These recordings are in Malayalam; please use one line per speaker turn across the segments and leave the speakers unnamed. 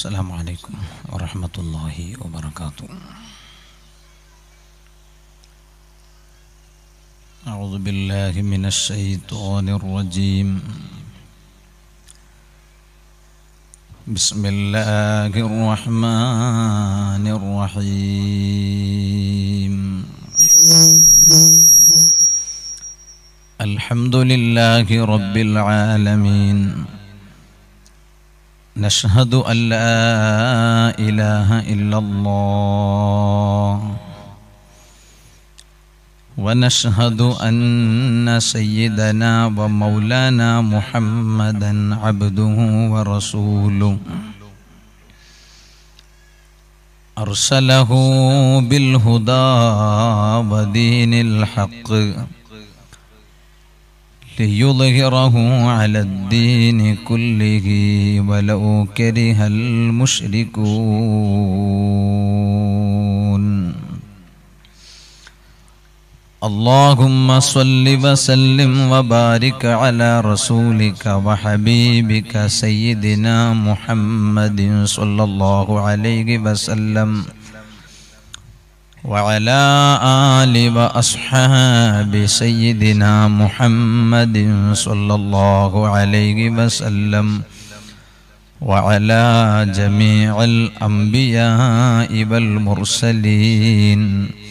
السلام عليكم ورحمة الله وبركاته أعوذ بالله من الشيطان الرجيم بسم الله الرحمن الرحيم الحمد لله رب العالمين نشهد أن لا إله إلا الله ونشهد أن سيدنا ومولانا محمدا عبده ورسوله أرسله بالهدى ودين الحق ليظهره على الدين كله ولو كره المشركون اللهم صل وسلم وبارك على رسولك وحبيبك سيدنا محمد صلى الله عليه وسلم وعلى آل وأصحاب سيدنا محمد صلى الله عليه وسلم وعلى جميع الأنبياء والمرسلين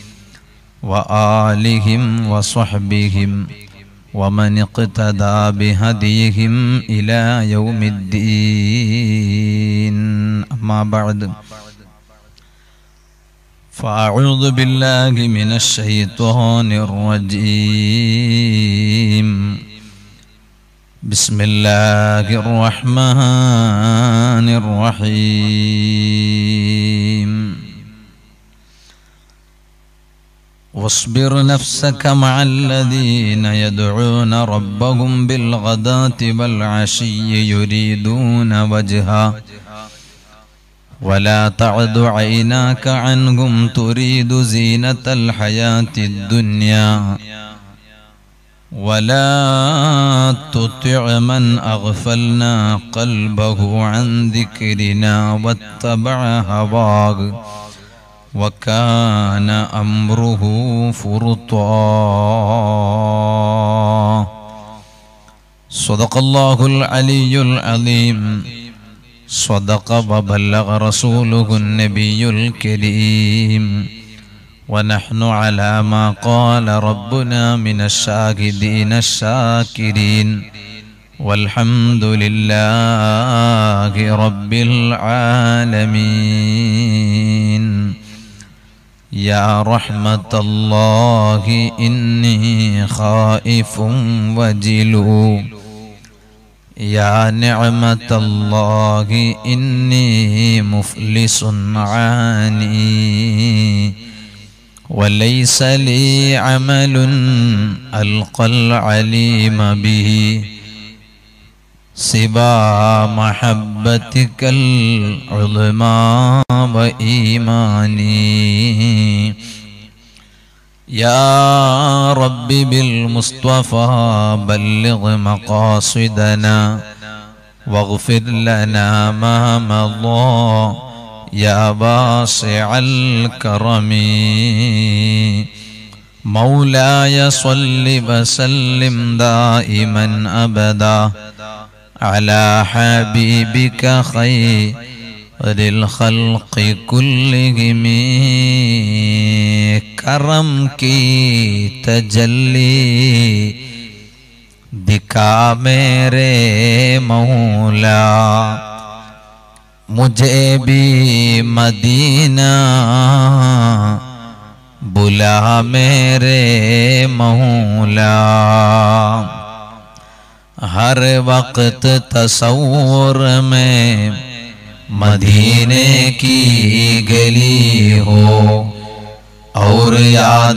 وآلهم وصحبهم ومن اقتدى بهديهم إلى يوم الدين أما بعد فأعوذ بالله من الشيطان الرجيم بسم الله الرحمن الرحيم واصبر نفسك مع الذين يدعون ربهم بالغداة والعشي يريدون وجهه ولا تعد عيناك عنهم تريد زينة الحياة الدنيا ولا تطع من أغفلنا قلبه عن ذكرنا واتبع هواه وكان أمره فرطا صدق الله العلي العظيم صدق وبلغ رسوله النبي الكريم ونحن على ما قال ربنا من الشاهدين الشاكرين والحمد لله رب العالمين يا رحمة الله إني خائف وجلو يا نعمة الله إني مفلس عاني وليس لي عمل ألقى العليم به سوى محبتك العظمى وإيماني يا رب بالمصطفى بلغ مقاصدنا واغفر لنا ما مضى يا واسع الكرم مولاي صل وسلم دائما ابدا على حبيبك خير الخلق كلهم کرم کی تجلی دکھا میرے مولا مجھے بھی مدینہ بلا میرے مولا ہر وقت تصور میں مدینے کی گلی ہو اور یاد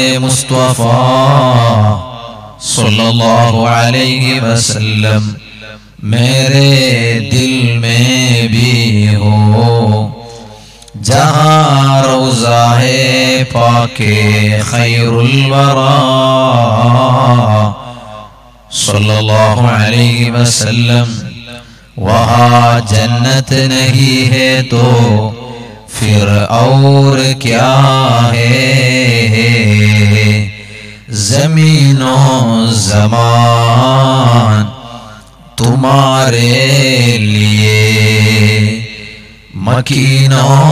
مصطفیٰ صلی اللہ علیہ وسلم میرے دل میں بھی ہو جہاں روزہ ہے پاک خیر الورا صلی اللہ علیہ وسلم वहाँ जन्नत नहीं है तो फिर और क्या है जमीनों जमान तुम्हारे लिए मकीनों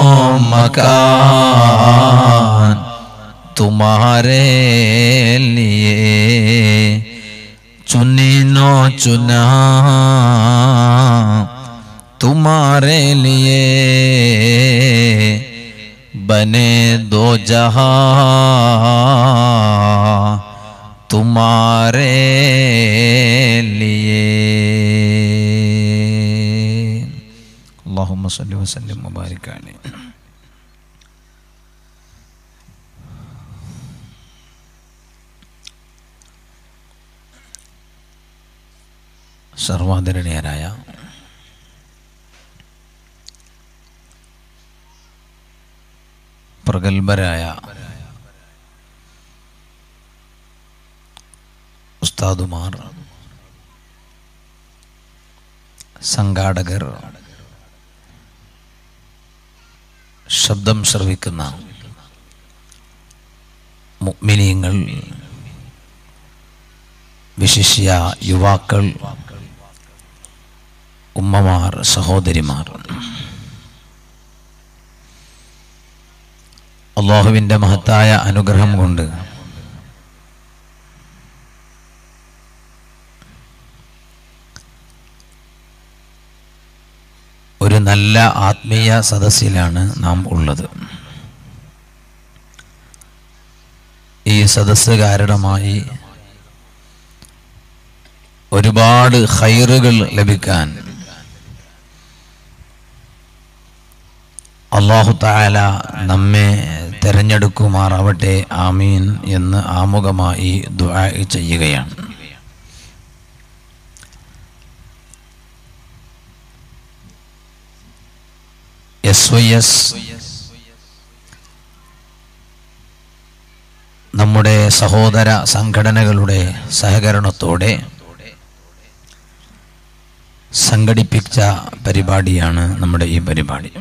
मकान तुम्हारे लिए चुनिनो चुना तुम्हारे लिए बने दो जहां तुम्हारे लिए اللهم صل وسلم وبارك عليه സർവാദരണീയരായ പ്രഗത്ഭരായ ഉസ്താദുമാർ സംഘാടകർ ശബ്ദം ശ്രവിക്കുന്ന മുഗ്മിനീങ്ങൾ വിശിഷ്യ യുവാക്കൾ ഉമ്മമാർ സഹോദരിമാർ അള്ളാഹുവിൻ്റെ മഹത്തായ അനുഗ്രഹം കൊണ്ട് ഒരു നല്ല ആത്മീയ സദസ്സിലാണ് നാം ഉള്ളത് ഈ സദസ്സ് കാരണമായി ഒരുപാട് ഹൈറുകൾ ലഭിക്കാൻ അള്ളാഹു താല നമ്മെ തെരഞ്ഞെടുക്കുമാറാവട്ടെ ആമീൻ എന്ന് ആമുഖമായി ദുആ ചെയ്യുകയാണ് എസ് വൈ എസ് നമ്മുടെ സഹോദര സംഘടനകളുടെ സഹകരണത്തോടെ സംഘടിപ്പിച്ച പരിപാടിയാണ് നമ്മുടെ ഈ പരിപാടി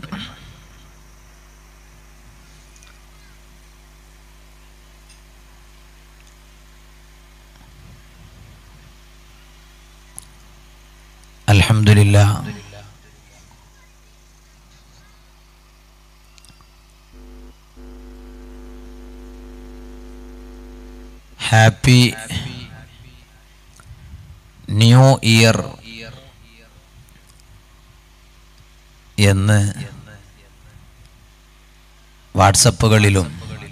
അൽഹംദുലില്ലാ ഹാപ്പി ന്യൂ ഇയർ എന്ന് വാട്സപ്പുകളിലും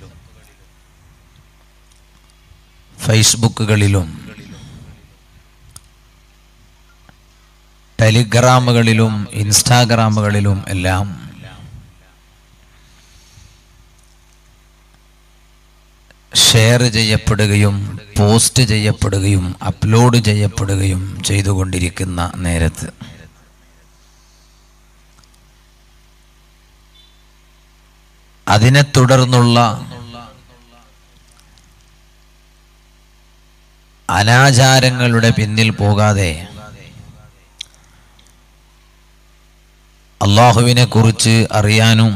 ഫേസ്ബുക്കുകളിലും ടെലിഗ്രാമുകളിലും ഇൻസ്റ്റാഗ്രാമുകളിലും എല്ലാം ഷെയർ ചെയ്യപ്പെടുകയും പോസ്റ്റ് ചെയ്യപ്പെടുകയും അപ്ലോഡ് ചെയ്യപ്പെടുകയും ചെയ്തുകൊണ്ടിരിക്കുന്ന നേരത്ത് അതിനെ തുടർന്നുള്ള അനാചാരങ്ങളുടെ പിന്നിൽ പോകാതെ അള്ളാഹുവിനെ കുറിച്ച് അറിയാനും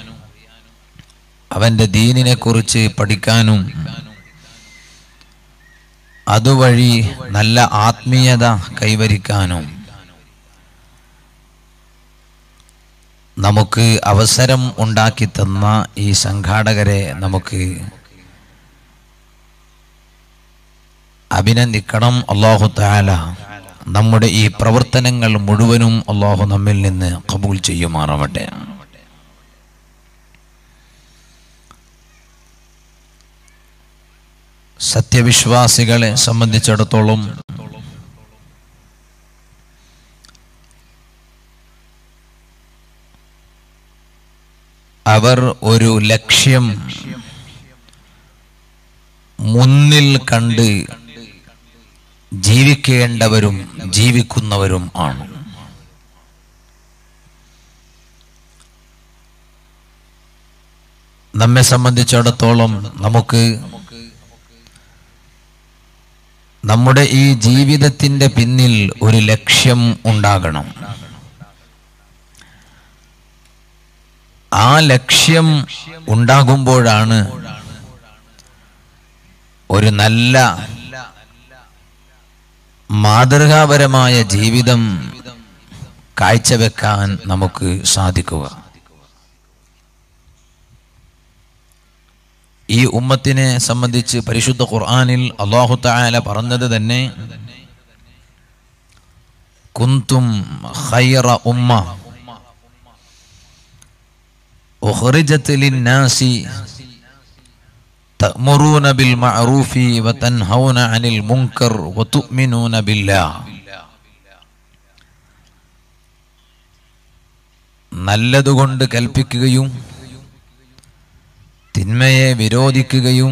അവന്റെ ദീനിനെ കുറിച്ച് പഠിക്കാനും അതുവഴി നല്ല ആത്മീയത കൈവരിക്കാനും നമുക്ക് അവസരം ഉണ്ടാക്കി തന്ന ഈ സംഘാടകരെ നമുക്ക് അഭിനന്ദിക്കണം അള്ളാഹു താല നമ്മുടെ ഈ പ്രവർത്തനങ്ങൾ മുഴുവനും അള്ളാഹു നമ്മിൽ നിന്ന് കബൂൽ ചെയ്യുമാറാവട്ടെ സത്യവിശ്വാസികളെ സംബന്ധിച്ചിടത്തോളം അവർ ഒരു ലക്ഷ്യം മുന്നിൽ കണ്ട് ജീവിക്കേണ്ടവരും ജീവിക്കുന്നവരും ആണ് നമ്മെ സംബന്ധിച്ചിടത്തോളം നമുക്ക് നമ്മുടെ ഈ ജീവിതത്തിന്റെ പിന്നിൽ ഒരു ലക്ഷ്യം ഉണ്ടാകണം ആ ലക്ഷ്യം ഉണ്ടാകുമ്പോഴാണ് ഒരു നല്ല മാതൃകാപരമായ ജീവിതം കാഴ്ചവെക്കാൻ നമുക്ക് സാധിക്കുക ഈ ഉമ്മത്തിനെ സംബന്ധിച്ച് പരിശുദ്ധ ഖുർആനിൽ അള്ളാഹു തആല പറഞ്ഞത് തന്നെ കുന്തും ഖൈറ ഉമ്മ ഉഖ്റിജത് ലിന്നാസി تأمرون بالمعروف وتنهون عن المنكر وتؤمنون بالله നല്ലതുകൊണ്ട് കൽപ്പിക്കുകയും തിന്മയെ വിരോധിക്കുകയും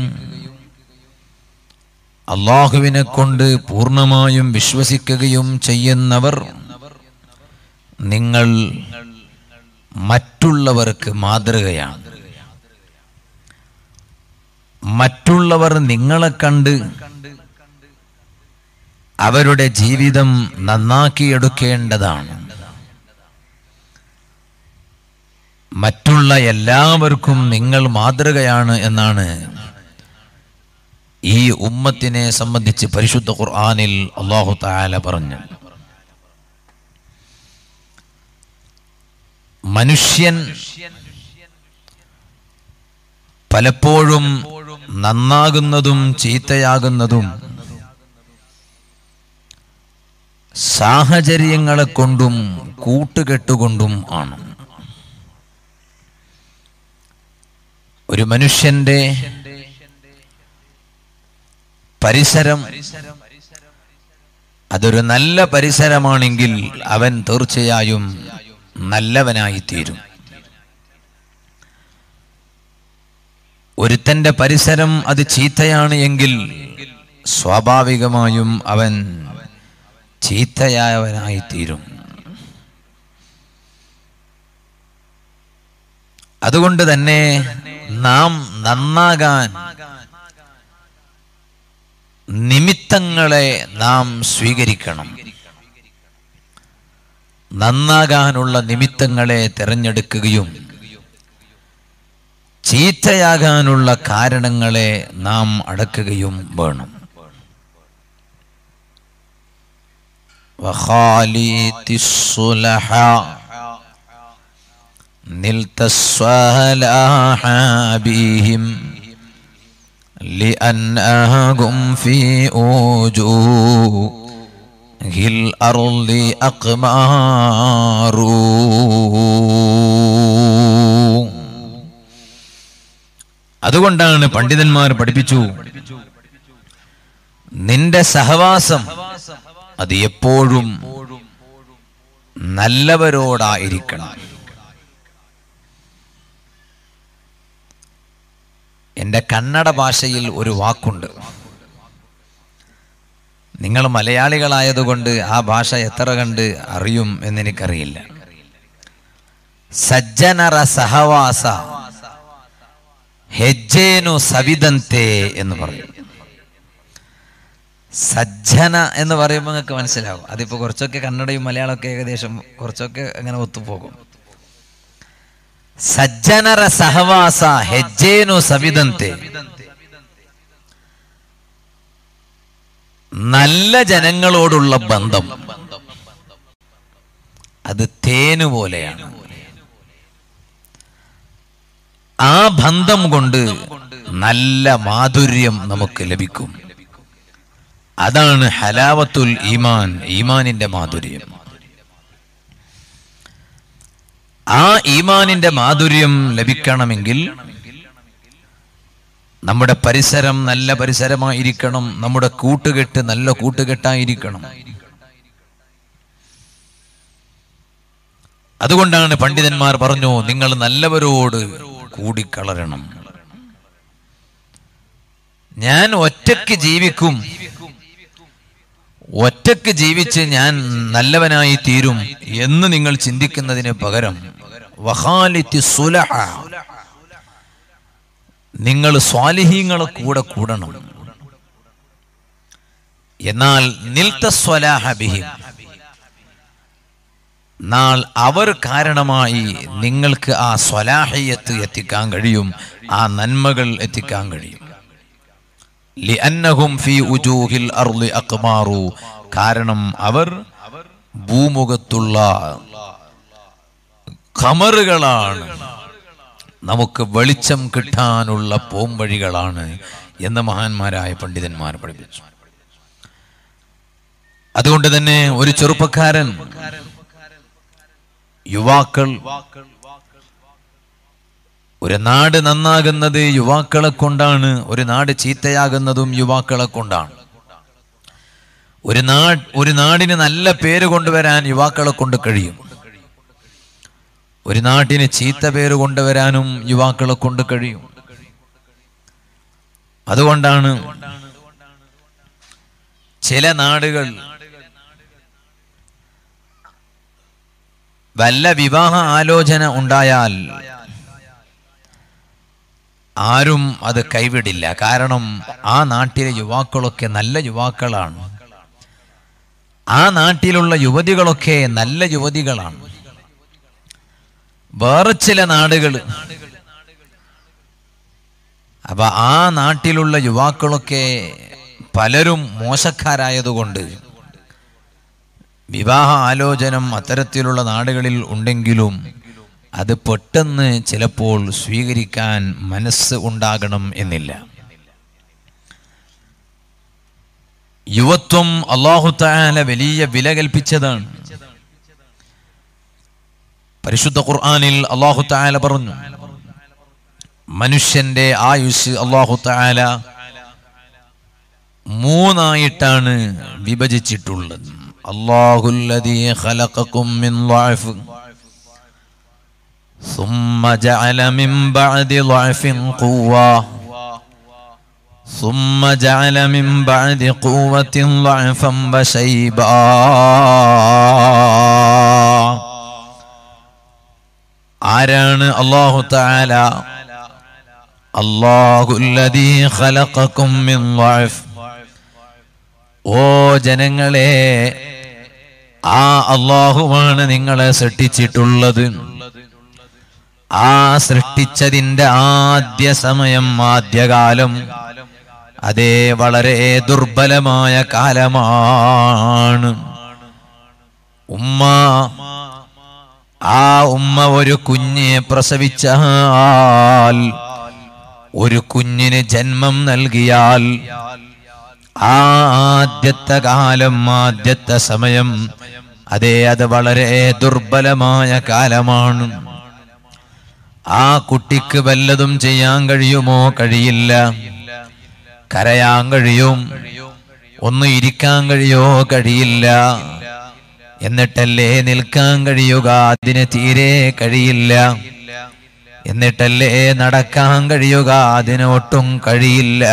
അള്ളാഹുവിനെ കൊണ്ട് പൂർണ്ണമായും വിശ്വസിക്കുകയും ചെയ്യുന്നവർ നിങ്ങൾ മറ്റുള്ളവർക്ക് മാതൃകയാണ് മറ്റുള്ളവർ നിങ്ങളെ കണ്ട് അവരുടെ ജീവിതം നന്നാക്കിയെടുക്കേണ്ടതാണ് മറ്റുള്ള എല്ലാവർക്കും നിങ്ങൾ മാതൃകയാണ് എന്നാണ് ഈ ഉമ്മത്തിനെ സംബന്ധിച്ച് പരിശുദ്ധ ഖുർആനിൽ അള്ളാഹു താല പറഞ്ഞു മനുഷ്യൻ പലപ്പോഴും നന്നാകുന്നതും ചീത്തയാകുന്നതും സാഹചര്യങ്ങളെ കൊണ്ടും കൂട്ടുകെട്ടുകൊണ്ടും ആണ് ഒരു മനുഷ്യന്റെ പരിസരം അതൊരു നല്ല പരിസരമാണെങ്കിൽ അവൻ തീർച്ചയായും നല്ലവനായി തീരും ഒരുത്തന്റെ പരിസരം അത് ചീത്തയാണ് എങ്കിൽ സ്വാഭാവികമായും അവൻ ചീത്തയായവനായി തീരും അതുകൊണ്ട് തന്നെ നാം നന്നാകാൻ നിമിത്തങ്ങളെ നാം സ്വീകരിക്കണം നന്നാകാനുള്ള നിമിത്തങ്ങളെ തിരഞ്ഞെടുക്കുകയും ചീത്തയാകാനുള്ള കാരണങ്ങളെ നാം അടക്കുകയും വേണം وخاليت الصلحاء نلت الصلاح بهم لأنهم في وجوه الأرض أقمار അതുകൊണ്ടാണ് പണ്ഡിതന്മാർ പഠിപ്പിച്ചു നിന്റെ സഹവാസം അത് എപ്പോഴും നല്ലവരോടായിരിക്കണം എൻ്റെ കന്നഡ ഭാഷയിൽ ഒരു വാക്കുണ്ട് നിങ്ങൾ മലയാളികളായതുകൊണ്ട് ആ ഭാഷ എത്ര കണ്ട് അറിയും എന്നെനിക്കറിയില്ല സജ്ജനറ സഹവാസ ഹെജ്ജേനു സവിതന്തെ എന്ന് പറയും സജ്ജന എന്ന് പറയുമ്പോൾ നിങ്ങൾക്ക് മനസ്സിലാവും അതിപ്പോ കുറച്ചൊക്കെ കന്നഡയും മലയാളമൊക്കെ ഏകദേശം കുറച്ചൊക്കെ അങ്ങനെ ഒത്തുപോകും സജ്ജനര സഹവാസ ഹെജ്ജേനു സവിതന്തെ നല്ല ജനങ്ങളോടുള്ള ബന്ധം അത് തേനു പോലെയാണ് ആ ബന്ധം കൊണ്ട് നല്ല മാധുര്യം നമുക്ക് ലഭിക്കും അതാണ് ഹലാവത്തുൽ ഈമാൻ ഈമാനിന്റെ മാധുര്യം ആ ഈമാനിന്റെ മാധുര്യം ലഭിക്കണമെങ്കിൽ നമ്മുടെ പരിസരം നല്ല പരിസരമായിരിക്കണം നമ്മുടെ കൂട്ടുകെട്ട് നല്ല കൂട്ടുകെട്ടായിരിക്കണം അതുകൊണ്ടാണ് പണ്ഡിതന്മാർ പറഞ്ഞു നിങ്ങൾ നല്ലവരോട് കൂടിക്കളരണം ഞാൻ ഒറ്റയ്ക്ക് ജീവിക്കും ഒറ്റയ്ക്ക് ജീവിച്ച് ഞാൻ നല്ലവനായി തീരും എന്ന് നിങ്ങൾ ചിന്തിക്കുന്നതിന് പകരം വഹാലിത്തി സുലഹ നിങ്ങൾ സ്വാലിഹീങ്ങളെ കൂടെ കൂടണം എന്നാൽ നിൽത്ത സ്വലാഹ ബിഹിം നാൾ അവർ കാരണമായി നിങ്ങൾക്ക് ആ സ്വലാഹിയത്ത് എത്തിക്കാൻ കഴിയും ആ നന്മകൾ എത്തിക്കാൻ കഴിയും ലിഅന്നഹും ഫീ ഉജൂഹിൽ അർളി അഖ്മാറു കാരണം അവർ ഭൂമുഖത്തുള്ള ഖമറുകളാണ് നമുക്ക് വെളിച്ചം കിട്ടാനുള്ള പോംവഴികളാണ് എന്ന് മഹാന്മാരായ പണ്ഡിതന്മാർ പഠിപ്പിച്ചു അതുകൊണ്ട് തന്നെ ഒരു ചെറുപ്പക്കാരൻ യുവാക്കൾ ഒരു നാട് നന്നാകുന്നത് യുവാക്കളെ കൊണ്ടാണ് ഒരു നാട് ചീത്തയാകുന്നതും യുവാക്കളെ കൊണ്ടാണ് ഒരു നാട് ഒരു നാടിന് നല്ല പേര് കൊണ്ടുവരാൻ യുവാക്കളെ കൊണ്ട് കഴിയും ഒരു നാട്ടിന് ചീത്ത പേര് കൊണ്ടുവരാനും യുവാക്കളെ കൊണ്ട് കഴിയും അതുകൊണ്ടാണ് ചില നാടുകൾ വല്ല വിവാഹ ആലോചന ഉണ്ടായാൽ ആരും അത് കൈവിടില്ല കാരണം ആ നാട്ടിലെ യുവാക്കളൊക്കെ നല്ല യുവാക്കളാണ് ആ നാട്ടിലുള്ള യുവതികളൊക്കെ നല്ല യുവതികളാണ് വേറെ ചില നാടുകൾ അപ്പൊ ആ നാട്ടിലുള്ള യുവാക്കളൊക്കെ പലരും മോശക്കാരായതുകൊണ്ട് വിവാഹ ആലോചനം അത്തരത്തിലുള്ള നാടുകളിൽ ഉണ്ടെങ്കിലും അത് പെട്ടെന്ന് ചിലപ്പോൾ സ്വീകരിക്കാൻ മനസ്സ് ഉണ്ടാകണം എന്നില്ല യുവത്വം അള്ളാഹു താല വലിയ വില കൽപ്പിച്ചതാണ് പരിശുദ്ധ ഖുർആനിൽ അള്ളാഹു താല പറഞ്ഞു മനുഷ്യന്റെ ആയുസ് അള്ളാഹു താല മൂന്നായിട്ടാണ് വിഭജിച്ചിട്ടുള്ളത് അള്ളാഹുല്ലദീ ഖലഖക്കും മിൻ ളഅഫ് ثم جعل من بعد ضعف قوة ثم جعل من بعد قوة ضعفا وشيبا ആരാണ് അള്ളാഹു താല അള്ളാഹുല്ലദീ ഖലഖക്കും മിൻ ളഅഫ് ഓ ജനങ്ങളെ ആ അള്ളാഹുവാണ് നിങ്ങളെ സൃഷ്ടിച്ചിട്ടുള്ളത് ആ സൃഷ്ടിച്ചതിന്റെ ആദ്യ സമയം ആദ്യകാലം അതേ വളരെ ദുർബലമായ കാലമാണ് ഉമ്മ ആ ഉമ്മ ഒരു കുഞ്ഞെ പ്രസവിച്ചാൽ ഒരു കുഞ്ഞിന് ജന്മം നൽകിയാൽ ആ ആദ്യത്തെ കാലം ആദ്യത്തെ സമയം അതേ അത് വളരെ ദുർബലമായ കാലമാണ് ആ കുട്ടിക്ക് വല്ലതും ചെയ്യാൻ കഴിയുമോ കഴിയില്ല കരയാൻ കഴിയും ഒന്ന് ഇരിക്കാൻ കഴിയോ കഴിയില്ല എന്നിട്ടല്ലേ നിൽക്കാൻ കഴിയുക അതിന് തീരെ കഴിയില്ല എന്നിട്ടല്ലേ നടക്കാൻ കഴിയുക അതിന് ഒട്ടും കഴിയില്ല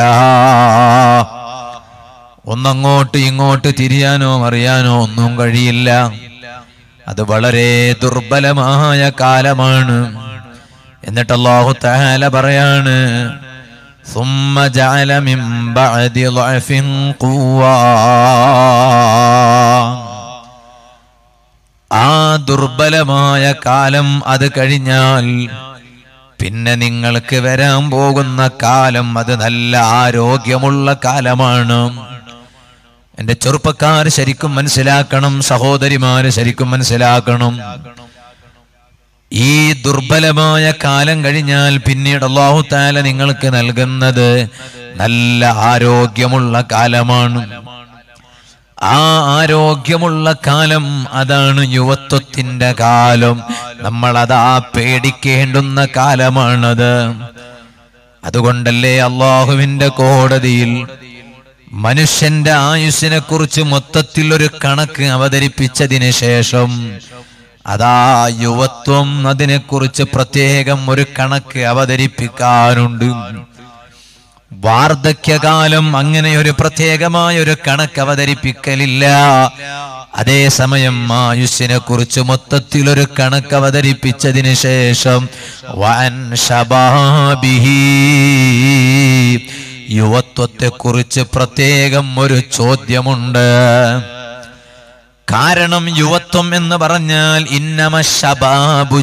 ഒന്നങ്ങോട്ട് ഇങ്ങോട്ട് തിരിയാനോ അറിയാനോ ഒന്നും കഴിയില്ല അത് വളരെ ദുർബലമായ കാലമാണ് എന്നിട്ട് അള്ളാഹു തആല പറയാണ് ثم جعل من بعد ضعف قوة ആ ദുർബലമായ കാലം അത് കഴിഞ്ഞാൽ പിന്നെ നിങ്ങൾക്ക് വരാൻ പോകുന്ന കാലം അത് നല്ല ആരോഗ്യമുള്ള കാലമാണ് എന്റെ ചെറുപ്പക്കാർ ശരിക്കും മനസ്സിലാക്കണം സഹോദരിമാര് ശരിക്കും മനസ്സിലാക്കണം ഈ ദുർബലമായ കാലം കഴിഞ്ഞാൽ പിന്നീട് അള്ളാഹു താല നിങ്ങൾക്ക് നൽകുന്നത് നല്ല ആരോഗ്യമുള്ള കാലമാണ് ആ ആരോഗ്യമുള്ള കാലം അതാണ് യുവത്വത്തിന്റെ കാലം നമ്മൾ അതാ പേടിക്കേണ്ടുന്ന കാലമാണത് അതുകൊണ്ടല്ലേ അള്ളാഹുവിന്റെ കോടതിയിൽ മനുഷ്യന്റെ ആയുസ്സിനെ കുറിച്ച് മൊത്തത്തിൽ ഒരു കണക്ക് അവതരിപ്പിച്ചതിന് ശേഷം അതാ യുവത്വം അതിനെക്കുറിച്ച് പ്രത്യേകം ഒരു കണക്ക് അവതരിപ്പിക്കാനുണ്ട് വാർദ്ധക്യകാലം അങ്ങനെ ഒരു പ്രത്യേകമായ ഒരു കണക്ക് അവതരിപ്പിക്കലില്ല അതേസമയം ആയുസ്സിനെ കുറിച്ച് മൊത്തത്തിൽ ഒരു കണക്ക് അവതരിപ്പിച്ചതിന് ശേഷം വൻ ശബാബിഹി യുവത്വത്തെ കുറിച്ച് പ്രത്യേകം ഒരു ചോദ്യമുണ്ട് കാരണം യുവത്വം എന്ന് പറഞ്ഞാൽ ഇന്നമ ശബാബു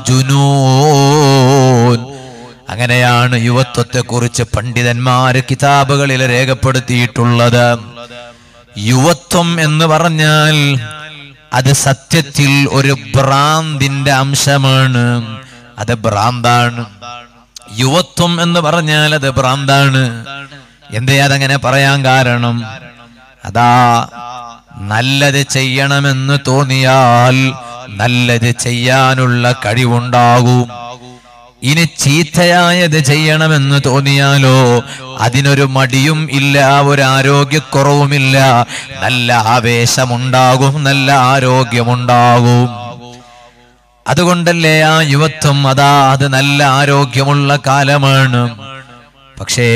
ജുനൂൻ അങ്ങനെയാണ് യുവത്വത്തെ കുറിച്ച് പണ്ഡിതന്മാര് കിതാബുകളിൽ രേഖപ്പെടുത്തിയിട്ടുള്ളത് യുവത്വം എന്ന് പറഞ്ഞാൽ അത് സത്യത്തിൽ ഒരു ഭ്രാന്തിന്റെ അംശമാണ് അത് ഭ്രാന്താണ് യുവത്വം എന്ന് പറഞ്ഞാൽ അത് ഭ്രാന്താണ് എന്തേ അതങ്ങനെ പറയാൻ കാരണം അതാ നല്ലത് ചെയ്യണമെന്ന് തോന്നിയാൽ നല്ലത് ചെയ്യാനുള്ള കഴിവുണ്ടാകും ഇനി ചീത്തയായത് ചെയ്യണമെന്ന് തോന്നിയാലോ അതിനൊരു മടിയും ഇല്ല ഒരു ആരോഗ്യക്കുറവുമില്ല നല്ല ആവേശമുണ്ടാകും നല്ല ആരോഗ്യമുണ്ടാകും അതുകൊണ്ടല്ലേ ആ യുവത്വം അതാ അത് നല്ല ആരോഗ്യമുള്ള കാലമാണ് പക്ഷേ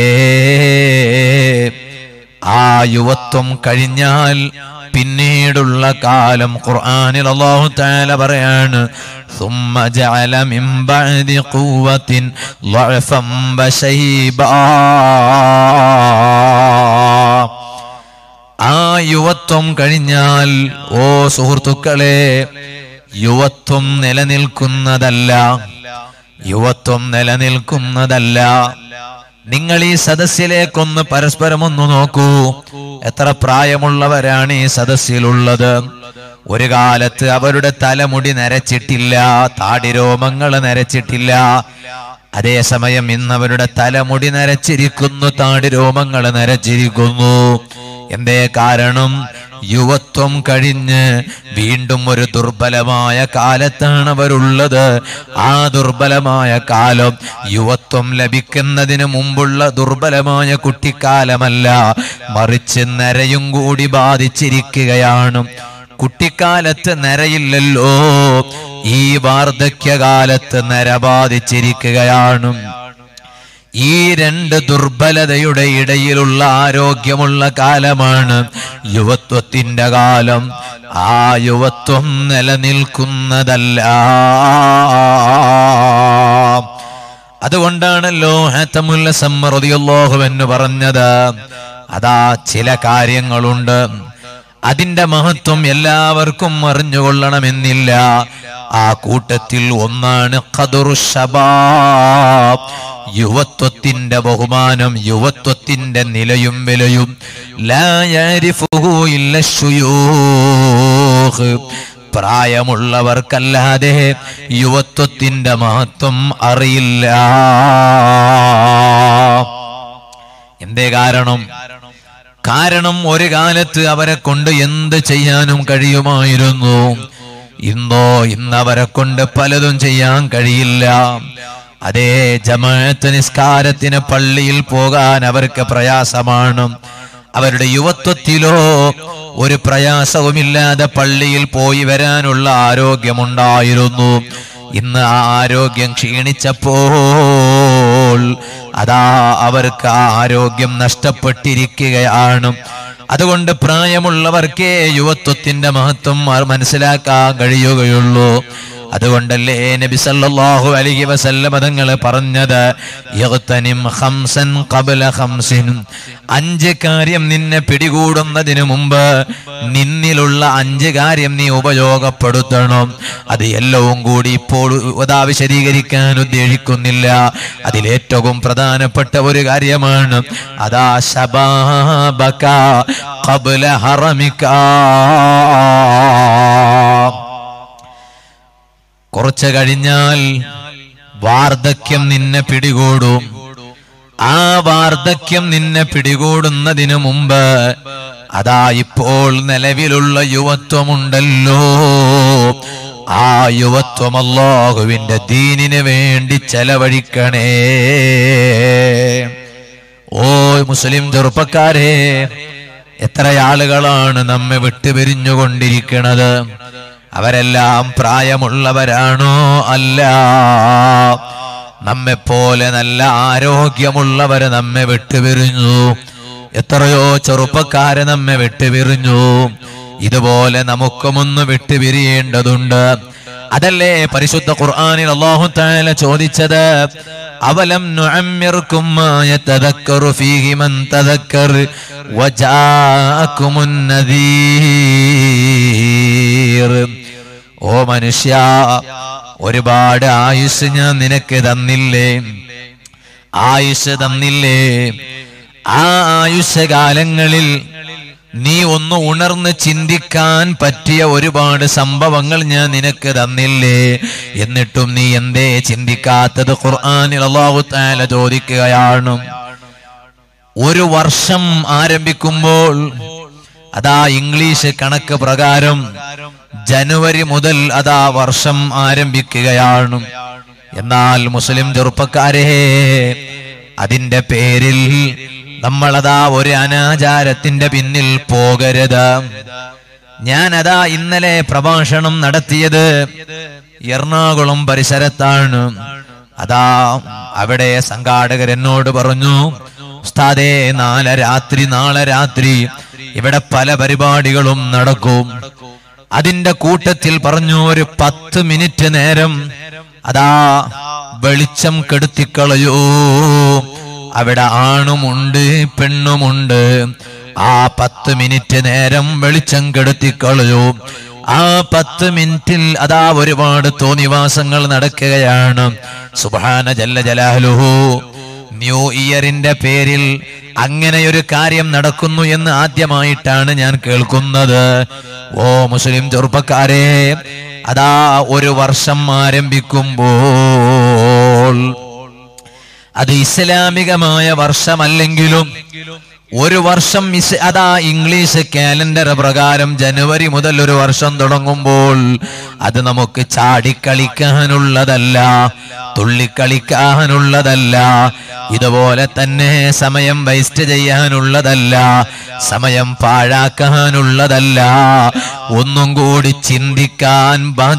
ആ യുവത്വം കഴിഞ്ഞാൽ പിന്നീടുള്ള കാലം ഖുർആനിൽ അല്ലാഹു തആല പറയാണ് ثم جعل من بعد قوة ضعفا وشيبا ആ യുവത്വം കഴിഞ്ഞാൽ ഓ സുഹൃത്തുക്കളെ യുവത്വം നിലനിൽക്കുന്നതല്ല യുവത്വം നിലനിൽക്കുന്നതല്ല നിങ്ങൾ ഈ സദസ്സിലേക്കൊന്ന് പരസ്പരം ഒന്ന് നോക്കൂ എത്ര പ്രായമുള്ളവരാണ് ഈ സദസ്സിലുള്ളത് ഒരു കാലത്ത് അവരുടെ തലമുടി നരച്ചിട്ടില്ല താടിരോമങ്ങൾ നരച്ചിട്ടില്ല അതേസമയം ഇന്ന് അവരുടെ തലമുടി നരച്ചിരിക്കുന്നു താടിരോമങ്ങൾ നരച്ചിരിക്കുന്നു എന്തേ കാരണം യുവത്വം കഴിഞ്ഞ് വീണ്ടും ഒരു ദുർബലമായ കാലത്താണ് അവരുള്ളത് ആ ദുർബലമായ കാലം യുവത്വം ലഭിക്കുന്നതിന് മുമ്പുള്ള ദുർബലമായ കുട്ടിക്കാലമല്ല മറിച്ച് നരയും കൂടി ബാധിച്ചിരിക്കുകയാണ് കുട്ടിക്കാലത്ത് നരയില്ലല്ലോ ഈ വാർദ്ധക്യകാലത്ത് നര ബാധിച്ചിരിക്കുകയാണ് ഈ രണ്ട് ദുർബലതയുടെ ഇടയിലുള്ള ആരോഗ്യമുള്ള കാലമാണ് യുവത്വത്തിന്റെ കാലം ആ യുവത്വം നിലനിൽക്കുന്നതല്ല അതുകൊണ്ടാണല്ലോ ഹാത്തമുല്ല സമ്മറിയാഹു എന്ന് പറഞ്ഞത് അതാ ചില കാര്യങ്ങളുണ്ട് അതിന്റെ മഹത്വം എല്ലാവർക്കും അറിഞ്ഞുകൊള്ളണമെന്നില്ല ആ കൂട്ടത്തിൽ ഒന്നാണ് ഖദറു ശബാബ് യുവത്വത്തിന്റെ ബഹുമാനം യുവത്വത്തിന്റെ നിലയും വിലയും ലാ യഅരിഫുഹു ഇല്ല ശുയൂഖ് പ്രായമുള്ളവർക്കല്ലാതെ യുവത്വത്തിന്റെ മഹത്വം അറിയില്ല എന്തേ കാരണം കാരണം ഒരു കാലത്ത് അവരെ കൊണ്ട് എന്ത് ചെയ്യാനും കഴിയുമായിരുന്നു ഇന്നോ ഇന്നവരെ കൊണ്ട് പലതും ചെയ്യാൻ കഴിയില്ല അതേ ജമാഅത്ത് നിസ്കാരത്തിന് പള്ളിയിൽ പോകാൻ അവർക്ക് പ്രയാസമാണ് അവരുടെ യുവത്വത്തിലോ ഒരു പ്രയാസവുമില്ലാതെ പള്ളിയിൽ പോയി വരാനുള്ള ആരോഗ്യമുണ്ടായിരുന്നു ഇന്ന് ആ ആരോഗ്യം ക്ഷീണിച്ചപ്പോൾ അതാ അവർക്ക് ആ ആരോഗ്യം നഷ്ടപ്പെട്ടിരിക്കുകയാണ് അതുകൊണ്ട് പ്രായമുള്ളവർക്കേ യുവത്വത്തിന്റെ മഹത്വം മനസ്സിലാക്കാൻ കഴിയുകയുള്ളൂ അതുകൊണ്ടല്ലേ നബി സല്ലല്ലാഹു അലൈഹി വസല്ലമ തങ്ങൾ പറഞ്ഞത് യഗ്തനിം ഖംസൻ ഖബ്ല ഖംസിൻ അഞ്ച് കാര്യം നിന്നെ പിടികൂടുന്നതിന് മുമ്പ് നിന്നിലുള്ള അഞ്ച് കാര്യം നീ ഉപയോഗപ്പെടുത്തണം അത് എല്ലാവും കൂടി ഇപ്പോൾ അതാ വിശദീകരിക്കാൻ ഉദ്ദേശിക്കുന്നില്ല അതിലേറ്റവും പ്രധാനപ്പെട്ട ഒരു കാര്യമാണ് അതാ ശബാബക ഖബ്ല ഹറമിക കുറച്ച് കഴിഞ്ഞാൽ വാർദ്ധക്യം നിന്നെ പിടികൂടും ആ വാർദ്ധക്യം നിന്നെ പിടികൂടുന്നതിനു മുമ്പ് അതാ ഇപ്പോൾ നിലവിലുള്ള യുവത്വമുണ്ടല്ലോ ആ യുവത്വം അല്ലാഹുവിന്റെ ദീനിന് വേണ്ടി ചെലവഴിക്കണേ ഓ മുസ്ലിം ചെറുപ്പക്കാരെ എത്ര ആളുകളാണ് നമ്മെ വിട്ടുപിരിഞ്ഞുകൊണ്ടിരിക്കുന്നത് അവരെല്ലാം പ്രായമുള്ളവരാണോ അല്ല നമ്മെപ്പോലെ നല്ല ആരോഗ്യമുള്ളവര് നമ്മെ വിട്ടുപിരിഞ്ഞു എത്രയോ ചെറുപ്പക്കാര് നമ്മെ വിട്ടുപിരിഞ്ഞു ഇതുപോലെ നമുക്കും ഒന്ന് വിട്ടുപിരിയേണ്ടതുണ്ട് അതല്ലേ പരിശുദ്ധ ഖുർആനിൽ അല്ലാഹു തആല ചോദിച്ചത് അവലം നുഅമ്മിർകും മാ യതദക്കറു ഫീഹി മൻ തദക്കർ വജാഅകുമുൻ നദീർ ബസീർ ഓ മനുഷ്യ ഒരുപാട് ആയുസ് ഞാൻ നിനക്ക് തന്നില്ലേ ആയുസ് തന്നില്ലേ ആ ആയുഷ കാലങ്ങളിൽ നീ ഒന്ന് ഉണർന്ന് ചിന്തിക്കാൻ പറ്റിയ ഒരുപാട് സംഭവങ്ങൾ ഞാൻ നിനക്ക് തന്നില്ലേ എന്നിട്ടും നീ എന്തേ ചിന്തിക്കാത്തത് ഖുർആനിൽ അല്ലാഹു തആല ചോദിക്കുകയാണ് ഒരു വർഷം ആരംഭിക്കുമ്പോൾ അതാ ഇംഗ്ലീഷ് കണക്ക് പ്രകാരം ജനുവരി മുതൽ അതാ വർഷം ആരംഭിക്കുകയാണ് എന്നാൽ മുസ്ലിം ചെറുപ്പക്കാരെ അതിന്റെ പേരിൽ നമ്മളതാ ഒരു അനാചാരത്തിന്റെ പിന്നിൽ പോകരുത് ഞാനതാ ഇന്നലെ പ്രഭാഷണം നടത്തിയത് എറണാകുളം പരിസരത്താണ് അതാ അവിടെ സംഘാടകർ എന്നോട് പറഞ്ഞു ഉസ്താദേ നാളെ രാത്രി നാളെ രാത്രി ഇവിടെ പല പരിപാടികളും നടക്കും അതിന്റെ കൂട്ടത്തിൽ പറഞ്ഞു ഒരു പത്ത് മിനിറ്റ് നേരം അതാ വെളിച്ചം കെടുത്തിക്കളയൂ അവിടെ ആണുമുണ്ട് പെണ്ണുമുണ്ട് ആ പത്ത് മിനിറ്റ് നേരം വെളിച്ചം കെടുത്തിക്കളയൂ ആ പത്ത് മിനിറ്റിൽ അതാ ഒരുപാട് തോന്നിവാസങ്ങൾ നടക്കുകയാണ് സുബാന ജല്ല ജലാലുഹു ന്യൂ ഇയറിന്റെ പേരിൽ അങ്ങനെ ഒരു കാര്യം നടക്കുന്നു എന്ന് ആദ്യമായിട്ടാണ് ഞാൻ കേൾക്കുന്നത് ഓ മുസ്ലിം ചെറുപ്പക്കാരെ അതാ ഒരു വർഷം ആരംഭിക്കുമ്പോൾ അത് ഇസ്ലാമികമായ വർഷമല്ലെങ്കിലും ഒരു വർഷം ഇസ് അതാ ഇംഗ്ലീഷ് കാലണ്ടർ പ്രകാരം ജനുവരി മുതൽ ഒരു വർഷം തുടങ്ങുമ്പോൾ അത് നമുക്ക് ചാടിക്കളിക്കാനുള്ളതല്ല തുള്ളിക്കളിക്കാനുള്ളതല്ല ഇതുപോലെ തന്നെ സമയം വേസ്റ്റ് ചെയ്യാനുള്ളതല്ല സമയം പാഴാക്കാനുള്ളതല്ല ഒന്നും കൂടി ചിന്തിക്കാൻ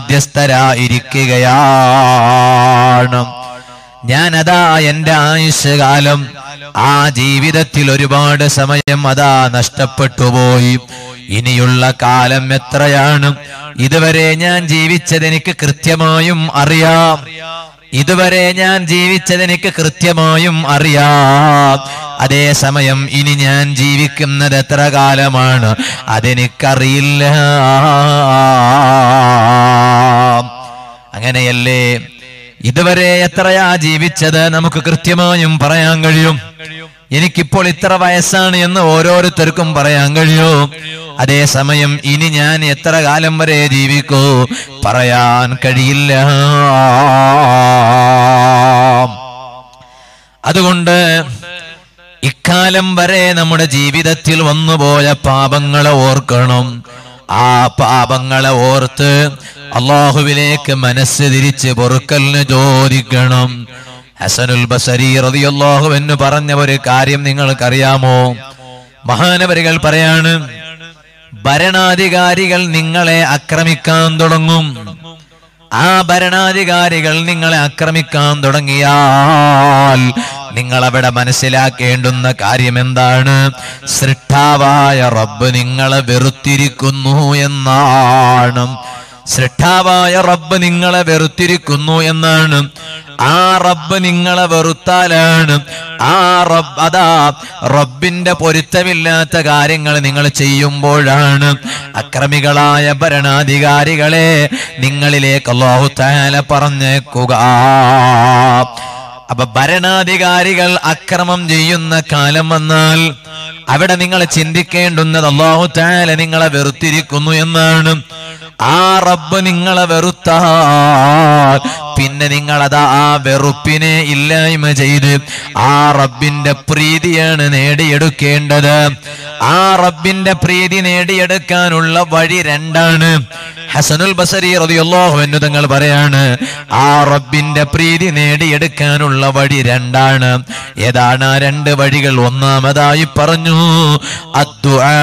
ബാധ്യസ്ഥരായിരിക്കുകയാണ് ഞാനതാ എന്റെ ആയുഷ്കാലം ആ ജീവിതത്തിൽ ഒരുപാട് സമയം അതാ നഷ്ടപ്പെട്ടു പോയി ഇനിയുള്ള കാലം എത്രയാണ് ഇതുവരെ ഞാൻ ജീവിച്ചത് എനിക്ക് കൃത്യമായും അറിയാം ഇതുവരെ ഞാൻ ജീവിച്ചത് എനിക്ക് കൃത്യമായും അറിയാം അതേസമയം ഇനി ഞാൻ ജീവിക്കുന്നത് എത്ര കാലമാണ് അതെനിക്കറിയില്ല അങ്ങനെയല്ലേ ഇതുവരെ എത്രയാ ജീവിച്ചത് നമുക്ക് കൃത്യമായും പറയാൻ കഴിയും എനിക്കിപ്പോൾ ഇത്ര വയസ്സാണ് എന്ന് ഓരോരുത്തർക്കും പറയാൻ കഴിയും അതേസമയം ഇനി ഞാൻ എത്ര കാലം വരെ ജീവിക്കൂ പറയാൻ കഴിയില്ല അതുകൊണ്ട് ഇക്കാലം വരെ നമ്മുടെ ജീവിതത്തിൽ വന്നുപോയ പാപങ്ങളെ ഓർക്കണം ആ പാപങ്ങളെ ഓർത്ത് അള്ളാഹുവിലേക്ക് മനസ്സ് തിരിച്ച് പൊറുക്കലിന് ചോദിക്കണം ഹസനുൽ ബസരി റളിയല്ലാഹു എന്ന് പറഞ്ഞ ഒരു കാര്യം നിങ്ങൾക്കറിയാമോ മഹാനവരികൾ പറയാണ് ഭരണാധികാരികൾ നിങ്ങളെ ആക്രമിക്കാൻ തുടങ്ങും ആ ഭരണാധികാരികൾ നിങ്ങളെ ആക്രമിക്കാൻ തുടങ്ങിയാൽ നിങ്ങൾ അവിടെ മനസ്സിലാക്കേണ്ടുന്ന കാര്യം എന്താണ് സൃഷ്ടാവായ റബ്ബ് നിങ്ങളെ വെറുത്തിരിക്കുന്നു എന്നാണ് സൃഷ്ടാവായ റബ്ബ് നിങ്ങളെ വെറുത്തിരിക്കുന്നു എന്നാണ് ആ റബ്ബ് നിങ്ങളെ വെറുത്താലാണ് ആ റബ്ബ് അതാ റബ്ബിന്റെ പൊരുത്തമില്ലാത്ത കാര്യങ്ങൾ നിങ്ങൾ ചെയ്യുമ്പോഴാണ് അക്രമികളായ ഭരണാധികാരികളെ നിങ്ങളിലേക്ക് അള്ളാഹു താല പറഞ്ഞേക്കുക അപ്പൊ ഭരണാധികാരികൾ അക്രമം ചെയ്യുന്ന കാലം വന്നാൽ അവിടെ നിങ്ങൾ ചിന്തിക്കേണ്ടുന്നത് അള്ളാഹു താല നിങ്ങളെ വെറുത്തിരിക്കുന്നു എന്നാണ് ആ റബ്ബ് നിങ്ങളെ വെറുത്താൽ പിന്നെ നിങ്ങളതാ ആ വെറുപ്പിനെ ഇല്ലായ്മ ചെയ്ത് ആ റബ്ബിന്റെ പ്രീതിയാണ് നേടിയെടുക്കേണ്ടത് ആ റബ്ബിന്റെ പ്രീതി നേടിയെടുക്കാനുള്ള വഴി രണ്ടാണ് ഹസനുൽ ബസരി റളിയല്ലാഹു അൻഹു തങ്ങൾ പറയാണ് ആ റബ്ബിന്റെ പ്രീതി നേടിയെടുക്കാനുള്ള വഴി രണ്ടാണ് ഏതാണ് ആ രണ്ട് വഴികൾ ഒന്നാമതായി പറഞ്ഞു അദ്ദുആ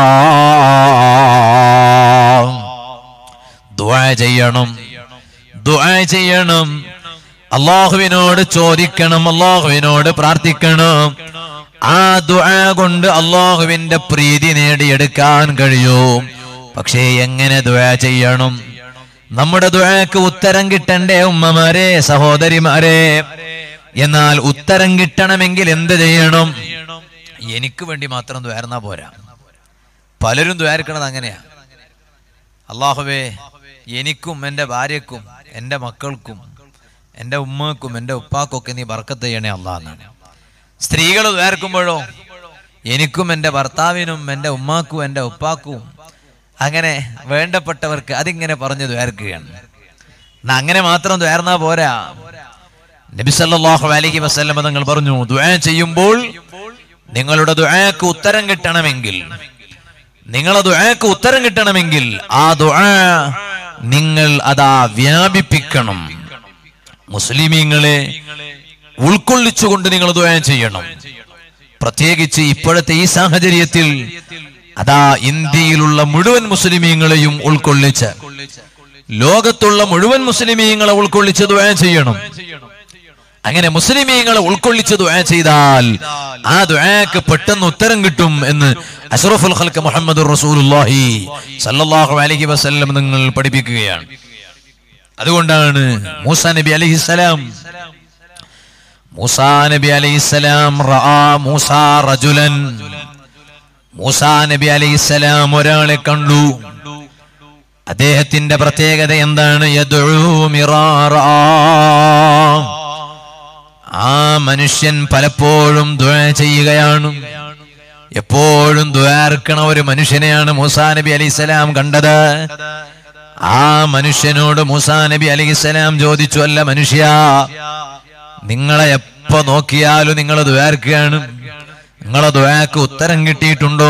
ദുആ ചെയ്യണം ദുആ ചെയ്യണം അള്ളാഹുവിനോട് ചോദിക്കണം അള്ളാഹുവിനോട് പ്രാർത്ഥിക്കണം ആ ദുആ കൊണ്ട് അള്ളാഹുവിന്റെ പ്രീതി നേടിയെടുക്കാൻ കഴിയും പക്ഷേ എങ്ങനെ ദുആ ചെയ്യണം നമ്മുടെ ദുആക്ക് ഉത്തരം കിട്ടണ്ടേ ഉമ്മമാരെ സഹോദരിമാരെ എന്നാൽ ഉത്തരം കിട്ടണമെങ്കിൽ എന്ത് ചെയ്യണം എനിക്ക് വേണ്ടി മാത്രം ദ്വാരുന്നാ പോരാ പലരും ദ്വാരക്കണത് അങ്ങനെയാ അള്ളാഹുവേ എനിക്കും എൻ്റെ ഭാര്യക്കും എൻ്റെ മക്കൾക്കും എൻ്റെ ഉമ്മക്കും എൻ്റെ ഉപ്പാക്കൊക്കെ നീ ബർക്കത്ത് ചെയ്യണേ അള്ളാഹ് എന്നാണ് സ്ത്രീകൾ വേർക്കുമ്പോഴോ എനിക്കും എൻ്റെ ഭർത്താവിനും എൻ്റെ ഉമ്മാക്കും എൻ്റെ ഉപ്പാക്കും അങ്ങനെ വേണ്ടപ്പെട്ടവർക്ക് അതിങ്ങനെ പറഞ്ഞു ദ്വേർക്കുകയാണ് എന്നാ അങ്ങനെ മാത്രം ദ്വേർന്നാ പോരാ നബി സല്ലല്ലാഹു അലൈഹി വസല്ലമ തങ്ങൾ പറഞ്ഞു ദുആ ചെയ്യുമ്പോൾ നിങ്ങളുടെ ദുആക്ക് ഉത്തരം കിട്ടണമെങ്കിൽ നിങ്ങളെ ദുആക്ക് ഉത്തരം കിട്ടണമെങ്കിൽ ആ ദുആ നിങ്ങൾ അതാ വ്യാപിപ്പിക്കണം മുസ്ലിമീങ്ങളെ ഉൾക്കൊള്ളിച്ചുകൊണ്ട് നിങ്ങൾ ദുആ ചെയ്യണം പ്രത്യേകിച്ച് ഇപ്പോഴത്തെ ഈ സാഹചര്യത്തിൽ അതാ ഇന്ത്യയിലുള്ള മുഴുവൻ മുസ്ലിമീങ്ങളെയും ഉൾക്കൊള്ളിച്ച് ലോകത്തുള്ള മുഴുവൻ മുസ്ലിമീങ്ങളെ ഉൾക്കൊള്ളിച്ച് ദുആ ചെയ്യണം അങ്ങനെ മുസ്ലിമീങ്ങളെ ഉൾക്കൊള്ളിച്ച് ദുആ ചെയ്താൽ ആ ദുആക്ക് പെട്ടെന്ന് ഉത്തരം കിട്ടും എന്ന് അഷ്റഫുൽ ഖൽക്ക് മുഹമ്മദ് റസൂലുള്ളാഹി സല്ലല്ലാഹു അലൈഹി വസല്ലം നിങ്ങൾ പഠിപ്പിക്കുകയാണ് അതുകൊണ്ടാണ് മൂസ നബി അലൈഹിസ്സലാം മൂസാ നബി അലൈഹിസ്സലാം റആ മൂസ റജുലൻ മൂസാ നബി അലൈഹിസ്സലാം ഒരാളെ കണ്ടു അദ്ദേഹത്തിന്റെ പ്രത്യേകത എന്താണ് യദ്ഉ മിറാറാ. ആ മനുഷ്യൻ പലപ്പോഴും ദുആ ചെയ്യുകയാണ് എപ്പോഴും ദ്വാർക്കണ ഒരു മനുഷ്യനെയാണ് മൂസാ നബി അലൈഹിസ്സലാം കണ്ടത് ആ മനുഷ്യനോട് മൂസാ നബി അലൈഹിസ്സലാം ചോദിച്ചു അല്ല മനുഷ്യ നിങ്ങളെ എപ്പോ നോക്കിയാലും നിങ്ങൾ ദ്വാർക്കുകയാണ് നിങ്ങളെ ദ്വാക്ക് ഉത്തരം കിട്ടിയിട്ടുണ്ടോ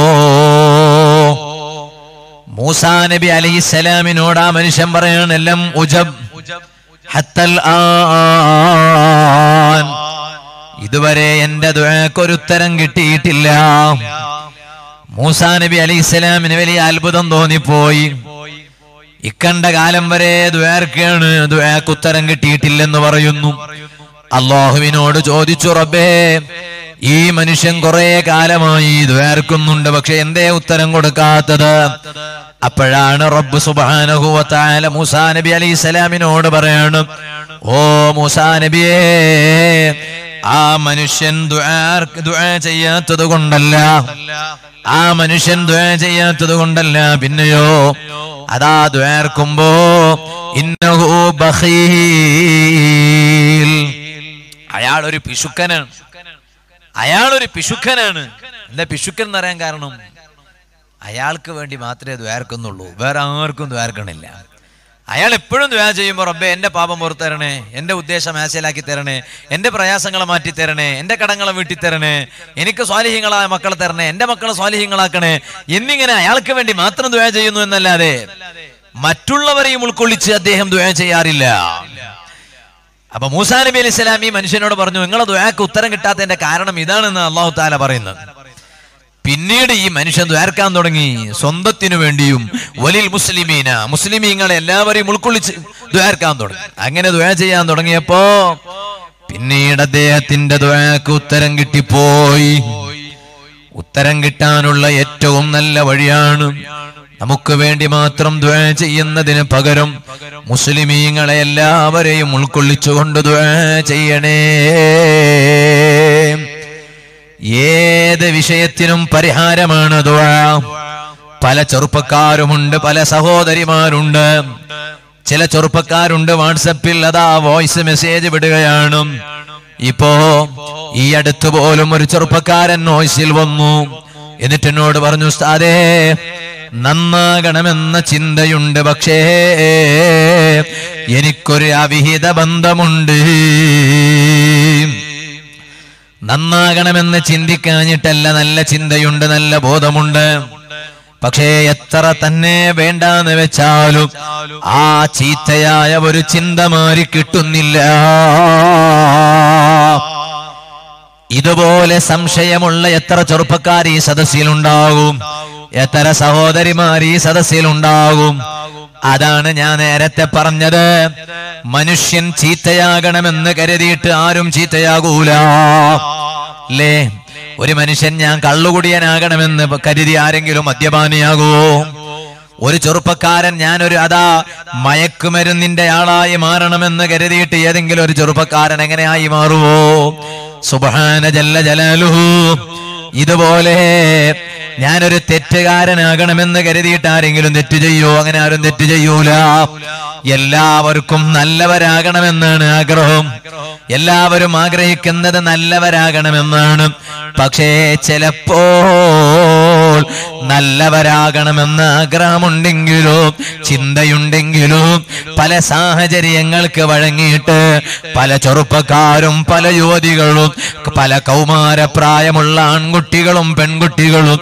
മൂസാ നബി അലൈഹിസ്സലാമിനോട് ആ മനുഷ്യൻ പറയണെല്ലാം ഉജബ് ഹത്തൽ ആൻ ഇതുവരെ എന്റെ ദുആക്കൊരു ഉത്തരം കിട്ടിയിട്ടില്ല മൂസാ നബി അലൈഹിസ്സലാമിന് വലിയ അത്ഭുതം തോന്നിപ്പോയി ഇക്കണ്ട കാലം വരെ ദ്വാർക്കാണ് ദ്വാക്ക് ഉത്തരം കിട്ടിയിട്ടില്ലെന്ന് പറയുന്നു അള്ളാഹുവിനോട് ചോദിച്ചു റബ്ബേ ഈ മനുഷ്യൻ കുറെ കാലമായി ദ്വാർക്കുന്നുണ്ട് പക്ഷെ എന്തേ ഉത്തരം കൊടുക്കാത്തത് അപ്പോഴാണ് റബ്ബ് സുബ്ഹാനഹു വ തആല മൂസാ നബി അലൈഹി സ്വലാമിനോട് പറയാണ് ഓ മൂസാ നബിയേ ആ മനുഷ്യൻ ദുആർക്ക് ദുആ ചെയ്യാത്തത് കൊണ്ടല്ല ആ മനുഷ്യൻ ദുആ ചെയ്യാത്തത് കൊണ്ടല്ല പിന്നെയോ അതാ ദ്വാർക്കുമ്പോ ഇന്നഹു ബഖീൽ അയാൾ ഒരു പിശുക്കനാണ് അയാൾ ഒരു പിശുക്കനാണ് എന്താ പിശുക്കൻ എന്ന് പറയാൻ കാരണം അയാൾക്ക് വേണ്ടി മാത്രമേ ദ്വാർക്കുന്നുള്ളൂ വേറെ ആർക്കും ദ്വാർക്കണില്ല അയാൾ എപ്പോഴും ദ്വാ ചെയ്യുമ്പോൾ റബ്ബെ എന്റെ പാപം പുറത്തു തരണേ എന്റെ ഉദ്ദേശം ഹാസ്യലാക്കി തരണേ എന്റെ പ്രയാസങ്ങളെ മാറ്റി തരണേ എന്റെ കടങ്ങളെ വീട്ടി തരണേ എനിക്ക് സ്വാലിഹ്യങ്ങളായ മക്കളെ തരണേ എന്റെ മക്കളെ സ്വാലിഹ്യങ്ങളാക്കണേ എന്നിങ്ങനെ അയാൾക്ക് വേണ്ടി മാത്രം ദ്വാ ചെയ്യുന്നു എന്നല്ലാതെ മറ്റുള്ളവരെയും ഉൾക്കൊള്ളിച്ച് അദ്ദേഹം ദ്വാ ചെയ്യാറില്ല അപ്പൊ മൂസാ നബി അലൈഹി സ്വലാം ഈ മനുഷ്യനോട് പറഞ്ഞു നിങ്ങളെ ദ്വാക്ക് ഉത്തരം കിട്ടാത്തതിന്റെ കാരണം ഇതാണെന്ന് അള്ളാഹു താല പറയുന്നത് പിന്നീട് ഈ മനുഷ്യൻ ദ്വാർക്കാൻ തുടങ്ങി സ്വന്തത്തിനു വേണ്ടിയും വലിൽ മുസ്ലിമീന മുസ്ലിമീങ്ങളെ എല്ലാവരെയും ഉൾക്കൊള്ളിച്ച് ദ്വാർക്കാൻ തുടങ്ങി അങ്ങനെ ദ്വാ ചെയ്യാൻ തുടങ്ങിയപ്പോ പിന്നീട് അദ്ദേഹത്തിന്റെ ദ്വാക്ക് ഉത്തരം കിട്ടിപ്പോയി ഉത്തരം കിട്ടാനുള്ള ഏറ്റവും നല്ല വഴിയാണ് നമുക്ക് വേണ്ടി മാത്രം ദ്വാ ചെയ്യുന്നതിന് പകരം മുസ്ലിമീങ്ങളെ എല്ലാവരെയും ഉൾക്കൊള്ളിച്ചുകൊണ്ട് ദ്വാ ചെയ്യണേ ഏത് വിഷയത്തിനും പരിഹാരമാണ് ദ്വാ പല ചെറുപ്പക്കാരുമുണ്ട് പല സഹോദരിമാരുണ്ട് ചില ചെറുപ്പക്കാരുണ്ട് വാട്സപ്പിൽ അതാ വോയിസ് മെസ്സേജ് വിടുകയാണ് ഇപ്പോ ഈ അടുത്ത് പോലും ഒരു ചെറുപ്പക്കാരൻ വോയിസിൽ വന്നു എന്നിട്ട് എന്നോട് പറഞ്ഞു ഉസ്താദേ നന്നാകണമെന്ന ചിന്തയുണ്ട് പക്ഷേ എനിക്കൊരു അവിഹിത ബന്ധമുണ്ട് നന്നാകണമെന്ന് ചിന്തിക്കാഞ്ഞിട്ടല്ല നല്ല ചിന്തയുണ്ട് നല്ല ബോധമുണ്ട് പക്ഷേ എത്ര തന്നെ വേണ്ടാന്ന് വെച്ചാലും ആ ചീത്തയായ ഒരു ചിന്ത മാറി കിട്ടുന്നില്ല ഇതുപോലെ സംശയമുള്ള എത്ര ചെറുപ്പക്കാർ ഈ സദസ്സിലുണ്ടാകും എത്ര സഹോദരിമാർ ഈ സദസ്സിലുണ്ടാകും അതാണ് ഞാൻ നേരത്തെ പറഞ്ഞത് മനുഷ്യൻ ചീത്തയാകണമെന്ന് കരുതിയിട്ട് ആരും ചീത്തയാകൂല അല്ലേ ഒരു മനുഷ്യൻ ഞാൻ കള്ളുകുടിയനാകണമെന്ന് കരുതി ആരെങ്കിലും മദ്യപാനിയാകുമോ ഒരു ചെറുപ്പക്കാരൻ ഞാനൊരു അതാ മയക്കുമരുന്നിന്റെ ആളായി മാറണമെന്ന് കരുതിയിട്ട് ഏതെങ്കിലും ഒരു ചെറുപ്പക്കാരൻ എങ്ങനെയായി മാറുവോ സുബഹാന ജല്ല ജലാലുഹു ഇതുപോലെ ഞാനൊരു തെറ്റുകാരനാകണമെന്ന് കരുതിയിട്ട് ആരെങ്കിലും തെറ്റ് ചെയ്യോ അങ്ങനെ ആരും തെറ്റ് ചെയ്യൂല എല്ലാവർക്കും നല്ലവരാകണമെന്നാണ് ആഗ്രഹം എല്ലാവരും ആഗ്രഹിക്കുന്നത് നല്ലവരാകണമെന്നാണ് പക്ഷേ ചിലപ്പോൾ നല്ലവരാകണമെന്ന് ആഗ്രഹമുണ്ടെങ്കിലും ചിന്തയുണ്ടെങ്കിലും പല സാഹചര്യങ്ങൾക്ക് വഴങ്ങിയിട്ട് പല ചെറുപ്പക്കാരും പല യുവതികളും പല കൗമാരപ്രായമുള്ള ആൺകുട്ടികളും പെൺകുട്ടികളും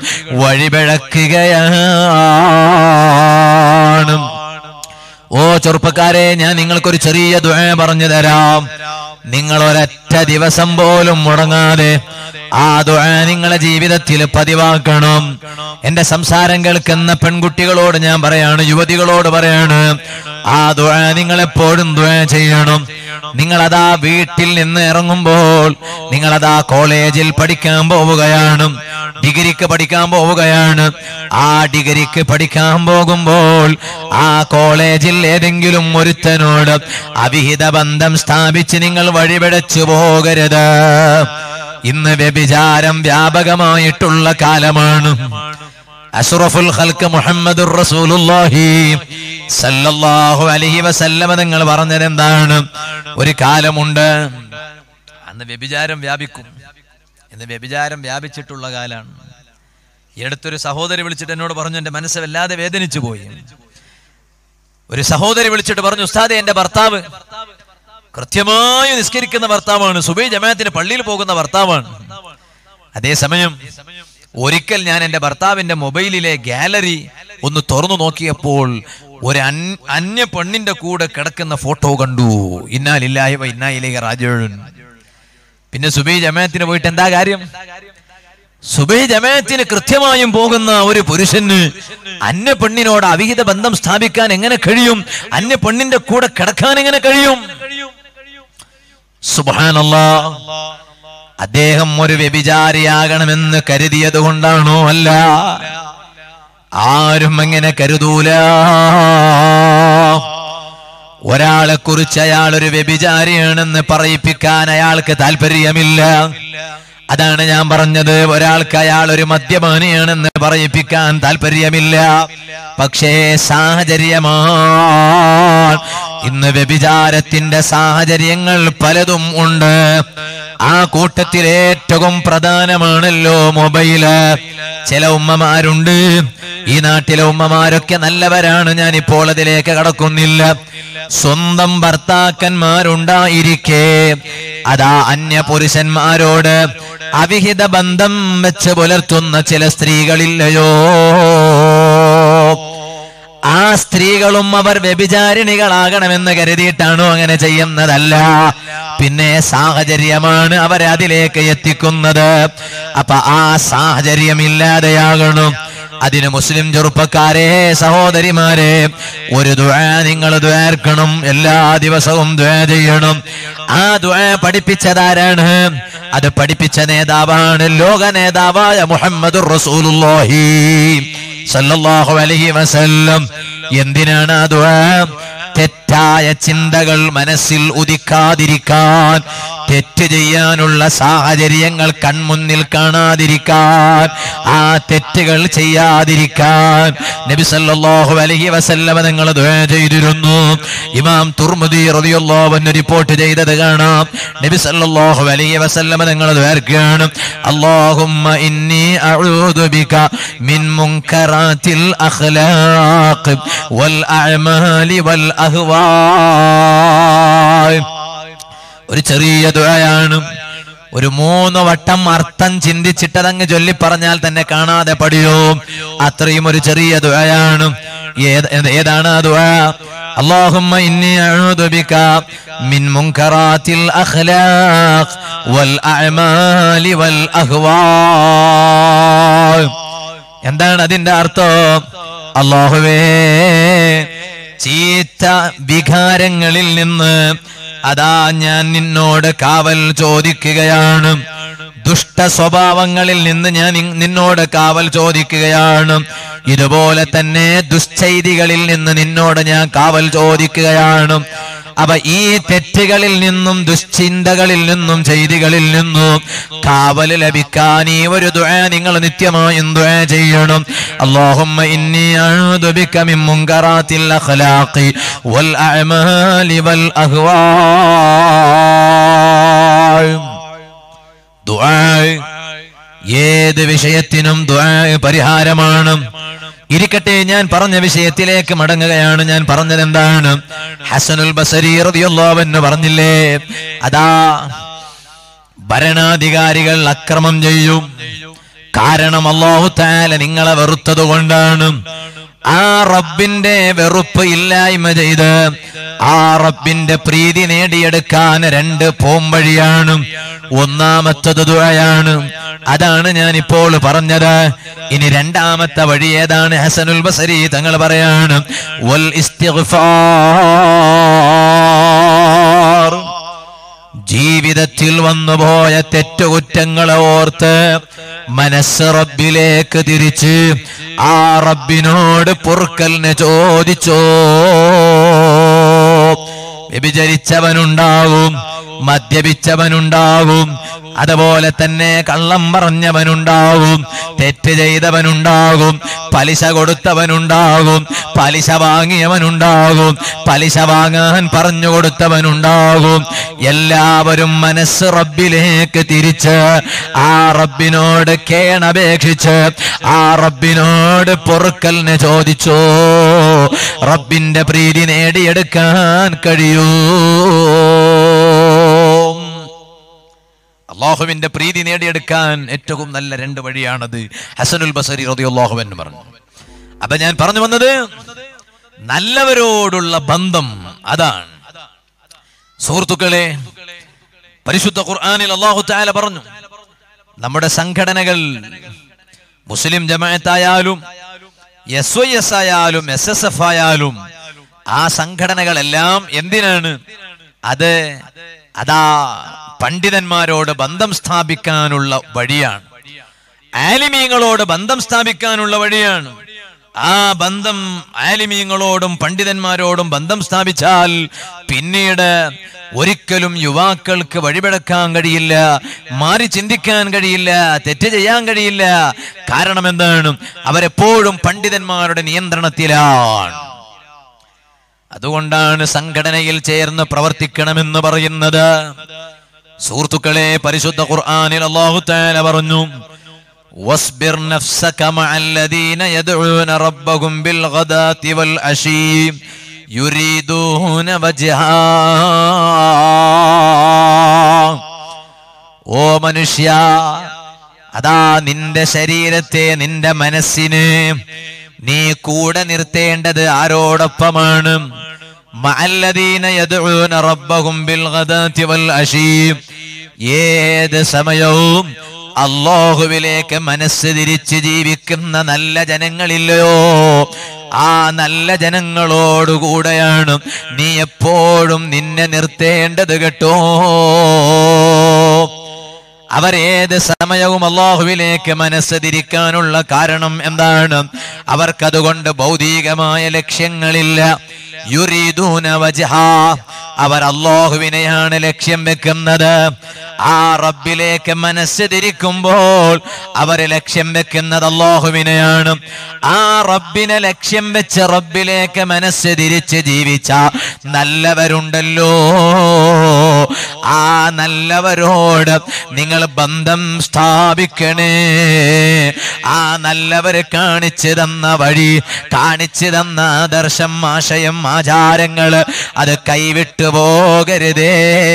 വഴിപിഴക്കുകയാണ് ഓ ചെറുപ്പക്കാരെ ഞാൻ നിങ്ങൾക്കൊരു ചെറിയ ദുആ പറഞ്ഞു തരാം നിങ്ങൾ ഒരൊറ്റ ദിവസം പോലും മുടങ്ങാതെ ആ ദുആ നിങ്ങളെ ജീവിതത്തിൽ പതിവാക്കണം എന്റെ സംസാരം കേൾക്കുന്ന പെൺകുട്ടികളോട് ഞാൻ പറയാണ് യുവതികളോട് പറയാണ് ആ ദുആ നിങ്ങൾ എപ്പോഴും ദുആ ചെയ്യണം നിങ്ങളതാ വീട്ടിൽ നിന്ന് ഇറങ്ങുമ്പോൾ നിങ്ങളതാ കോളേജിൽ പഠിക്കാൻ പോവുകയാണ് ഡിഗ്രിക്ക് പഠിക്കാൻ പോവുകയാണ് ആ ഡിഗ്രിക്ക് പഠിക്കാൻ പോകുമ്പോൾ ആ കോളേജിൽ ഏതെങ്കിലും ഒരുത്തനോട് അവിഹിത ബന്ധം സ്ഥാപിച്ച് നിങ്ങൾ വഴിപിടച്ചു പോകരുത് ഇന്ന് വ്യഭിചാരം വ്യാപകമായിട്ടുള്ള കാലമാണ് അഷ്റഫുൽ ഖൽക്ക് മുഹമ്മദുർ റസൂലുള്ളാഹി സല്ലല്ലാഹു അലൈഹി വസല്ലമ നിങ്ങൾ പറഞ്ഞത് എന്താണ് ഒരു കാലമുണ്ട് അന്ന് വ്യഭിചാരം വ്യാപിക്കും ഇന്ന് വ്യഭിചാരം വ്യാപിച്ചിട്ടുള്ള കാലാണ് ഈ അടുത്തൊരു സഹോദരി വിളിച്ചിട്ട് എന്നോട് പറഞ്ഞു എന്റെ മനസ്സ് വല്ലാതെ വേദനിച്ചു പോയി ഒരു സഹോദരി വിളിച്ചിട്ട് പറഞ്ഞു ഉസ്താദെ എന്റെ ഭർത്താവ് കൃത്യമായി നിസ്കരിക്കുന്ന ഭർത്താവാണ് സുബൈ ജമാഅത്തിന് പള്ളിയിൽ പോകുന്ന ഭർത്താവാണ് അതേസമയം ഒരിക്കൽ ഞാൻ എന്റെ ഭർത്താവിന്റെ മൊബൈലിലെ ഗാലറി ഒന്ന് തുറന്നു നോക്കിയപ്പോൾ ഒരു അൻ- അന്യ പെണ്ണിന്റെ കൂടെ കിടക്കുന്ന ഫോട്ടോ കണ്ടു ഇന്നാലില്ലാഹി വ ഇന്നായിലേക്ക് രാജേഴൻ പിന്നെ സുബൈ ജമാഅത്തിന് പോയിട്ട് എന്താ കാര്യം സുബൈ ജമാഅത്തിന് കൃത്യമായും പോകുന്ന ഒരു പുരുഷന് അന്യ പെണ്ണിനോട് അവിഹിത ബന്ധം സ്ഥാപിക്കാൻ എങ്ങനെ കഴിയും അന്യ പെണ്ണിന്റെ കൂടെ കിടക്കാൻ എങ്ങനെ കഴിയും സുബാനല്ലാ അദ്ദേഹം ഒരു വ്യഭിചാരിയാകണമെന്ന് കരുതിയത് കൊണ്ടാണോ അല്ല ആരും അങ്ങനെ കരുതൂല ഒരാളെ കുറിച്ച് അയാൾ ഒരു വ്യഭിചാരിയാണെന്ന് പറയിപ്പിക്കാൻ അയാൾക്ക് താല്പര്യമില്ല അതാണ് ഞാൻ പറഞ്ഞത് ഒരാൾക്ക് അയാൾ ഒരു മദ്യപാനിയാണെന്ന് പറയിപ്പിക്കാൻ താല്പര്യമില്ല പക്ഷേ സാഹചര്യമാണ് ഇന്ന് വ്യഭിചാരത്തിന്റെ സാഹചര്യങ്ങൾ പലതും ഉണ്ട് ആ കൂട്ടത്തിൽ ഏറ്റവും പ്രധാനമാണല്ലോ മൊബൈല് ചില ഉമ്മമാരുണ്ട് ഈ നാട്ടിലെ ഉമ്മമാരൊക്കെ നല്ലവരാണ് ഞാൻ ഇപ്പോൾ അതിലേക്ക് കടക്കുന്നില്ല സ്വന്തം ഭർത്താക്കന്മാരുണ്ടായിരിക്കെ അതാ അന്യ പുരുഷന്മാരോട് അവിഹിത ബന്ധം വെച്ച് പുലർത്തുന്ന ചില സ്ത്രീകളില്ലയോ ആ സ്ത്രീകളും അവർ വ്യഭിചാരിണികളാകണമെന്ന് കരുതിയിട്ടാണോ അങ്ങനെ ചെയ്യുന്നതല്ല പിന്നെ സാഹചര്യമാണ് അവരെ അതിലേക്ക് എത്തിക്കുന്നത് അപ്പൊ ആ സാഹചര്യം ഇല്ലാതെയാകണം അതിന് മുസ്ലിം ചെറുപ്പക്കാരെ സഹോദരിമാരെ ഒരു ദ്വാ നിങ്ങൾ ദ്വാർക്കണം എല്ലാ ദിവസവും ദ്വാ ചെയ്യണം ആ ദ്വാ പഠിപ്പിച്ചതാരാണ് അത് പഠിപ്പിച്ച നേതാവാണ് ലോക നേതാവായ മുഹമ്മദ് റസൂലുള്ളാഹി സല്ലല്ലാഹു അലൈഹി വസല്ലം എന്തിനാണ് ആ ദുആ തെറ്റായ ചിന്തകൾ മനസ്സിൽ ഉദിക്കാതിരിക്കാൻ തെറ്റ് ചെയ്യാനുള്ള സാഹചര്യങ്ങൾ കൺമുന്നിൽ കാണാതിരിക്കാൻ ആ തെറ്റുകൾ ചെയ്യാതിരിക്കാൻ നബി സല്ലല്ലാഹു അലൈഹി വസല്ലമ നിങ്ങൾ ദുആ ചെയ്തിരുന്നു ഇമാം തുർമുദി റളിയല്ലാഹു അൻഹു റിപ്പോർട്ട് ചെയ്തത് കാണാം നബി സല്ലല്ലാഹു അലൈഹി വസല്ലമ നിങ്ങൾ ദ്വാർക്കാണ് അല്ലാഹുമ്മ ഇന്നി അഊദു ബിക മിൻ മുൻകറാത്തിൽ അഖ്ലാഖ് വൽ അഅമാലി വൽ അഹ്വാ ഒരു ചെറിയ ദുആയാണ് ഒരു മൂന്ന് വട്ടം അർത്ഥം ചിന്തിച്ചിട്ടതങ്ങ് ചൊല്ലി പറഞ്ഞാൽ തന്നെ കാണാതെ പഠിയോ അത്രയും ഒരു ചെറിയ ദുആയാണ് ഏത് ഏതാണ് ആ ദുആ اللهم إني أعوذ بك من منكرات الأخلاق والأعمال والأهواء എന്താണ് അതിന്റെ അർത്ഥം അള്ളാഹുവേ ചീത്ത വികാരങ്ങളിൽ നിന്ന് അതാ ഞാൻ നിന്നോട് കാവൽ ചോദിക്കുകയാണ് ദുഷ്ട സ്വഭാവങ്ങളിൽ നിന്ന് ഞാൻ ഇ- നിന്നോട് കാവൽ ചോദിക്കുകയാണ് ഇതുപോലെ തന്നെ ദുശ്ചൈതികളിൽ നിന്ന് നിന്നോട് ഞാൻ കാവൽ ചോദിക്കുകയാണ് അപ്പൊ ഈ തെറ്റുകളിൽ നിന്നും ദുശ്ചിന്തകളിൽ നിന്നും ചെയ്തികളിൽ നിന്നും കാവല് ലഭിക്കാൻ ഈ ഒരു ദുആ നിങ്ങൾ നിത്യമായും ദുആ ചെയ്യണം അല്ലാഹുമ്മ ഇന്നി അഊദു ബിക മിൻ മുൻകറാത്തിൽ അഖ്ലാഖി വൽ അഅമാലി വൽ അഹ്വാ ദുആ ഏത് വിഷയത്തിനും ദുആ പരിഹാരമാണ് ഇരിക്കട്ടെ ഞാൻ പറഞ്ഞ വിഷയത്തിലേക്ക് മടങ്ങുകയാണ് ഞാൻ പറഞ്ഞത് എന്താണ് ഹസനുൽ ബസരി റളിയല്ലാഹു അൻഹു പറഞ്ഞില്ലേ അതാ ഭരണാധികാരികൾ അക്രമം ചെയ്യും കാരണം അല്ലാഹു തആല നിങ്ങളെ വെറുത്തത് കൊണ്ടാണ് ആ റബ്ബിന്റെ വെറുപ്പ് ഇല്ലായ്മ ചെയ്ത് ആ റബ്ബിന്റെ പ്രീതി നേടിയെടുക്കാൻ രണ്ട് പോംവഴിയാണ് ഒന്നാമത്തത് ദുആയാണ് അതാണ് ഞാൻ ഇപ്പോൾ പറഞ്ഞത് ഇനി രണ്ടാമത്തെ വഴി ഏതാണ് ഹസനുൽ ബസരി തങ്ങൾ പറയാണ് വൽ ഇസ്തിഗ്ഫാർ ജീവിതത്തിൽ വന്നുപോയ തെറ്റുകുറ്റങ്ങളെ ഓർത്ത് മനസ്സ് റബ്ബിലേക്ക് തിരിച്ച് ആ റബ്ബിനോട് പൊറുക്കലിനെ ചോദിച്ചോ വ്യഭിചരിച്ചവനുണ്ടാകും മദ്യപിച്ചവനുണ്ടാകും അതുപോലെ തന്നെ കള്ളം പറഞ്ഞവനുണ്ടാകും തെറ്റ് ചെയ്തവനുണ്ടാകും പലിശ കൊടുത്തവനുണ്ടാകും പലിശ വാങ്ങിയവനുണ്ടാകും പലിശ വാങ്ങാൻ പറഞ്ഞു കൊടുത്തവനുണ്ടാകും എല്ലാവരും മനസ്സ് റബ്ബിലേക്ക് തിരിച്ച് ആ റബ്ബിനോട് കേണപേക്ഷിച്ച് ആ റബ്ബിനോട് പൊറുക്കലിനെ ചോദിച്ചോ റബ്ബിന്റെ പ്രീതി നേടിയെടുക്കാൻ കഴിയൂ അള്ളാഹുവിന്റെ പ്രീതി നേടിയെടുക്കാൻ ഏറ്റവും നല്ല രണ്ട് വഴിയാണത് ഹസനുൽ ബസരി റളിയല്ലാഹു എന്ന് പറഞ്ഞു അപ്പൊ ഞാൻ പറഞ്ഞു വന്നത് നല്ലവരോടുള്ള ബന്ധം അതാണ് സുഹൃത്തുക്കളെ പരിശുദ്ധ ഖുർആനിൽ അള്ളാഹു താല പറഞ്ഞു നമ്മുടെ സംഘടനകൾ മുസ്ലിം ജമാഅത്തായാലും എസ് വൈ എസ് ആയാലും എസ് എസ് എഫ് ആയാലും ആ സംഘടനകളെല്ലാം എന്തിനാണ് അത് അതാ പണ്ഡിതന്മാരോട് ബന്ധം സ്ഥാപിക്കാനുള്ള വഴിയാണ് ആലിമീങ്ങളോട് ബന്ധം സ്ഥാപിക്കാനുള്ള വഴിയാണ് ആ ബന്ധം ആലിമീങ്ങളോടും പണ്ഡിതന്മാരോടും ബന്ധം സ്ഥാപിച്ചാൽ പിന്നീട് ഒരിക്കലും യുവാക്കൾക്ക് വഴിപെടക്കാൻ കഴിയില്ല മാറി ചിന്തിക്കാൻ കഴിയില്ല തെറ്റ് ചെയ്യാൻ കഴിയില്ല കാരണം എന്താണ് അവരെപ്പോഴും പണ്ഡിതന്മാരുടെ നിയന്ത്രണത്തിലാണ് അതുകൊണ്ടാണ് സംഘടനയിൽ ചേർന്ന് പ്രവർത്തിക്കണമെന്ന് പറയുന്നത് സുഹൃത്തുക്കളെ പരിശുദ്ധ ഖുർആനിൽ അല്ലാഹു തആല പറഞ്ഞു واصبر نفسك مع الذين يدعون ربهم بالغداة والعشي يريدون وجها ഓ മനുഷ്യ അതാ നിന്റെ ശരീരത്തെ നിന്റെ മനസ്സിന് നീ കൂടെ നിർത്തേണ്ടത് ആരോടൊപ്പമാണ് മഅല്ലദീന യദ്ഊന റബ്ബഹും ബിൽ ഗദാതി വൽ അശീ ഏത് സമയവും അള്ളാഹുവിലേക്ക് മനസ്സ് തിരിച്ച് ജീവിക്കുന്ന നല്ല ജനങ്ങളില്ലയോ ആ നല്ല ജനങ്ങളോടുകൂടെയാണ് നീ എപ്പോഴും നിന്നെ നിർത്തേണ്ടത് കേട്ടോ അവരേത് സമയവും അള്ളാഹുവിലേക്ക് മനസ്സ് തിരിക്കാനുള്ള കാരണം എന്താണ് അവർക്കതുകൊണ്ട് ഭൗതികമായ ലക്ഷ്യങ്ങളില്ല യുരീദൂന വജ്ഹ അവർ അള്ളാഹുവിനെയാണ് ലക്ഷ്യം വെക്കുന്നത് ആ റബ്ബിലേക്ക് മനസ്സ് തിരിക്കുമ്പോൾ അവര് ലക്ഷ്യം വെക്കുന്നത് അള്ളാഹുവിനെയാണ് ആ റബ്ബിനെ ലക്ഷ്യം വെച്ച് റബ്ബിലേക്ക് മനസ്സ് തിരിച്ച് ജീവിച്ച നല്ലവരുണ്ടല്ലോ ആ നല്ലവരോട് നിങ്ങൾ ബന്ധം സ്ഥാപിക്കണേ ആ നല്ലവര് കാണിച്ചു തന്ന വഴി കാണിച്ചു തന്ന ആദർശം ആശയം ആചാരങ്ങള് അത് കൈവിട്ടു പോകരുതേ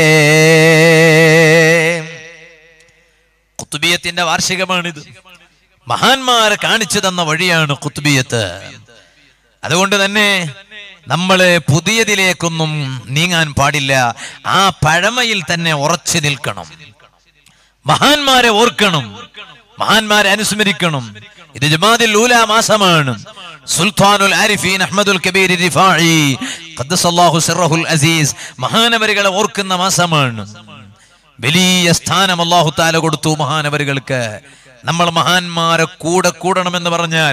കുത്തുബിയത്തിന്റെ വാർഷികമാണിത് മഹാന്മാർ കാണിച്ചു തന്ന വഴിയാണ് കുത്തുബിയത്ത് അതുകൊണ്ട് തന്നെ നമ്മള് പുതിയതിലേക്കൊന്നും നീങ്ങാൻ പാടില്ല ആ പഴമയിൽ തന്നെ ഉറച്ചു നിൽക്കണം മഹാന്മാരെ ഓർക്കണം മഹാന്മാരെ അനുസ്മരിക്കണം ഇത് ജമാദിൽ ഊല മാസമാണ് സുൽത്താനുൽ ആരിഫീൻ അഹ്മദുൽ കബീർ റിഫാഇ ഖദ്ദസല്ലാഹു സിറഹുൽ അസീസ് മഹാനവരുകളെ ഓർക്കുന്ന മാസമാണ് വലിയ സ്ഥാനം അല്ലാഹു താല കൊടുത്തു മഹാനവരുകൾക്ക് നമ്മൾ മഹാന്മാരെ കൂടെ കൂടണമെന്ന് പറഞ്ഞാൽ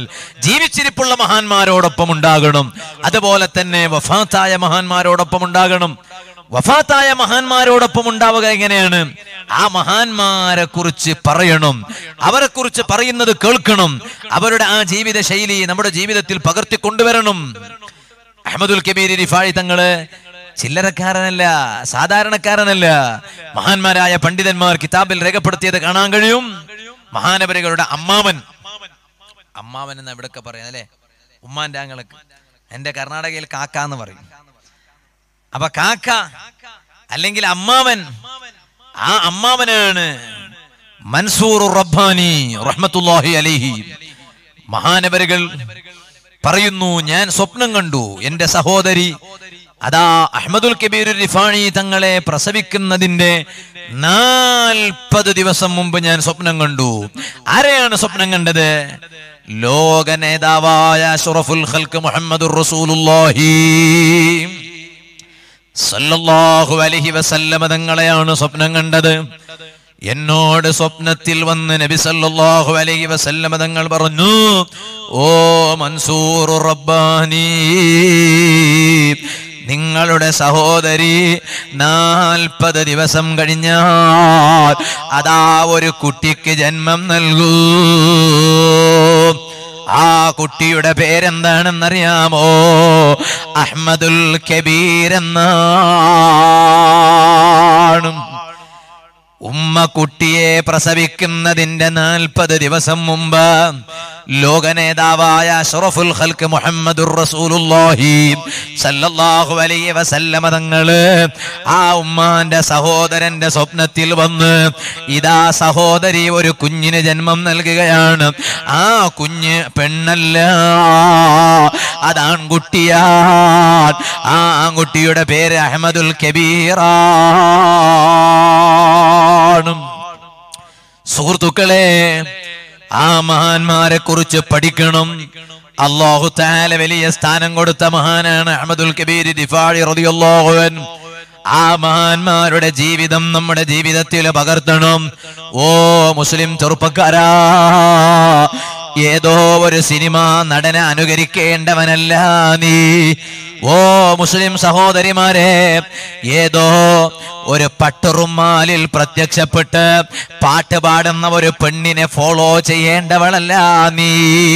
ജീവിച്ചിരിപ്പുള്ള മഹാന്മാരോടൊപ്പം ഉണ്ടാകണം അതുപോലെ തന്നെ വഫാത്തായ മഹാന്മാരോടൊപ്പം ഉണ്ടാകണം വഫാത്തായ മഹാന്മാരോടൊപ്പം ഉണ്ടാവുക എങ്ങനെയാണ് ആ മഹാന്മാരെ കുറിച്ച് പറയണം അവരെ കുറിച്ച് പറയുന്നത് കേൾക്കണം അവരുടെ ആ ജീവിത ശൈലി നമ്മുടെ ജീവിതത്തിൽ പകർത്തി കൊണ്ടുവരണം അഹമ്മദുൽ കബീർ റിഫാഴി തങ്ങള് ചില്ലറക്കാരനല്ല സാധാരണക്കാരനല്ല മഹാന്മാരായ പണ്ഡിതന്മാർ കിതാബിൽ രേഖപ്പെടുത്തിയത് കാണാൻ കഴിയും മഹാനവരികളുടെ അമ്മാവൻ അമ്മാവൻ എന്ന് എവിടെയൊക്കെ പറയാം അല്ലെ ഉമ്മാന്റെ ആങ്ങളൊക്കെ എന്റെ കർണാടകയിൽ കാക്ക എന്ന് പറയും അപ്പൊ കാക്ക അല്ലെങ്കിൽ അമ്മാവൻ ആ അമ്മാവനാണ് മൻസൂർ റബ്ബാനി റഹ്മത്തുല്ലാഹി അലൈഹി മഹാനവരുകൾ പറയുന്നു ഞാൻ സ്വപ്നം കണ്ടു എന്റെ സഹോദരി അതാ അഹമ്മദുൽ കബീർ റിഫാണി തങ്ങളെ പ്രസവിക്കുന്നതിന്റെ നാൽപ്പത് ദിവസം മുമ്പ് ഞാൻ സ്വപ്നം കണ്ടു ആരെയാണ് സ്വപ്നം കണ്ടത് ലോക നേതാവായ അഷ്റഫുൽ ഖൽക്ക് മുഹമ്മദുർ റസൂലുള്ളാഹി സല്ലല്ലാഹു അലൈഹി വസല്ലമ തങ്ങളെയാണ് സ്വപ്നം കണ്ടത് എന്നോട് സ്വപ്നത്തിൽ വന്ന് നബി സല്ലല്ലാഹു അലൈഹി വസല്ലമ തങ്ങൾ പറഞ്ഞു ഓ മൻസൂർ റബ്ബാനി നിങ്ങളുടെ സഹോദരി നാൽപ്പത് ദിവസം കഴിഞ്ഞാൽ അതാ ഒരു കുട്ടിക്ക് ജന്മം നൽകൂ ആ കുട്ടിയുടെ പേരെന്താണെന്നറിയാമോ അഹമ്മദുൽ കബീർ എന്നാണ് ഉമ്മ കുട്ടിയെ പ്രസവിക്കുന്നതിന്റെ നാൽപ്പത് ദിവസം മുമ്പ് ലോക നേതാവായ അഷ്റഫുൽ ഖൽക്ക് മുഹമ്മദുർ റസൂലുള്ളാഹി സല്ലല്ലാഹു അലൈഹി വസല്ലമ തങ്ങള് ആ ഉമ്മാന്റെ സഹോദരന്റെ സ്വപ്നത്തിൽ വന്ന് ഇതാ സഹോദരി ഒരു കുഞ്ഞിന് ജന്മം നൽകുകയാണ് ആ കുഞ്ഞ് പെണ്ണല്ല അത് ആൺകുട്ടിയാണ് ആ ആൺകുട്ടിയുടെ പേര് അഹമ്മദുൽ കബീറാണ് സുഹൃത്തുക്കളെ ആ മഹാന്മാരെ കുറിച്ച് പഠിക്കണം അള്ളാഹു താല വലിയ സ്ഥാനം കൊടുത്ത മഹാനാണ് അഹമ്മദുൽ കബീർ ദിഫാഴി റളിയല്ലാഹു അൻഹു ആ മഹാന്മാരുടെ ജീവിതം നമ്മുടെ ജീവിതത്തിൽ പകർത്തണം ഓ മുസ്ലിം ചെറുപ്പക്കാരാ ഏതോ ഒരു സിനിമ നടനെ അനുകരിക്കേണ്ടവനല്ല നീ ഓ മുസ്ലിം സഹോദരിമാരെ ഏതോ ഒരു പട്ടുറുമാലിൽ പ്രത്യക്ഷപ്പെട്ട് പാട്ട് പാടുന്ന ഒരു പെണ്ണിനെ ഫോളോ ചെയ്യേണ്ടവളല്ല നീ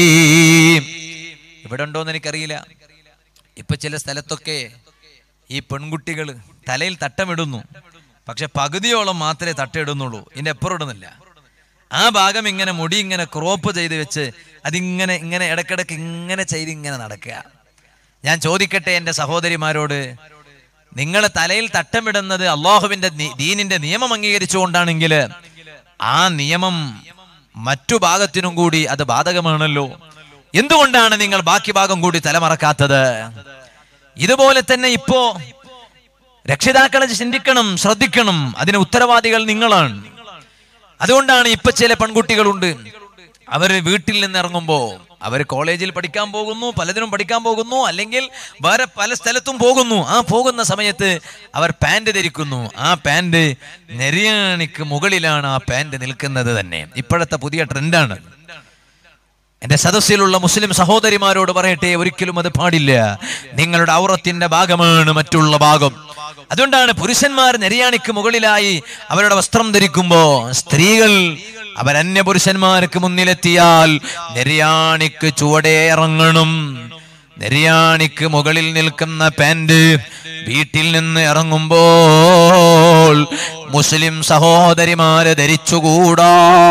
ഇവിടെ ഉണ്ടോന്ന് എനിക്കറിയില്ല ഇപ്പൊ ചില സ്ഥലത്തൊക്കെ ഈ പെൺകുട്ടികൾ തലയിൽ തട്ടമിടുന്നു പക്ഷെ പകുതിയോളം മാത്രമേ തട്ടയിടുന്നുള്ളൂ ഇതിന്റെ എപ്പുറം ഇടുന്നില്ല ആ ഭാഗം ഇങ്ങനെ മുടി ഇങ്ങനെ ക്രോപ്പ് ചെയ്ത് വെച്ച് അതിങ്ങനെ ഇങ്ങനെ ഇടക്കിടക്ക് ഇങ്ങനെ ചെയ്ത് ഇങ്ങനെ നടക്കുക ഞാൻ ചോദിക്കട്ടെ എൻ്റെ സഹോദരിമാരോട് നിങ്ങളെ തലയിൽ തട്ടമിടുന്നത് അള്ളാഹുവിന്റെ നി- ദീനിന്റെ നിയമം അംഗീകരിച്ചുകൊണ്ടാണെങ്കിൽ ആ നിയമം മറ്റു ഭാഗത്തിനും കൂടി അത് ബാധകമാണല്ലോ എന്തുകൊണ്ടാണ് നിങ്ങൾ ബാക്കി ഭാഗം കൂടി തലമറക്കാത്തത് ഇതുപോലെ തന്നെ ഇപ്പോ രക്ഷിതാക്കളെ ചിന്തിക്കണം ശ്രദ്ധിക്കണം അതിന് ഉത്തരവാദികൾ നിങ്ങളാണ് അതുകൊണ്ടാണ് ഇപ്പൊ ചില പെൺകുട്ടികളുണ്ട് അവര് വീട്ടിൽ നിന്ന് ഇറങ്ങുമ്പോ അവർ കോളേജിൽ പഠിക്കാൻ പോകുന്നു പലതിനും പഠിക്കാൻ പോകുന്നു അല്ലെങ്കിൽ വേറെ പല സ്ഥലത്തും പോകുന്നു ആ പോകുന്ന സമയത്ത് അവർ പാന്റ് ധരിക്കുന്നു ആ പാന്റ് നെരിയാണിക്ക് മുകളിലാണ് ആ പാന്റ് നിൽക്കുന്നത് തന്നെ ഇപ്പോഴത്തെ പുതിയ ട്രെൻഡാണ് എന്റെ സദസ്സിലുള്ള മുസ്ലിം സഹോദരിമാരോട് പറയട്ടെ ഒരിക്കലും അത് പാടില്ല നിങ്ങളുടെ ഔറത്തിന്റെ ഭാഗമാണ് മറ്റുള്ള ഭാഗം അതുകൊണ്ടാണ് പുരുഷന്മാർ നെരിയാണിക്ക് മുകളിലായി അവരുടെ വസ്ത്രം ധരിക്കുമ്പോ സ്ത്രീകൾ അവരന്യ പുരുഷന്മാർക്ക് മുന്നിലെത്തിയാൽ നെരിയാണിക്ക് ചുവടെ ഇറങ്ങണം നെരിയാണിക്ക് മുകളിൽ നിൽക്കുന്ന പാന്റ് വീട്ടിൽ നിന്ന് ഇറങ്ങുമ്പോൾ മുസ്ലിം സഹോദരിമാര് ധരിച്ചുകൂടാ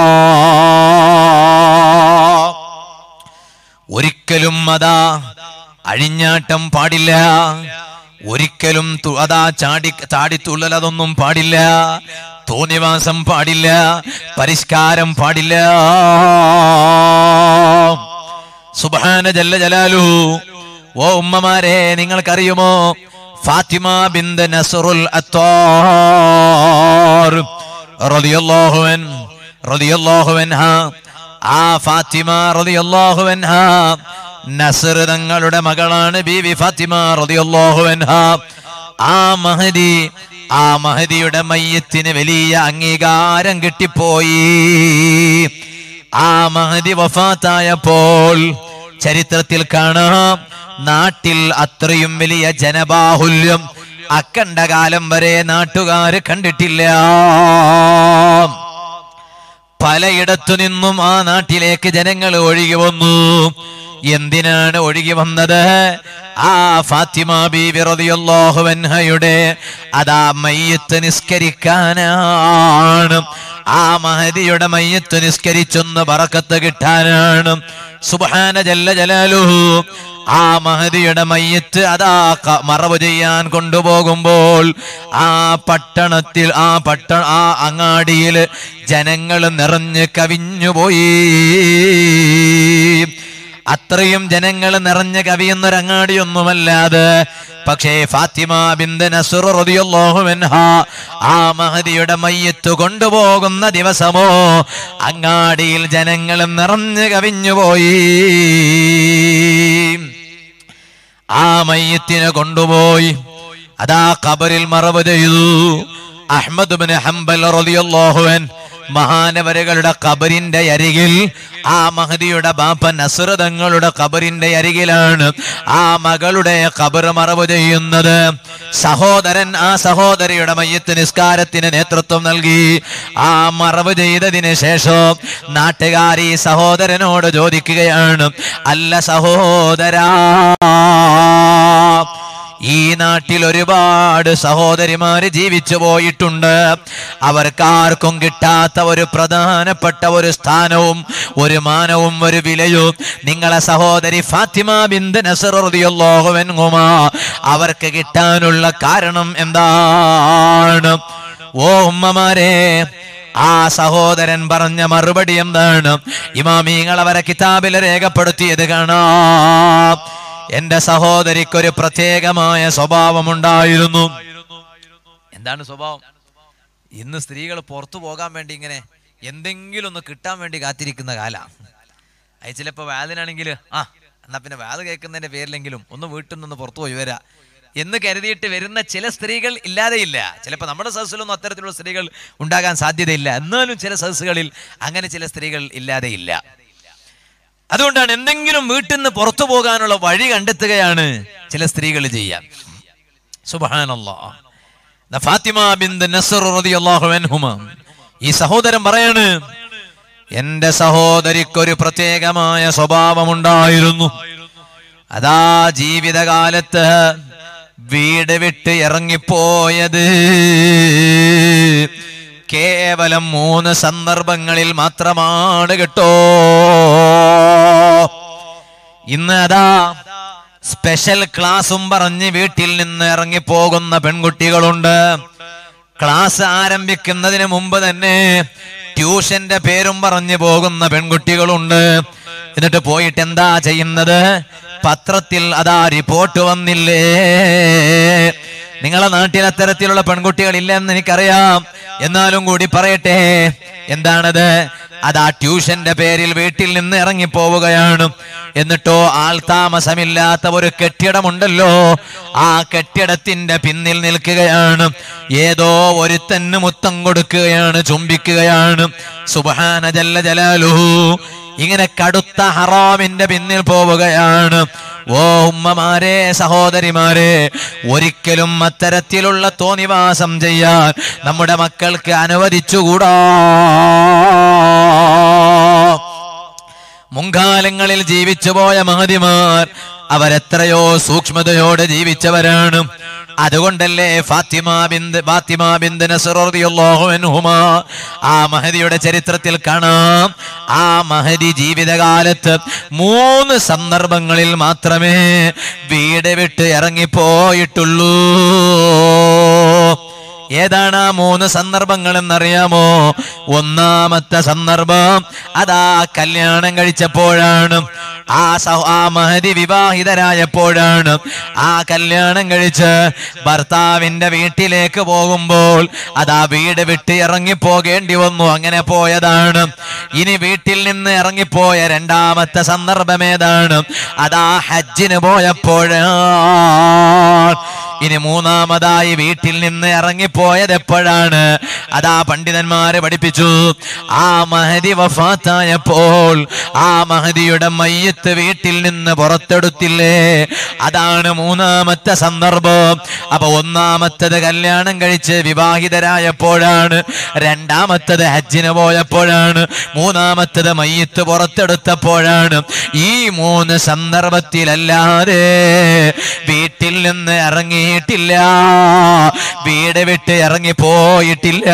ഒരിക്കലും അതാ അഴിഞ്ഞാട്ടം പാടില്ല ഒരിക്കലും തു- അതാ ചാടി ചാടിത്തുള്ളൽ അതൊന്നും പാടില്ല തോന്നിവാസം പാടില്ല പരിഷ്കാരം പാടില്ല സുബാന ജല്ല ജലാലു ഓ ഉമ്മമാരെ നിങ്ങൾക്കറിയുമോ ഫാത്തിമ ബിന്ദ നസറുൽ അത്താർ റളിയല്ലാഹു അൻ റളിയല്ലാഹു അൻഹ ആ ഫാത്തിമ റളിയല്ലാഹു അൻഹ നസർ തങ്ങളുടെ മകളാണ് ബീവി ഫാത്തിമ റളിയല്ലാഹു അൻഹ ആ മഹദി ആ മഹദിയുടെ മയ്യത്തിന് വലിയ അംഗീകാരം കിട്ടിപ്പോയി ആ മഹദി വഫാത്തായപ്പോൾ ചരിത്രത്തിൽ കാണാം നാട്ടിൽ അത്രയും വലിയ ജനബാഹുല്യം അക്കണ്ട കാലം വരെ നാട്ടുകാര് കണ്ടിട്ടില്ല പലയിടത്തു നിന്നും ആ നാട്ടിലേക്ക് ജനങ്ങൾ ഒഴുകി വന്നു എന്തിനാണ് ഒഴുകി വന്നത് ആ ഫാത്തിമ ബീവി റളിയല്ലാഹു അൻഹയുടെ അതാ മയ്യത്ത് നിസ്കരിക്കാനാണ് ആ മഹദിയുടെ മയ്യത്ത് നിസ്കരിച്ചൊന്ന് പറക്കത്ത് കിട്ടാനാണ് സുബ്ഹാന ജല്ല ജലാലുഹു ആ മഹദിയുടെ മയ്യത്ത് അതാ ക- മറവ് ചെയ്യാൻ കൊണ്ടുപോകുമ്പോൾ ആ പട്ടണത്തിൽ ആ പട്ട ആ അങ്ങാടിയിൽ ജനങ്ങൾ നിറഞ്ഞ് കവിഞ്ഞുപോയി അത്രയും ജനങ്ങൾ നിറഞ്ഞ കവിയുന്നൊരങ്ങാടിയൊന്നുമല്ലാതെ പക്ഷേ ഫാത്തിമ ബിന്ദ നസുർ റളിയല്ലാഹു അൻഹ ആ മഹദിയുടെ മയ്യത്ത് കൊണ്ടുപോകുന്ന ദിവസമോ അങ്ങാടിയിൽ ജനങ്ങൾ നിറഞ്ഞു കവിഞ്ഞുപോയി ആ മയ്യത്തിനെ കൊണ്ടുപോയി അതാ ഖബറിൽ മറവ് ചെയ്തു അഹ്മദ് ബിൻ ഹംബൽ റളിയല്ലാഹു അൻ മഹാനവരുകളുടെ ഖബറിന്റെ അരികിൽ ആ മഹദിയുടെ ബാപ്പ നസ്ര തങ്ങളുടെ ഖബറിന്റെ അരികിലാണ് ആ മകളുടെ ഖബർ മറവ് ചെയ്യുന്നത് സഹോദരൻ ആ സഹോദരിയുടെ മയ്യത്ത് നിസ്കാരത്തിന് നേതൃത്വം നൽകി ആ മറവ് ചെയ്തതിന് ശേഷം നാട്ടുകാർ ഈ സഹോദരനോട് ചോദിക്കുകയാണ് അല്ല സഹോദരാ ഈ നാട്ടിൽ ഒരുപാട് സഹോദരിമാര് ജീവിച്ചു പോയിട്ടുണ്ട് അവർക്കാർക്കും കിട്ടാത്ത ഒരു പ്രധാനപ്പെട്ട ഒരു സ്ഥാനവും ഒരു മാനവും ഒരു വിലയും നിങ്ങളെ സഹോദരി ഫാത്തിമ ബിന്ദു നസറുമാ അവർക്ക് കിട്ടാനുള്ള കാരണം എന്താണ് ഓ ഉമ്മമാരെ ആ സഹോദരൻ പറഞ്ഞ മറുപടി എന്താണ് ഇമാമീങ്ങൾ അവരെ കിതാബിൽ രേഖപ്പെടുത്തിയത് കാണാം എന്റെ സഹോദരിക്കൊരു പ്രത്യേകമായ സ്വഭാവമുണ്ടായിരുന്നു എന്താണ് സ്വഭാവം ഇന്ന് സ്ത്രീകൾ പുറത്തു പോകാൻ വേണ്ടി ഇങ്ങനെ എന്തെങ്കിലും ഒന്ന് കിട്ടാൻ വേണ്ടി കാത്തിരിക്കുന്ന കാല അത് ചിലപ്പോ വാതിനാണെങ്കിൽ ആ എന്നാ പിന്നെ വാത് കേൾക്കുന്നതിന്റെ പേരിലെങ്കിലും ഒന്ന് വീട്ടിൽ നിന്ന് പുറത്തു പോയി വരാ എന്ന് കരുതിയിട്ട് വരുന്ന ചില സ്ത്രീകൾ ഇല്ലാതെയില്ല ചിലപ്പോൾ നമ്മുടെ സദസ്സിലൊന്നും അത്തരത്തിലുള്ള സ്ത്രീകൾ ഉണ്ടാകാൻ സാധ്യതയില്ല എന്നാലും ചില സദസ്സുകളിൽ അങ്ങനെ ചില സ്ത്രീകൾ ഇല്ലാതെയില്ല അതുകൊണ്ടാണ് എന്തെങ്കിലും വീട്ടിൽ നിന്ന് പുറത്തു പോകാനുള്ള വഴി കണ്ടെത്തുകയാണ് ചില സ്ത്രീകൾ ചെയ്യാൻ സുബഹാനല്ലാ ദാ ഫാത്തിമ ബിന്ദു നസ്ർ റളിയല്ലാഹു അൻഹുമ ഈ സഹോദരൻ പറയാണ് എന്റെ സഹോദരിക്കൊരു പ്രത്യേകമായ സ്വഭാവമുണ്ടായിരുന്നു അതാ ജീവിതകാലത്ത് വീട് വിട്ട് ഇറങ്ങിപ്പോയത് കേവലം മൂന്ന് സന്ദർഭങ്ങളിൽ മാത്രമാണ് കേട്ടോ ഇന്ന് അതാ സ്പെഷ്യൽ ക്ലാസും പറഞ്ഞ് വീട്ടിൽ നിന്ന് ഇറങ്ങിപ്പോകുന്ന പെൺകുട്ടികളുണ്ട് ക്ലാസ് ആരംഭിക്കുന്നതിന് മുമ്പ് തന്നെ ട്യൂഷന്റെ പേരും പറഞ്ഞു പോകുന്ന പെൺകുട്ടികളുണ്ട് എന്നിട്ട് പോയിട്ട് എന്താ ചെയ്യുന്നത് പത്രത്തിൽ അതാ റിപ്പോർട്ട് വന്നില്ലേ നിങ്ങളെ നാട്ടിൽ അത്തരത്തിലുള്ള പെൺകുട്ടികൾ ഇല്ലെന്ന് എനിക്കറിയാം എന്നാലും കൂടി പറയട്ടെ എന്താണത് അതാ ട്യൂഷന്റെ പേരിൽ വീട്ടിൽ നിന്ന് ഇറങ്ങിപ്പോവുകയാണ് എന്നിട്ടോ ആൾ താമസമില്ലാത്ത ഒരു കെട്ടിടമുണ്ടല്ലോ ആ കെട്ടിടത്തിന്റെ പിന്നിൽ നിൽക്കുകയാണ് ഏതോ ഒരുത്തന് മുത്തം കൊടുക്കുകയാണ് ചുംബിക്കുകയാണ് സുബഹാന ജല്ല ജലാലുഹു ഇങ്ങനെ കടുത്ത ഹറാമിന്റെ പിന്നിൽ പോവുകയാണ് ഓ ഉമ്മമാരെ സഹോദരിമാരെ ഒരിക്കലും അത്തരത്തിലുള്ള തോന്നിവാസം ചെയ്യാൻ നമ്മുടെ മക്കൾക്ക് അനുവദിച്ചുകൂടാ മുൻകാലങ്ങളിൽ ജീവിച്ചുപോയ മഹതിമാർ അവരെത്രയോ സൂക്ഷ്മതയോടെ ജീവിച്ചവരാണ് അതുകൊണ്ടല്ലേ ഫാത്തിമ ബിന്ദ് ഫാത്തിമ ബിന്ദ് നസ്ർ റളിയല്ലാഹു അൻഹുമാ ആ മഹദിയുടെ ചരിത്രത്തിൽ കാണാം ആ മഹദി ജീവിതകാലത്ത് മൂന്ന് സന്ദർഭങ്ങളിൽ മാത്രമേ വീട് വിട്ട് ഇറങ്ങിപ്പോയിട്ടുള്ളൂ ഏതാണ് ആ മൂന്ന് സന്ദർഭങ്ങൾ എന്നറിയാമോ ഒന്നാമത്തെ സന്ദർഭം അതാ കല്യാണം കഴിച്ചപ്പോഴാണ് ആ സഹ ആ മഹതി വിവാഹിതരായപ്പോഴാണ് ആ കല്യാണം കഴിച്ച് ഭർത്താവിന്റെ വീട്ടിലേക്ക് പോകുമ്പോൾ അതാ വീട് വിട്ട് ഇറങ്ങി പോകേണ്ടി വന്നു അങ്ങനെ പോയതാണ് ഇനി വീട്ടിൽ നിന്ന് ഇറങ്ങിപ്പോയ രണ്ടാമത്തെ സന്ദർഭം ഏതാണ് അതാ ഹജ്ജിന് പോയപ്പോഴാണ് ഇനി മൂന്നാമതായി വീട്ടിൽ നിന്ന് ഇറങ്ങിപ്പോയത് എപ്പോഴാണ് അതാ പണ്ഡിതന്മാരെ പഠിപ്പിച്ചു ആ മഹതി വഫാത്തായപ്പോൾ ആ മഹതിയുടെ മയ്യത്ത് വീട്ടിൽ നിന്ന് പുറത്തെടുത്തില്ലേ അതാണ് മൂന്നാമത്തെ സന്ദർഭം അപ്പൊ ഒന്നാമത്തത് കല്യാണം കഴിച്ച് വിവാഹിതരായപ്പോഴാണ് രണ്ടാമത്തത് ഹജ്ജിന് പോയപ്പോഴാണ് മൂന്നാമത്തത് മയ്യത്ത് പുറത്തെടുത്തപ്പോഴാണ് ഈ മൂന്ന് സന്ദർഭത്തിലല്ലാതെ വീട്ടിൽ നിന്ന് ഇറങ്ങിയിട്ടില്ല വീട് വിട്ട് ഇറങ്ങി പോയിട്ടില്ല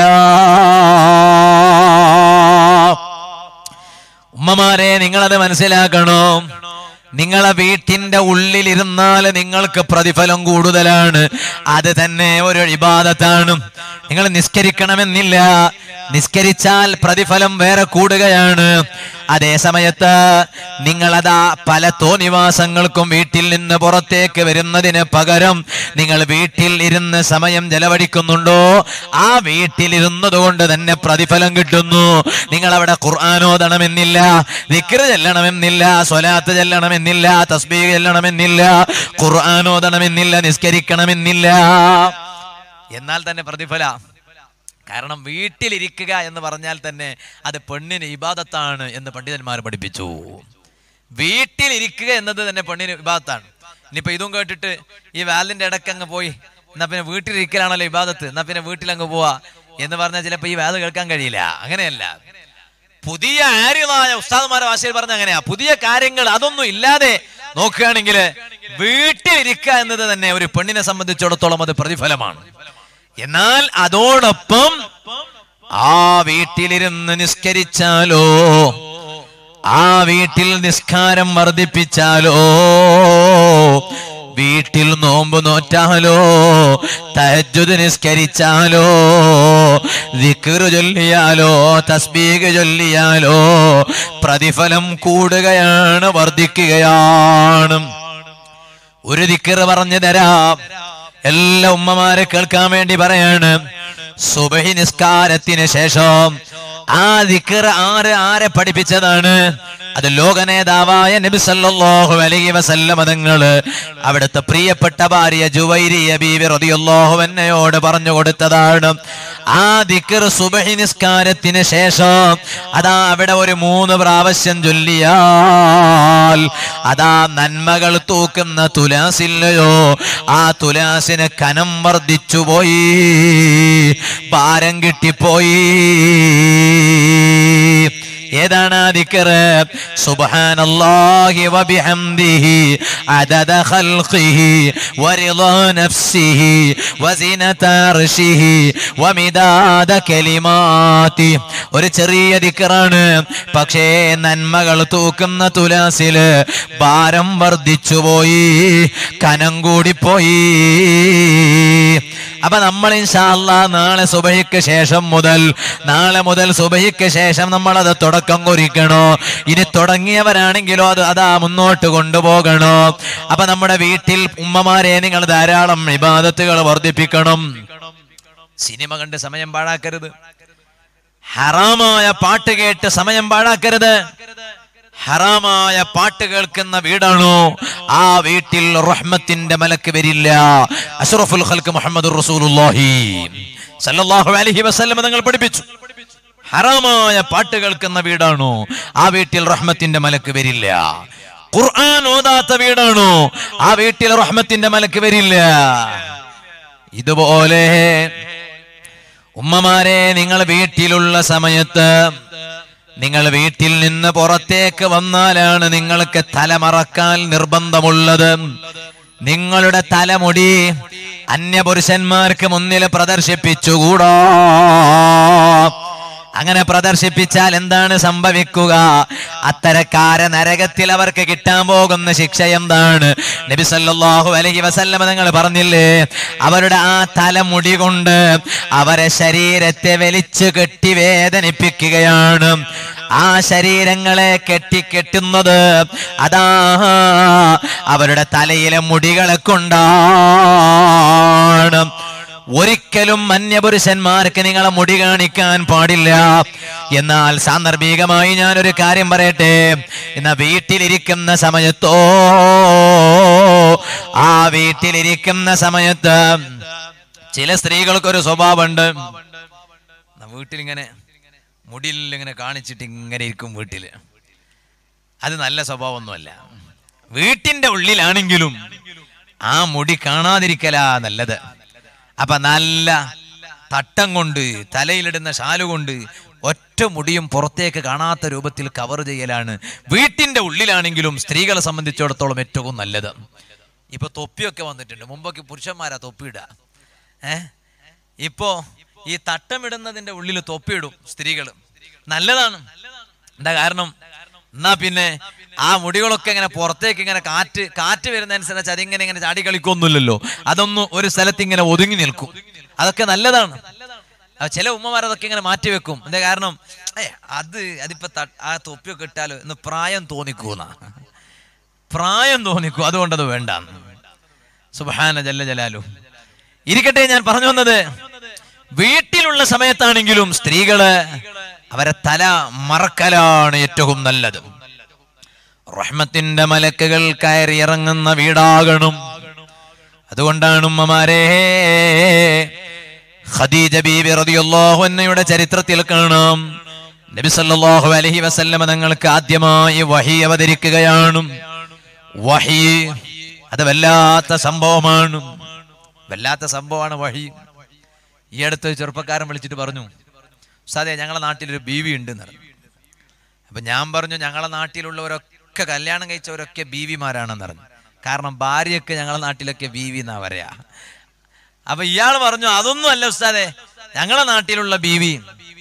ഉമ്മമാരെ നിങ്ങളത് മനസ്സിലാക്കണോ നിങ്ങളെ വീട്ടിന്റെ ഉള്ളിലിരുന്നാൽ നിങ്ങൾക്ക് പ്രതിഫലം കൂടുതലാണ് അത് തന്നെ ഒരു ഇബാദത്താണ് നിങ്ങൾ നിസ്കരിക്കണമെന്നില്ല നിസ്കരിച്ചാൽ പ്രതിഫലം വേറെ കൂടുകയാണ് അതേ സമയത്ത് നിങ്ങളതാ പല തോന്നിവാസങ്ങൾക്കും വീട്ടിൽ നിന്ന് പുറത്തേക്ക് വരുന്നതിന് പകരം നിങ്ങൾ വീട്ടിൽ ഇരുന്ന് സമയം ചെലവഴിക്കുന്നുണ്ടോ ആ വീട്ടിലിരുന്നത് കൊണ്ട് തന്നെ പ്രതിഫലം കിട്ടുന്നു നിങ്ങൾ അവിടെ ഖുർആാനോദണമെന്നില്ല വിക്ര ചെല്ലണമെന്നില്ല സ്വലാത്ത് ചെല്ലണമെന്നില്ല തസ്ബീഹ് ചെല്ലണമെന്നില്ല ഖുർആാനോദണമെന്നില്ല നിസ്കരിക്കണമെന്നില്ല എന്നാൽ തന്നെ പ്രതിഫല കാരണം വീട്ടിലിരിക്കുക എന്ന് പറഞ്ഞാൽ തന്നെ അത് പെണ്ണിന് ഇബാദത്താണ് എന്ന് പണ്ഡിതന്മാർ പഠിപ്പിച്ചു വീട്ടിലിരിക്കുക എന്നത് തന്നെ പെണ്ണിന് ഇബാദത്താണ് ഇനിയിപ്പോ ഇതും കേട്ടിട്ട് ഈ വാലിന്റെ ഇടയ്ക്ക് അങ്ങ് പോയി എന്നാ പിന്നെ വീട്ടിലിരിക്കലാണല്ലോ ഇബാദത്ത് എന്നാ പിന്നെ വീട്ടിലങ്ങ് പോവാ എന്ന് പറഞ്ഞാൽ ചിലപ്പോ ഈ വാല് കേൾക്കാൻ കഴിയില്ല അങ്ങനെയല്ല പുതിയ ആര്യമായ ഉസ്താദ്മാരെ ഭാഷയിൽ പറഞ്ഞ അങ്ങനെയാ പുതിയ കാര്യങ്ങൾ അതൊന്നും ഇല്ലാതെ നോക്കുകയാണെങ്കിൽ വീട്ടിലിരിക്കുക എന്നത് തന്നെ ഒരു പെണ്ണിനെ സംബന്ധിച്ചിടത്തോളം അത് പ്രതിഫലമാണ് എന്നാൽ അതോടൊപ്പം ആ വീട്ടിലിരുന്ന് നിസ്കരിച്ചാലോ ആ വീട്ടിൽ നിസ്കാരം വർദ്ധിപ്പിച്ചാലോ വീട്ടിൽ നോമ്പ് നോറ്റാലോ തഹജ്ജുദ് നിസ്കരിച്ചാലോ ദിക്റ് ചൊല്ലിയാലോ തസ്ബീഗ് ചൊല്ലിയാലോ പ്രതിഫലം കൂടുകയാണ് വർദ്ധിക്കുകയാണ് ഒരു ദിക്കറ് പറഞ്ഞു തരാം എല്ലാ ഉമ്മമാരെ കേൾക്കാൻ വേണ്ടി പറയാണ് സുബഹി നിസ്കാരത്തിന് ശേഷം ആ ദിക്കർ ആര് ആരെ പഠിപ്പിച്ചതാണ് അത് ലോക നേതാവായ നബി സല്ലല്ലാഹു അലൈഹി വസല്ലമ തങ്ങള് അവിടുത്തെ പ്രിയപ്പെട്ട ഭാര്യ ജുവൈരിയ ബീവി റളിയല്ലാഹു അൻഹയോട് പറഞ്ഞു കൊടുത്തതാണ് ആ ദിക്കർ സുബഹി നിസ്കാരത്തിന് ശേഷം അതാ അവിടെ ഒരു മൂന്ന് പ്രാവശ്യം ചൊല്ലിയാൽ അതാ നന്മകൾ തൂക്കുന്ന തുലാസില്ലയോ ആ തുലാസിന് കനം വർദ്ധിച്ചു പോയി ഭാരം കിട്ടിപ്പോയി ഏതാണ് ആ ദിക്റ് സുബ്ഹാനല്ലാഹി വബിഹംദിഹി അദദ ഖൽഖിഹി വറിളാ നഫ്സിഹി വസിനത അർശിഹി വമിദാദ കലിമാതി ഒരു ചെറിയ ദിക്റാണ് പക്ഷേ നന്മകൾ തൂക്കുന്ന തുലാസില് ഭാരം വർദ്ധിച്ചു പോയി കനം കൂടിപ്പോയി അപ്പൊ നമ്മൾ ഇൻഷാല്ലാ നാളെ സുബഹിക്ക് ശേഷം മുതൽ നാളെ മുതൽ സുബഹിക്ക് ശേഷം നമ്മൾ അത് തുടക്കം കുറിക്കണോ ഇനി തുടങ്ങിയവരാണെങ്കിലോ അത് അതാ മുന്നോട്ട് കൊണ്ടുപോകണോ അപ്പൊ നമ്മുടെ വീട്ടിൽ ഉമ്മമാരെ നിങ്ങൾ ധാരാളം വിവാദത്തുകൾ വർദ്ധിപ്പിക്കണം സിനിമ കണ്ട് സമയം പാഴാക്കരുത് ഹറാമായ പാട്ട് കേട്ട് സമയം പാഴാക്കരുത് ഹറാമായ പാട്ട് കേൾക്കുന്ന വീടാണോ ആ വീട്ടിൽ റഹ്മത്തിന്റെ മലക്ക് വരില്ല അഷ്റഫുൽ ഖൽക്ക് മുഹമ്മദ് റസൂലുള്ളാഹി സല്ലല്ലാഹു അലൈഹി വസല്ലം നിങ്ങൾ പഠിപ്പിച്ചു ഹറാമായ പാട്ട് കേൾക്കുന്ന വീടാണോ ആ വീട്ടിൽ റഹ്മത്തിന്റെ മലക്ക് വരില്ല ഖുർആൻ ഓതാത്ത വീടാണോ ആ വീട്ടിൽ റഹ്മത്തിന്റെ മലക്ക് വരില്ല ഇതുപോലെ ഉമ്മമാരെ നിങ്ങൾ വീട്ടിലുള്ള സമയത്ത് നിങ്ങൾ വീട്ടിൽ നിന്ന് പുറത്തേക്ക് വന്നാലാണ് നിങ്ങൾക്ക് തലമറക്കാൻ നിർബന്ധമുള്ളത് നിങ്ങളുടെ തലമുടി അന്യപുരുഷന്മാർക്ക് മുന്നിൽ പ്രദർശിപ്പിച്ചുകൂടാ അങ്ങനെ പ്രദർശിപ്പിച്ചാൽ എന്താണ് സംഭവിക്കുക അത്തരക്കാരെ നരകത്തിൽ അവർക്ക് കിട്ടാൻ പോകുന്ന ശിക്ഷ എന്താണ് നബി സല്ലല്ലാഹു അലൈഹി വസല്ലമ നിങ്ങൾ പറഞ്ഞില്ലേ അവരുടെ ആ തലമുടി കൊണ്ട് അവരെ ശരീരത്തെ വലിച്ചു കെട്ടി വേദനിപ്പിക്കുകയാണ് ആ ശരീരങ്ങളെ കെട്ടിക്കെട്ടുന്നത് അതാ അവരുടെ തലയിലെ മുടികളെ കൊണ്ടാണ് ഒരിക്കലും അന്യപുരുഷന്മാർക്ക് നിങ്ങളെ മുടി കാണിക്കാൻ പാടില്ല എന്നാൽ സാന്ദർഭികമായി ഞാനൊരു കാര്യം പറയട്ടെ എന്നാ വീട്ടിലിരിക്കുന്ന സമയത്തോ ആ വീട്ടിലിരിക്കുന്ന സമയത്ത് ചില സ്ത്രീകൾക്കൊരു സ്വഭാവമുണ്ട് വീട്ടിലിങ്ങനെ മുടിയിൽ ഇങ്ങനെ കാണിച്ചിട്ട് ഇങ്ങനെ ഇരിക്കും വീട്ടില് അത് നല്ല സ്വഭാവമൊന്നുമല്ല വീട്ടിന്റെ ഉള്ളിലാണെങ്കിലും ആ മുടി കാണാതിരിക്കലാ നല്ലത് അപ്പൊ നല്ല തട്ടം കൊണ്ട് തലയിലിടുന്ന ഷാല് കൊണ്ട് ഒറ്റ മുടിയും പുറത്തേക്ക് കാണാത്ത രൂപത്തിൽ കവർ ചെയ്യലാണ് വീട്ടിന്റെ ഉള്ളിലാണെങ്കിലും സ്ത്രീകളെ സംബന്ധിച്ചിടത്തോളം ഏറ്റവും നല്ലത് ഇപ്പൊ തൊപ്പിയൊക്കെ വന്നിട്ടുണ്ട് മുമ്പൊക്കെ പുരുഷന്മാരാ തൊപ്പിയിടുക ഏ ഇപ്പോ ഈ തട്ടമിടുന്നതിന്റെ ഉള്ളിൽ തൊപ്പിയിടും സ്ത്രീകൾ നല്ലതാണ് എന്താ കാരണം എന്നാ പിന്നെ ആ മുടികളൊക്കെ ഇങ്ങനെ പുറത്തേക്ക് ഇങ്ങനെ കാറ്റ് കാറ്റ് വരുന്നതനുസരിച്ച് അതിങ്ങനെ ഇങ്ങനെ ചാടി കളിക്കൊന്നുമില്ലല്ലോ അതൊന്നും ഒരു സ്ഥലത്ത് ഇങ്ങനെ ഒതുങ്ങി നിൽക്കും അതൊക്കെ നല്ലതാണ് ആ ചില ഉമ്മമാർ അതൊക്കെ ഇങ്ങനെ മാറ്റി വെക്കും എന്താ കാരണം ഏ അത് അതിപ്പോ ത- ആ തൊപ്പിയൊക്കെ ഇട്ടാലോ എന്ന് പ്രായം തോന്നിക്കൂന്ന പ്രായം തോന്നിക്കും അതുകൊണ്ടത് വേണ്ട സുബാന ജല്ല ജലാലു ഇരിക്കട്ടെ ഞാൻ പറഞ്ഞു വന്നത് വീട്ടിലുള്ള സമയത്താണെങ്കിലും സ്ത്രീകള് അവരെ തല മറക്കലാണ് ഏറ്റവും നല്ലത് റഹ്മത്തിന്റെ മലക്കുകൾ കയറി ഇറങ്ങുന്ന വീടാകണം അതുകൊണ്ടാണ് ഉമ്മമാരെ ഖദീജ ബീബി റളിയല്ലാഹു അൻഹയുടെ ചരിത്രത്തിൽ കാണാം നബി സല്ലല്ലാഹു അലൈഹി വസല്ലമ തങ്ങൾക്ക് ആദ്യമായി വഹി അവതരിക്കുകയാണ് വഹി അത് വല്ലാത്ത സംഭവമാണ് വല്ലാത്ത സംഭവമാണ് വഹി ഈ അടുത്ത് ഒരു ചെറുപ്പക്കാരൻ വിളിച്ചിട്ട് പറഞ്ഞു സാധേ ഞങ്ങളെ നാട്ടിലൊരു ബീവി ഉണ്ട് എന്ന് പറഞ്ഞു അപ്പൊ ഞാൻ പറഞ്ഞു ഞങ്ങളെ നാട്ടിലുള്ളവരൊക്കെ കല്യാണം കഴിച്ചവരൊക്കെ ബീവിമാരാണെന്ന് പറഞ്ഞു കാരണം ഭാര്യയൊക്കെ ഞങ്ങളെ നാട്ടിലൊക്കെ ബീവി എന്നാ പറയാ അപ്പൊ ഇയാൾ പറഞ്ഞു അതൊന്നും അല്ല ഉസ്താദെ ഞങ്ങളെ നാട്ടിലുള്ള ബീവി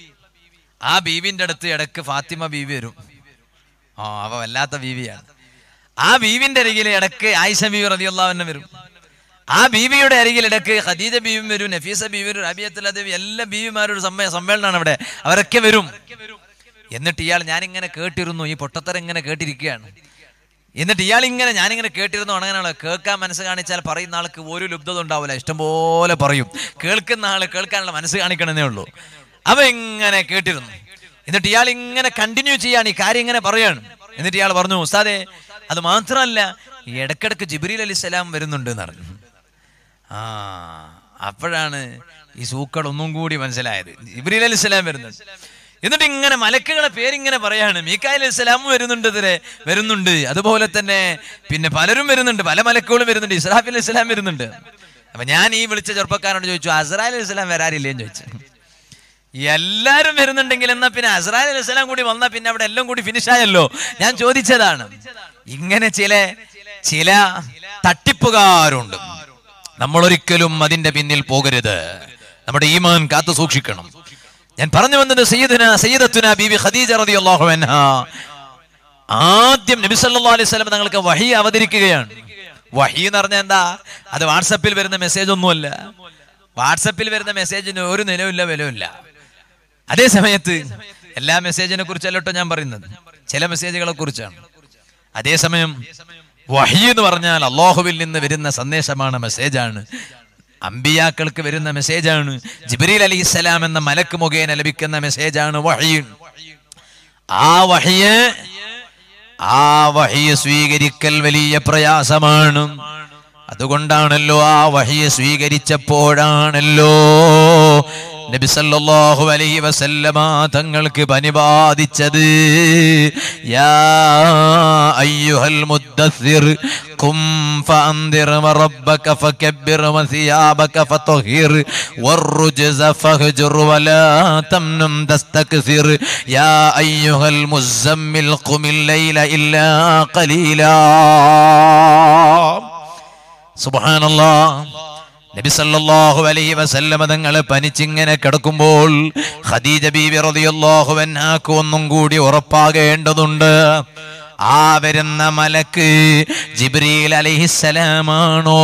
ആ ബീവിന്റെ അടുത്ത് ഇടക്ക് ഫാത്തിമ ബീവി വരും ആ അവ വല്ലാത്ത ബീവിയാണ് ആ ബീവിന്റെ അരികിൽ ഇടക്ക് ആയിഷ ബീവി റതിയുള്ളവന്നെ വരും ആ ബീവിയുടെ അരികിൽ ഇടക്ക് ഖദീജ ബീവിയും വരും നഫീസ ബീവി വരും റബിയത്തുൽ എല്ലാ ബീവിമാരുടെ സമ്മേ സമ്മേളനമാണ് ഇവിടെ അവരൊക്കെ വരും എന്നിട്ട് ഇയാൾ ഞാനിങ്ങനെ കേട്ടിരുന്നു ഈ പൊട്ടത്തരം ഇങ്ങനെ കേട്ടിരിക്കുകയാണ് എന്നിട്ട് ഇയാൾ ഇങ്ങനെ ഞാനിങ്ങനെ കേട്ടിരുന്നു അങ്ങനെയാണല്ലോ കേൾക്കാൻ മനസ്സ് കാണിച്ചാൽ പറയുന്ന ആൾക്ക് ഒരു ലുബ്ധത ഉണ്ടാവില്ല ഇഷ്ടംപോലെ പറയും കേൾക്കുന്ന ആള് കേൾക്കാനുള്ള മനസ്സ് കാണിക്കണമെന്നേ ഉള്ളൂ അവ ഇങ്ങനെ കേട്ടിരുന്നു എന്നിട്ട് ഇയാൾ ഇങ്ങനെ കണ്ടിന്യൂ ചെയ്യാണ് ഈ കാര്യം ഇങ്ങനെ പറയാണ് എന്നിട്ട് ഇയാൾ പറഞ്ഞു ഉസ്താദെ അത് മാത്രമല്ല ഇടക്കിടക്ക് ജിബ്രീൽ അലി സ്വലാം വരുന്നുണ്ട് എന്ന് പറഞ്ഞു ആ അപ്പോഴാണ് ഈ സൂക്കൾ ഒന്നും കൂടി മനസ്സിലായത് ജിബ്രീൽ അലി സ്വലാം വരുന്നുണ്ട് എന്നിട്ട് ഇങ്ങനെ മലക്കുകളെ പേരിങ്ങനെ പറയാണ് മീക്കായൽ അലി സ്വലാമും വരുന്നുണ്ട് ഇതിരെ വരുന്നുണ്ട് അതുപോലെ തന്നെ പിന്നെ പലരും വരുന്നുണ്ട് പല മലക്കുകളും വരുന്നുണ്ട് ഇസ്രാഫിൽ അലി സ്വലാം വരുന്നുണ്ട് അപ്പൊ ഞാൻ ഈ വിളിച്ച ചെറുപ്പക്കാരനോട് ചോദിച്ചു അസ്രാൽ അലി സ്വലാം വരാറില്ലേന്ന് ചോദിച്ചു എല്ലാരും വരുന്നുണ്ടെങ്കിൽ എന്നാ പിന്നെ അസ്രാൽ അലി സ്വലാം കൂടി വന്നാ പിന്നെ അവിടെ എല്ലാം കൂടി ഫിനിഷ് ആയല്ലോ ഞാൻ ചോദിച്ചതാണ് ഇങ്ങനെ ചില ചില തട്ടിപ്പുകാരുണ്ട് നമ്മൾ ഒരിക്കലും അതിന്റെ പിന്നിൽ പോകരുത് നമ്മുടെ ഈമാൻ കാത്തു സൂക്ഷിക്കണം ഞാൻ പറഞ്ഞു വന്നത് സയ്യിദുന സയ്യിദത്തുന ബീബി ഖദീജ റളിയല്ലാഹു അൻഹ ആദ്യം നബി സല്ലല്ലാഹു അലൈഹി വസല്ലം തങ്ങൾക്ക് വഹി അവതരിക്കുകയാണ് വഹി എന്ന് പറഞ്ഞാൽ എന്താ അത് വാട്സപ്പിൽ വരുന്ന മെസ്സേജ് ഒന്നുമല്ല വാട്സപ്പിൽ വരുന്ന മെസ്സേജിന് ഒരു നിലവില്ല വിലവില്ല അതേ സമയത്ത് എല്ലാ മെസ്സേജിനെ കുറിച്ചല്ലോ ഞാൻ പറയുന്നത് ചില മെസ്സേജുകളെ കുറിച്ചാണ് അതേസമയം വഹി എന്ന് പറഞ്ഞാൽ അള്ളാഹുവിൽ നിന്ന് വരുന്ന സന്ദേശമാണ് മെസ്സേജാണ് അമ്പിയാക്കൾക്ക് വരുന്ന മെസ്സേജാണ് ജിബ്രീൽ അലി ഇസ്ലാം എന്ന മലക്ക് മുഖേന ലഭിക്കുന്ന മെസ്സേജാണ് വഹി ആ വഹിയെ ആ വഹിയെ സ്വീകരിക്കൽ വലിയ പ്രയാസമാണ് അതുകൊണ്ടാണല്ലോ ആ വഹിയെ സ്വീകരിച്ചപ്പോഴാണല്ലോ നബി സല്ലല്ലാഹു അലൈഹി വസല്ലമ തങ്ങൾക്ക് പനി ബാധിച്ചത് യാ അയ്യുഹൽ മുദ്ദസ്സിർ ഖും ഫഅൻദിർ വറബ്ബക ഫകബ്ബിർ വസിയാബക ഫതഹിർ والرجز فاهجر ولا تمنن تستكثر يا أيها المزمل قم الليل إلا قليلا سبحان الله നബി സല്ലല്ലാഹു അലൈഹി വസല്ലമ തങ്ങൾ പനിച്ചിങ്ങനെ കിടക്കുമ്പോൾ ഖദീജ ബീവി റളിയല്ലാഹു അൻഹാക്ക് ഒന്നും കൂടി ഉറപ്പാകേണ്ടതുണ്ട് ആ വരുന്ന മലക്ക് ജിബ്രീൽ അലൈഹിസ്സലാമാണോ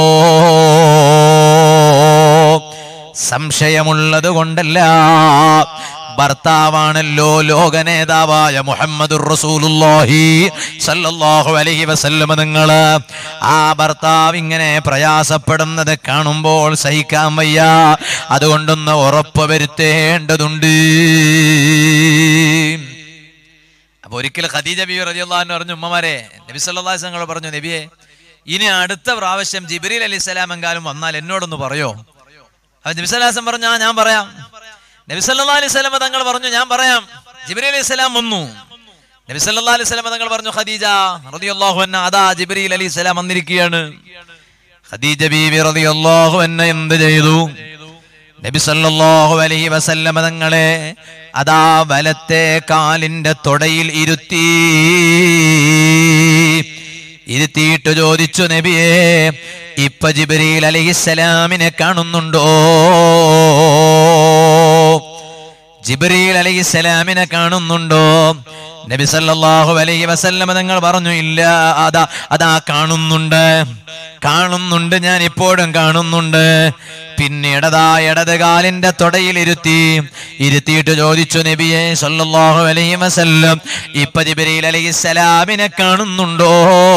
സംശയമുള്ളത് കൊണ്ടല്ല ഭർത്താവാണല്ലോ ലോക നേതാവായ മുഹമ്മദുർ റസൂലുള്ളാഹി സല്ലല്ലാഹു അലൈഹി വസല്ലമ നിങ്ങള് ആ ഭർത്താവ് ഇങ്ങനെ പ്രയാസപ്പെടുന്നത് കാണുമ്പോൾ സഹിക്കാൻ വയ്യ അതുകൊണ്ടൊന്ന് ഉറപ്പ് വരുത്തേണ്ടതുണ്ട് അപ്പൊ ഒരിക്കൽ ഖദീജ ബി റളിയല്ലാഹു പറഞ്ഞു ഉമ്മമാരെ നബി സല്ലല്ലാഹു അലൈഹി വസല്ലം പറഞ്ഞു നബിയെ ഇനി അടുത്ത പ്രാവശ്യം ജിബ്രീൽ അലൈഹി സ്വലാം എങ്കാലും വന്നാൽ എന്നോടൊന്ന് പറയോ അപ്പൊ നബി സല്ലല്ലാഹു അലൈഹി വസല്ലം പറഞ്ഞു "ആ, ഞാൻ പറയാം നബി സല്ലല്ലാഹു അലൈഹി വസല്ലം തങ്ങൾ പറഞ്ഞു ഞാൻ പറയാം ജിബ്രീൽ അലൈഹി സ്വലാം വന്നു നബി സല്ലല്ലാഹു അലൈഹി വസല്ലം തങ്ങൾ പറഞ്ഞു ഖദീജ റളിയല്ലാഹു അൻഹ അതാ ജിബ്രീൽ അലൈഹി സ്വലാം വന്നിരിക്കുകയാണ് ഖദീജ ബീവി റളിയല്ലാഹു അൻഹ എന്ത് ചെയ്തു നബി സല്ലല്ലാഹു അലൈഹി വസല്ലമ തങ്ങളെ അതാ വലത്തെ കാലിന്റെ തൊടയിൽ ഇരുത്തി ഇരുത്തിയിട്ട് ചോദിച്ചു നബിയെ ഇപ്പൊ ജിബ്രീൽ അലൈഹിസ്സലാമിനെ കാണുന്നുണ്ടോ ജിബ്രീൽ അലൈഹിസ്സലാമിനെ കാണുന്നുണ്ടോ നബി സല്ലല്ലാഹു അലൈഹി വസല്ലമ തങ്ങൾ പറഞ്ഞു ഇല്ല അതാ അതാ കാണുന്നുണ്ട് കാണുന്നുണ്ട് ഞാൻ ഇപ്പോഴും കാണുന്നുണ്ട് പിന്നീടതാ ഇടത് കാലിന്റെ തൊടയിൽ ഇരുത്തി ഇരുത്തിയിട്ട് ചോദിച്ചു നബിയെ സല്ലല്ലാഹു അലൈഹി വസല്ലം ഇപ്പൊ ജിബ്രീൽ അലൈഹിസ്സലാമിനെ കാണുന്നുണ്ടോ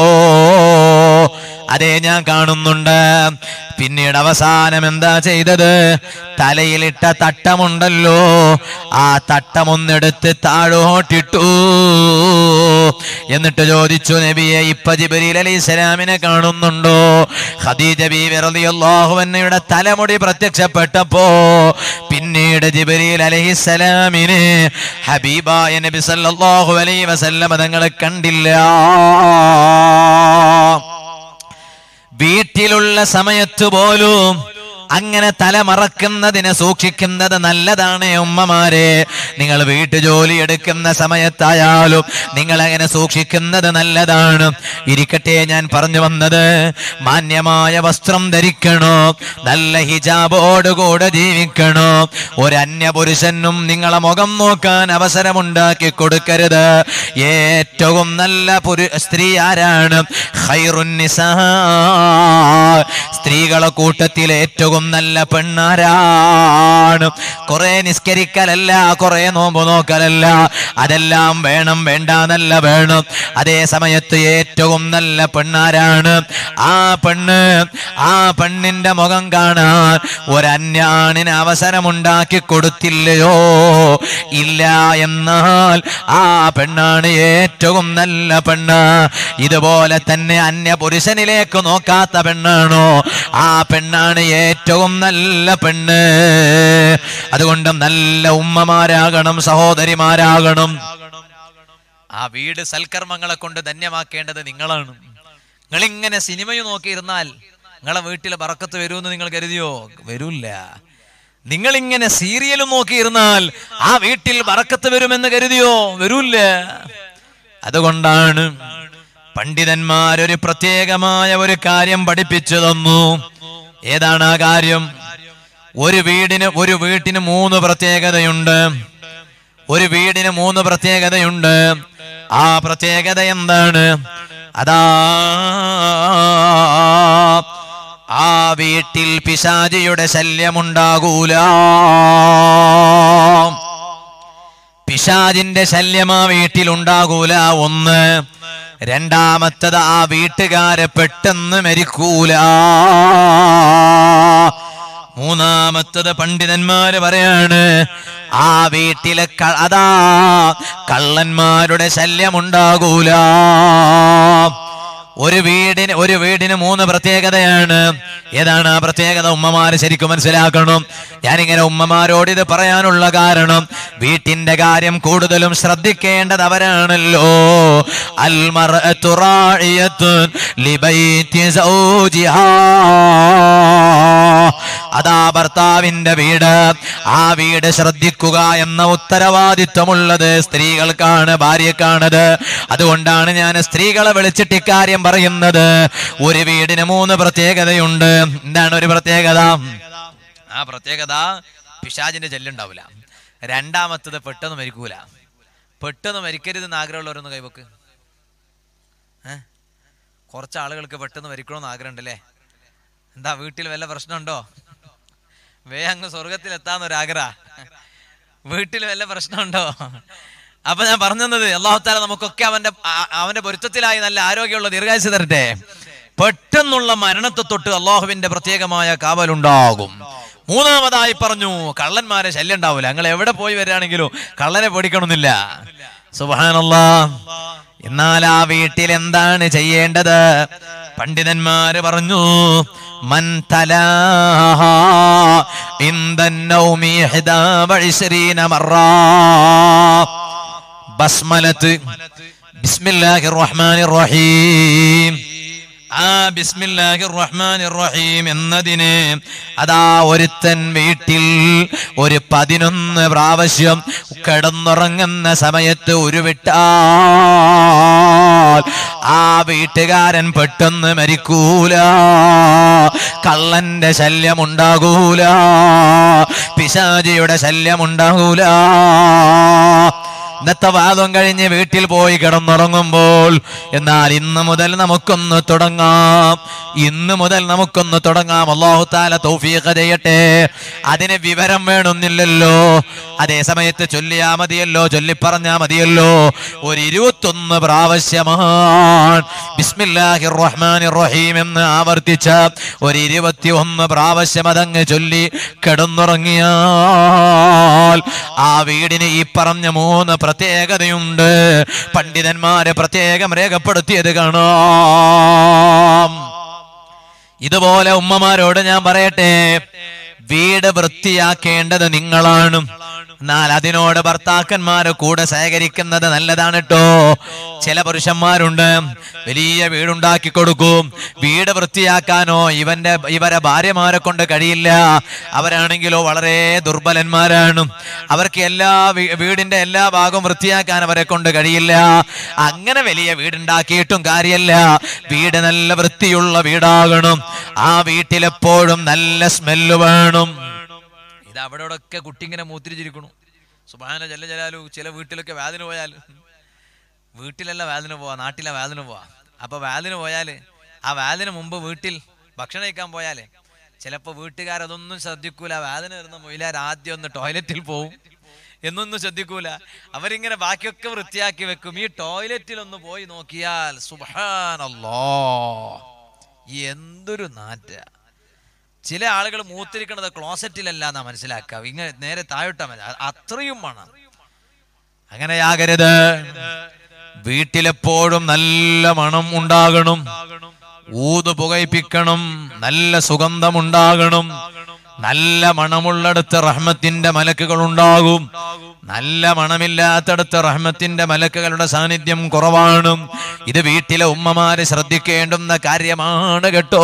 അതെ ഞാൻ കാണുന്നുണ്ട് പിന്നീട് അവസാനം എന്താ ചെയ്തത് തലയിലിട്ട തട്ടമുണ്ടല്ലോ ആ തട്ടമൊന്നെടുത്ത് താഴോട്ടിട്ടു എന്നിട്ട് ചോദിച്ചു നബിയെ ഇപ്പൊ ജിബരീൽ അലൈഹി സ്വലാമിനെ കാണുന്നുണ്ടോ ഖദീജ ബീവി റളിയല്ലാഹു അൻഹയുടെ തലമുടി പ്രത്യക്ഷപ്പെട്ടപ്പോ പിന്നീട് ജിബരീൽ അലൈഹി സ്വലാമിനെ ഹബീബായ നബി സല്ലല്ലാഹു അലൈഹി വസല്ലമ തങ്ങളെ കണ്ടില്ല വീട്ടിലുള്ള സമയത്ത് പോലും അങ്ങനെ തലമറക്കുന്നതിനെ സൂക്ഷിക്കുന്നത് നല്ലതാണ് ഉമ്മമാരെ നിങ്ങൾ വീട്ടു ജോലി എടുക്കുന്ന സമയത്തായാലും നിങ്ങൾ അങ്ങനെ സൂക്ഷിക്കുന്നത് നല്ലതാണ് ഇരിക്കട്ടെ ഞാൻ പറഞ്ഞു വന്നത് മാന്യമായ വസ്ത്രം ധരിക്കണോ നല്ല ഹിജാബോടുകൂടെ ജീവിക്കണോ ഒരു അന്യപുരുഷനും നിങ്ങളെ മുഖം നോക്കാൻ അവസരമുണ്ടാക്കി കൊടുക്കരുത് ഏറ്റവും നല്ല പുരു സ്ത്രീ ആരാണ് ഖൈറുന്നിസാ സ്ത്രീകളെ കൂട്ടത്തിൽ ഏറ്റവും നല്ല പെണ്ണാരാണ് കുറെ നിസ്കരിക്കലല്ല കുറെ നോമ്പ് നോക്കലല്ല അതെല്ലാം വേണം വേണ്ടാന്നല്ല വേണം അതേ സമയത്ത് ഏറ്റവും നല്ല പെണ്ണാരാണ് ആ പെണ്ണ് ആ പെണ്ണിന്റെ മുഖം കാണാൻ ഒരന്യാണിന് അവസരമുണ്ടാക്കി കൊടുത്തില്ലയോ ഇല്ല എന്നാൽ ആ പെണ്ണാണ് ഏറ്റവും നല്ല പെണ്ണ് ഇതുപോലെ തന്നെ അന്യ പുരുഷനിലേക്ക് നോക്കാത്ത പെണ്ണാണോ ആ പെണ്ണാണ് ഏറ്റവും നല്ല പെണ്ണ് അതുകൊണ്ട് നല്ല ഉമ്മമാരാകണം സഹോദരിമാരാകണം ആ വീട് സൽക്കർമ്മങ്ങളെ കൊണ്ട് ധന്യമാക്കേണ്ടത് നിങ്ങളാണ് നിങ്ങളിങ്ങനെ സിനിമയും നോക്കിയിരുന്നാൽ നിങ്ങളെ വീട്ടിലെ പറക്കത്ത് വരുമെന്ന് നിങ്ങൾ കരുതിയോ വരൂല്ല നിങ്ങളിങ്ങനെ സീരിയലും നോക്കിയിരുന്നാൽ ആ വീട്ടിൽ പറക്കത്ത് വരുമെന്ന് കരുതിയോ വരൂല്ല അതുകൊണ്ടാണ് പണ്ഡിതന്മാരൊരു പ്രത്യേകമായ ഒരു കാര്യം പഠിപ്പിച്ചു തന്നു ഏതാണ് ആ കാര്യം ഒരു വീടിന് ഒരു വീട്ടിന് മൂന്ന് പ്രത്യേകതയുണ്ട് ഒരു വീടിന് മൂന്ന് പ്രത്യേകതയുണ്ട് ആ പ്രത്യേകത എന്താണ് അതാ ആ വീട്ടിൽ പിശാചിയുടെ ശല്യമുണ്ടാകൂല പിശാജിന്റെ ശല്യം ആ വീട്ടിലുണ്ടാകൂല ഒന്ന് രണ്ടാമത്തത് ആ വീട്ടുകാരെ പെട്ടെന്ന് മരിക്കൂല മൂന്നാമത്തത് പണ്ഡിതന്മാര് പറയാണ് ആ വീട്ടിലെ ക- അതാ കള്ളന്മാരുടെ ശല്യമുണ്ടാകൂല ഒരു വീടിന് ഒരു വീടിന് മൂന്ന് പ്രത്യേകതയാണ് ഏതാണ് ആ പ്രത്യേകത ഉമ്മമാര് ശരിക്കും മനസ്സിലാക്കണം ഞാനിങ്ങനെ ഉമ്മമാരോട് ഇത് പറയാനുള്ള കാരണം വീട്ടിന്റെ കാര്യം കൂടുതലും ശ്രദ്ധിക്കേണ്ടത് അവരാണല്ലോ അൽമർഅത്തു റാഇയത്തുൻ ലിബൈതി സൗജിഹാ അതാ ഭർത്താവിന്റെ വീട് ആ വീട് ശ്രദ്ധിക്കുക എന്ന ഉത്തരവാദിത്വമുള്ളത് സ്ത്രീകൾക്കാണ് ഭാര്യക്കാണത് അതുകൊണ്ടാണ് ഞാൻ സ്ത്രീകളെ വിളിച്ചിട്ട് ഇക്കാര്യം പറയുന്നത് ഒരു വീടിന് മൂന്ന് പ്രത്യേകതയുണ്ട് എന്താണ് ഒരു പ്രത്യേകത ആ പ്രത്യേകത പിശാചിന്റെ ചെല്ലുണ്ടാവില്ല രണ്ടാമത്തത് പെട്ടെന്ന് മരിക്കൂല പെട്ടെന്ന് മരിക്കരുതെന്ന് ആഗ്രഹമുള്ളവരൊന്ന് കൈവക്ക് ഏ കുറച്ച് ആളുകൾക്ക് പെട്ടെന്ന് മരിക്കണമെന്ന് ആഗ്രഹമുണ്ടല്ലേ എന്താ വീട്ടിൽ വല്ല പ്രശ്നമുണ്ടോ വേ അങ്ങ് സ്വർഗത്തിൽ എത്താന്നൊരാഗ്രഹ വീട്ടിൽ വല്ല പ്രശ്നമുണ്ടോ അപ്പൊ ഞാൻ പറഞ്ഞത് അള്ളാഹുത്താല നമുക്കൊക്കെ അവന്റെ ആ- അവന്റെ പൊരുത്തത്തിലായി നല്ല ആരോഗ്യമുള്ള ദീർഘായുസ് തരട്ടെ പെട്ടെന്നുള്ള മരണത്തെ തൊട്ട് അള്ളാഹുവിന്റെ പ്രത്യേകമായ കാവലുണ്ടാകും മൂന്നാമതായി പറഞ്ഞു കള്ളന്മാരെ ശല്യം ഉണ്ടാവില്ല ഞങ്ങൾ എവിടെ പോയി വരികയാണെങ്കിലും കള്ളനെ പേടിക്കണമെന്നില്ല സുബാനല്ലാ എന്നാൽ ആ വീട്ടിൽ എന്താണ് ചെയ്യേണ്ടത് പണ്ഡിതന്മാര് പറഞ്ഞു മൻ തലാഹ ഇന്ദൻ നൗമി ഇഹ്ദാ വഇശ്രീന മറّാ ബസ്മലത്ത് ബിസ്മില്ലാഹിർ റഹ്മാനിർ റഹീം ആ ബിസ്മില്ലാഹിർ റഹ്മാനിർ റഹീം എന്നതിന് അതാ ഒരുത്തൻ വീട്ടിൽ ഒരു പതിനൊന്ന് പ്രാവശ്യം കിടന്നുറങ്ങുന്ന സമയത്ത് ഉരുവിട്ടാൽ ആ വീട്ടുകാരൻ പെട്ടെന്ന് മരിക്കൂല കള്ളന്റെ ശല്യമുണ്ടാകൂല പിശാചിയുടെ ശല്യമുണ്ടാകൂല ഇന്നത്തെ വാദം കഴിഞ്ഞ് വീട്ടിൽ പോയി കിടന്നുറങ്ങുമ്പോൾ എന്നാൽ ഇന്ന് മുതൽ നമുക്കൊന്ന് തുടങ്ങാം ഇന്ന് മുതൽ നമുക്കൊന്ന് തുടങ്ങാം അള്ളാഹു താല തൗഫീഖ് ചെയ്യട്ടെ അതിന് വിവരം വേണമെന്നില്ലല്ലോ അതേ സമയത്ത് ചൊല്ലിയാ മതിയല്ലോ ചൊല്ലിപ്പറഞ്ഞാ മതിയല്ലോ ഒരു ഇരുപത്തൊന്ന് പ്രാവശ്യമാണ് ബിസ്മില്ലാഹിർ റഹ്മാനിർ റഹീം എന്ന് ആവർത്തിച്ച ഒരു ഇരുപത്തി ഒന്ന് പ്രാവശ്യം അതങ്ങ് ചൊല്ലി കിടന്നുറങ്ങിയാൽ ആ വീടിന് ഈ പറഞ്ഞ മൂന്ന് പ്രത്യേകതയുണ്ട് പണ്ഡിതന്മാരെ പ്രത്യേകം രേഖപ്പെടുത്തിയത് കാണാം ഇതുപോലെ ഉമ്മമാരോട് ഞാൻ പറയട്ടെ വീട് വൃത്തിയാക്കേണ്ടത് നിങ്ങളാണ് എന്നാൽ അതിനോട് ഭർത്താക്കന്മാര് കൂടെ സഹകരിക്കുന്നത് നല്ലതാണ് കേട്ടോ ചില പുരുഷന്മാരുണ്ട് വലിയ വീടുണ്ടാക്കി കൊടുക്കും വീട് വൃത്തിയാക്കാനോ ഇവന്റെ ഇവരെ ഭാര്യമാരെ കൊണ്ട് കഴിയില്ല അവരാണെങ്കിലോ വളരെ ദുർബലന്മാരാണ് അവർക്ക് എല്ലാ വീ- വീടിന്റെ എല്ലാ ഭാഗവും വൃത്തിയാക്കാൻ അവരെ കൊണ്ട് കഴിയില്ല അങ്ങനെ വലിയ വീടുണ്ടാക്കിയിട്ടും കാര്യമല്ല വീട് നല്ല വൃത്തിയുള്ള വീടാകണം ആ വീട്ടിലെപ്പോഴും നല്ല സ്മെല്ല് വേണം ഇത് അവിടെ ഒക്കെ കുട്ടി ഇങ്ങനെ മൂത്തിരിച്ചിരിക്കണു സുബാന ജല്ല ജലാലു ചില വീട്ടിലൊക്കെ വേദന പോയാൽ വീട്ടിലല്ല വേദന പോവാ നാട്ടിലെ വേദന പോവാ അപ്പൊ വേദന പോയാല് ആ വേദന മുമ്പ് വീട്ടിൽ ഭക്ഷണം കഴിക്കാൻ പോയാലേ ചിലപ്പോ വീട്ടുകാരതൊന്നും ശ്രദ്ധിക്കൂല വേദന വരുന്ന മൊയിലാർ ആദ്യം ഒന്ന് ടോയ്ലറ്റിൽ പോവും എന്നൊന്നും ശ്രദ്ധിക്കൂല അവരിങ്ങനെ ബാക്കിയൊക്കെ വൃത്തിയാക്കി വെക്കും ഈ ടോയ്ലറ്റിൽ ഒന്ന് പോയി നോക്കിയാൽ സുബാനല്ലോ എന്തൊരു നാറ്റ ചില ആളുകൾ മൂത്തിരിക്കണത് ക്ലോസറ്റിലല്ല എന്നാ മനസ്സിലാക്കുക ഇങ്ങനെ നേരെ താഴോട്ടാ മതി അ- അത്രയും മണം അങ്ങനെയാകരുത് വീട്ടിലെപ്പോഴും നല്ല മണം ഉണ്ടാകണം ഊത് പുകയിപ്പിക്കണം നല്ല സുഗന്ധമുണ്ടാകണം നല്ല മണമുള്ളിടത്ത് റഹ്മത്തിന്റെ മലക്കുകൾ ഉണ്ടാകും നല്ല മണമില്ലാത്തടത്ത് റഹ്മത്തിന്റെ മലക്കുകളുടെ സാന്നിധ്യം കുറവാണ് ഇത് വീട്ടിലെ ഉമ്മമാര് ശ്രദ്ധിക്കേണ്ടുന്ന കാര്യമാണ് കേട്ടോ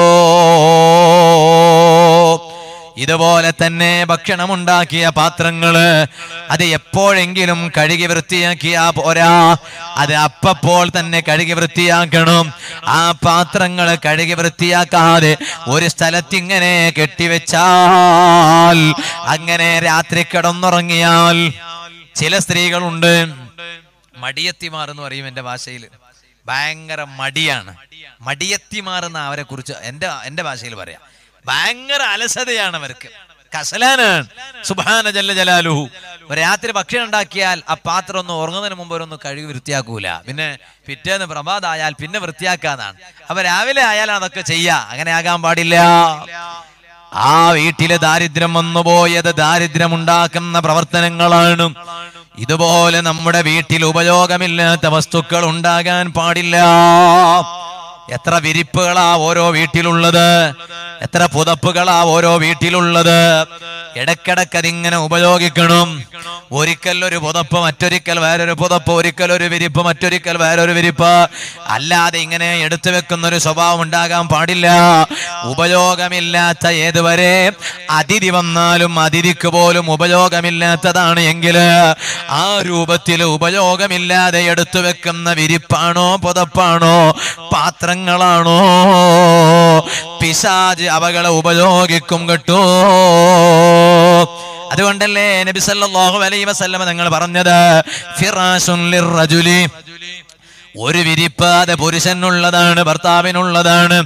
ഇതുപോലെ തന്നെ ഭക്ഷണമുണ്ടാക്കിയ പാത്രങ്ങള് അത് എപ്പോഴെങ്കിലും കഴുകി വൃത്തിയാക്കിയാ പോരാ അത് അപ്പപ്പോൾ തന്നെ കഴുകി വൃത്തിയാക്കണം ആ പാത്രങ്ങൾ കഴുകി വൃത്തിയാക്കാതെ ഒരു സ്ഥലത്തിങ്ങനെ കെട്ടിവെച്ചാൽ അങ്ങനെ രാത്രി കിടന്നുറങ്ങിയാൽ ചില സ്ത്രീകളുണ്ട് മടിയത്തിമാർ എന്ന് പറയും എന്റെ ഭാഷയിൽ ഭയങ്കര മടിയാണ് മടിയത്തിമാർ എന്ന അവരെ കുറിച്ച് എന്റെ എന്റെ ഭാഷയിൽ പറയാം ഭയങ്കര അലസതയാണ് അവർക്ക് കസലാനാണ് സുബാന ജല്ല ജലാലുഹു ഒരു രാത്രി ഭക്ഷണം ഉണ്ടാക്കിയാൽ ആ പാത്രം ഒന്ന് ഉറങ്ങുന്നതിന് മുമ്പ് ഒന്ന് കഴുകി വൃത്തിയാക്കൂല പിന്നെ പിറ്റേന്ന് പ്രഭാതമായാൽ പിന്നെ വൃത്തിയാക്കാന്നാണ് അപ്പൊ രാവിലെ ആയാൽ അതൊക്കെ ചെയ്യാ അങ്ങനെ ആകാൻ പാടില്ല ആ വീട്ടില് ദാരിദ്ര്യം വന്നുപോയത് ദാരിദ്ര്യം ഉണ്ടാക്കുന്ന പ്രവർത്തനങ്ങളാണ് ഇതുപോലെ നമ്മുടെ വീട്ടിൽ ഉപയോഗമില്ലാത്ത വസ്തുക്കൾ ഉണ്ടാകാൻ പാടില്ല എത്ര വിരിപ്പുകളാ ഓരോ വീട്ടിലുള്ളത് എത്ര പുതപ്പുകളാ ഓരോ വീട്ടിലുള്ളത് ഇടക്കിടക്ക് അതിങ്ങനെ ഉപയോഗിക്കണം ഒരിക്കൽ ഒരു പുതപ്പ് മറ്റൊരിക്കൽ വേറൊരു പുതപ്പ് ഒരിക്കൽ ഒരു വിരിപ്പ് മറ്റൊരിക്കൽ വേറൊരു വിരിപ്പ് അല്ലാതെ ഇങ്ങനെ എടുത്തു വെക്കുന്ന ഒരു സ്വഭാവം ഉണ്ടാകാൻ പാടില്ല ഉപയോഗമില്ലാത്ത ഏതുവരെ അതിഥി വന്നാലും അതിഥിക്ക് പോലും ഉപയോഗമില്ലാത്തതാണ് എങ്കിൽ ആ രൂപത്തിൽ ഉപയോഗമില്ലാതെ എടുത്തു വെക്കുന്ന വിരിപ്പാണോ പുതപ്പാണോ പാത്രങ്ങളാണോ പിശാജ് അവകളെ ഉപയോഗിക്കും കേട്ടോ അതുകൊണ്ടല്ലേ നബി സല്ലല്ലാഹു അലൈഹി വസല്ലമ തങ്ങൾ പറഞ്ഞത് ഫിറാസുൻ ലിർറജുലി ഒരു വിരിപ്പ് അത് പുരുഷനുള്ളതാണ് ഭർത്താവിനുള്ളതാണ്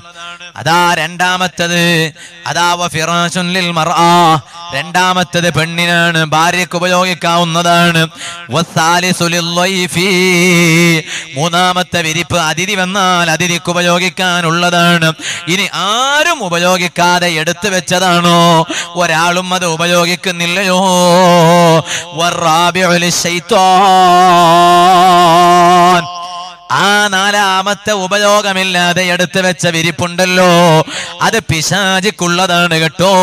അതാ രണ്ടാമത്തത് അതാ വഫിറാശുൻ ലിൽ മർആ രണ്ടാമത്തത് പെണ്ണിനാണ് ഭാര്യയ്ക്ക് ഉപയോഗിക്കാവുന്നതാണ് വസ്സാലിസു ലില്ലൈഫി. മൂന്നാമത്തെ വിരിപ്പ് അതിഥി വന്നാൽ അതിഥിക്ക് ഉപയോഗിക്കാനുള്ളതാണ് ഇനി ആരും ഉപയോഗിക്കാതെ എടുത്തു വെച്ചതാണോ ഒരാളും അത് ഉപയോഗിക്കുന്നില്ലയോ വറാബിഉ ലിശ്ശൈത്വാൻ. ആ നാലാമത്തെ ഉപയോഗമില്ലാതെ എടുത്തു വെച്ച വിരിപ്പുണ്ടല്ലോ അത് പിശാചിക്കുള്ളതാണ് കേട്ടോ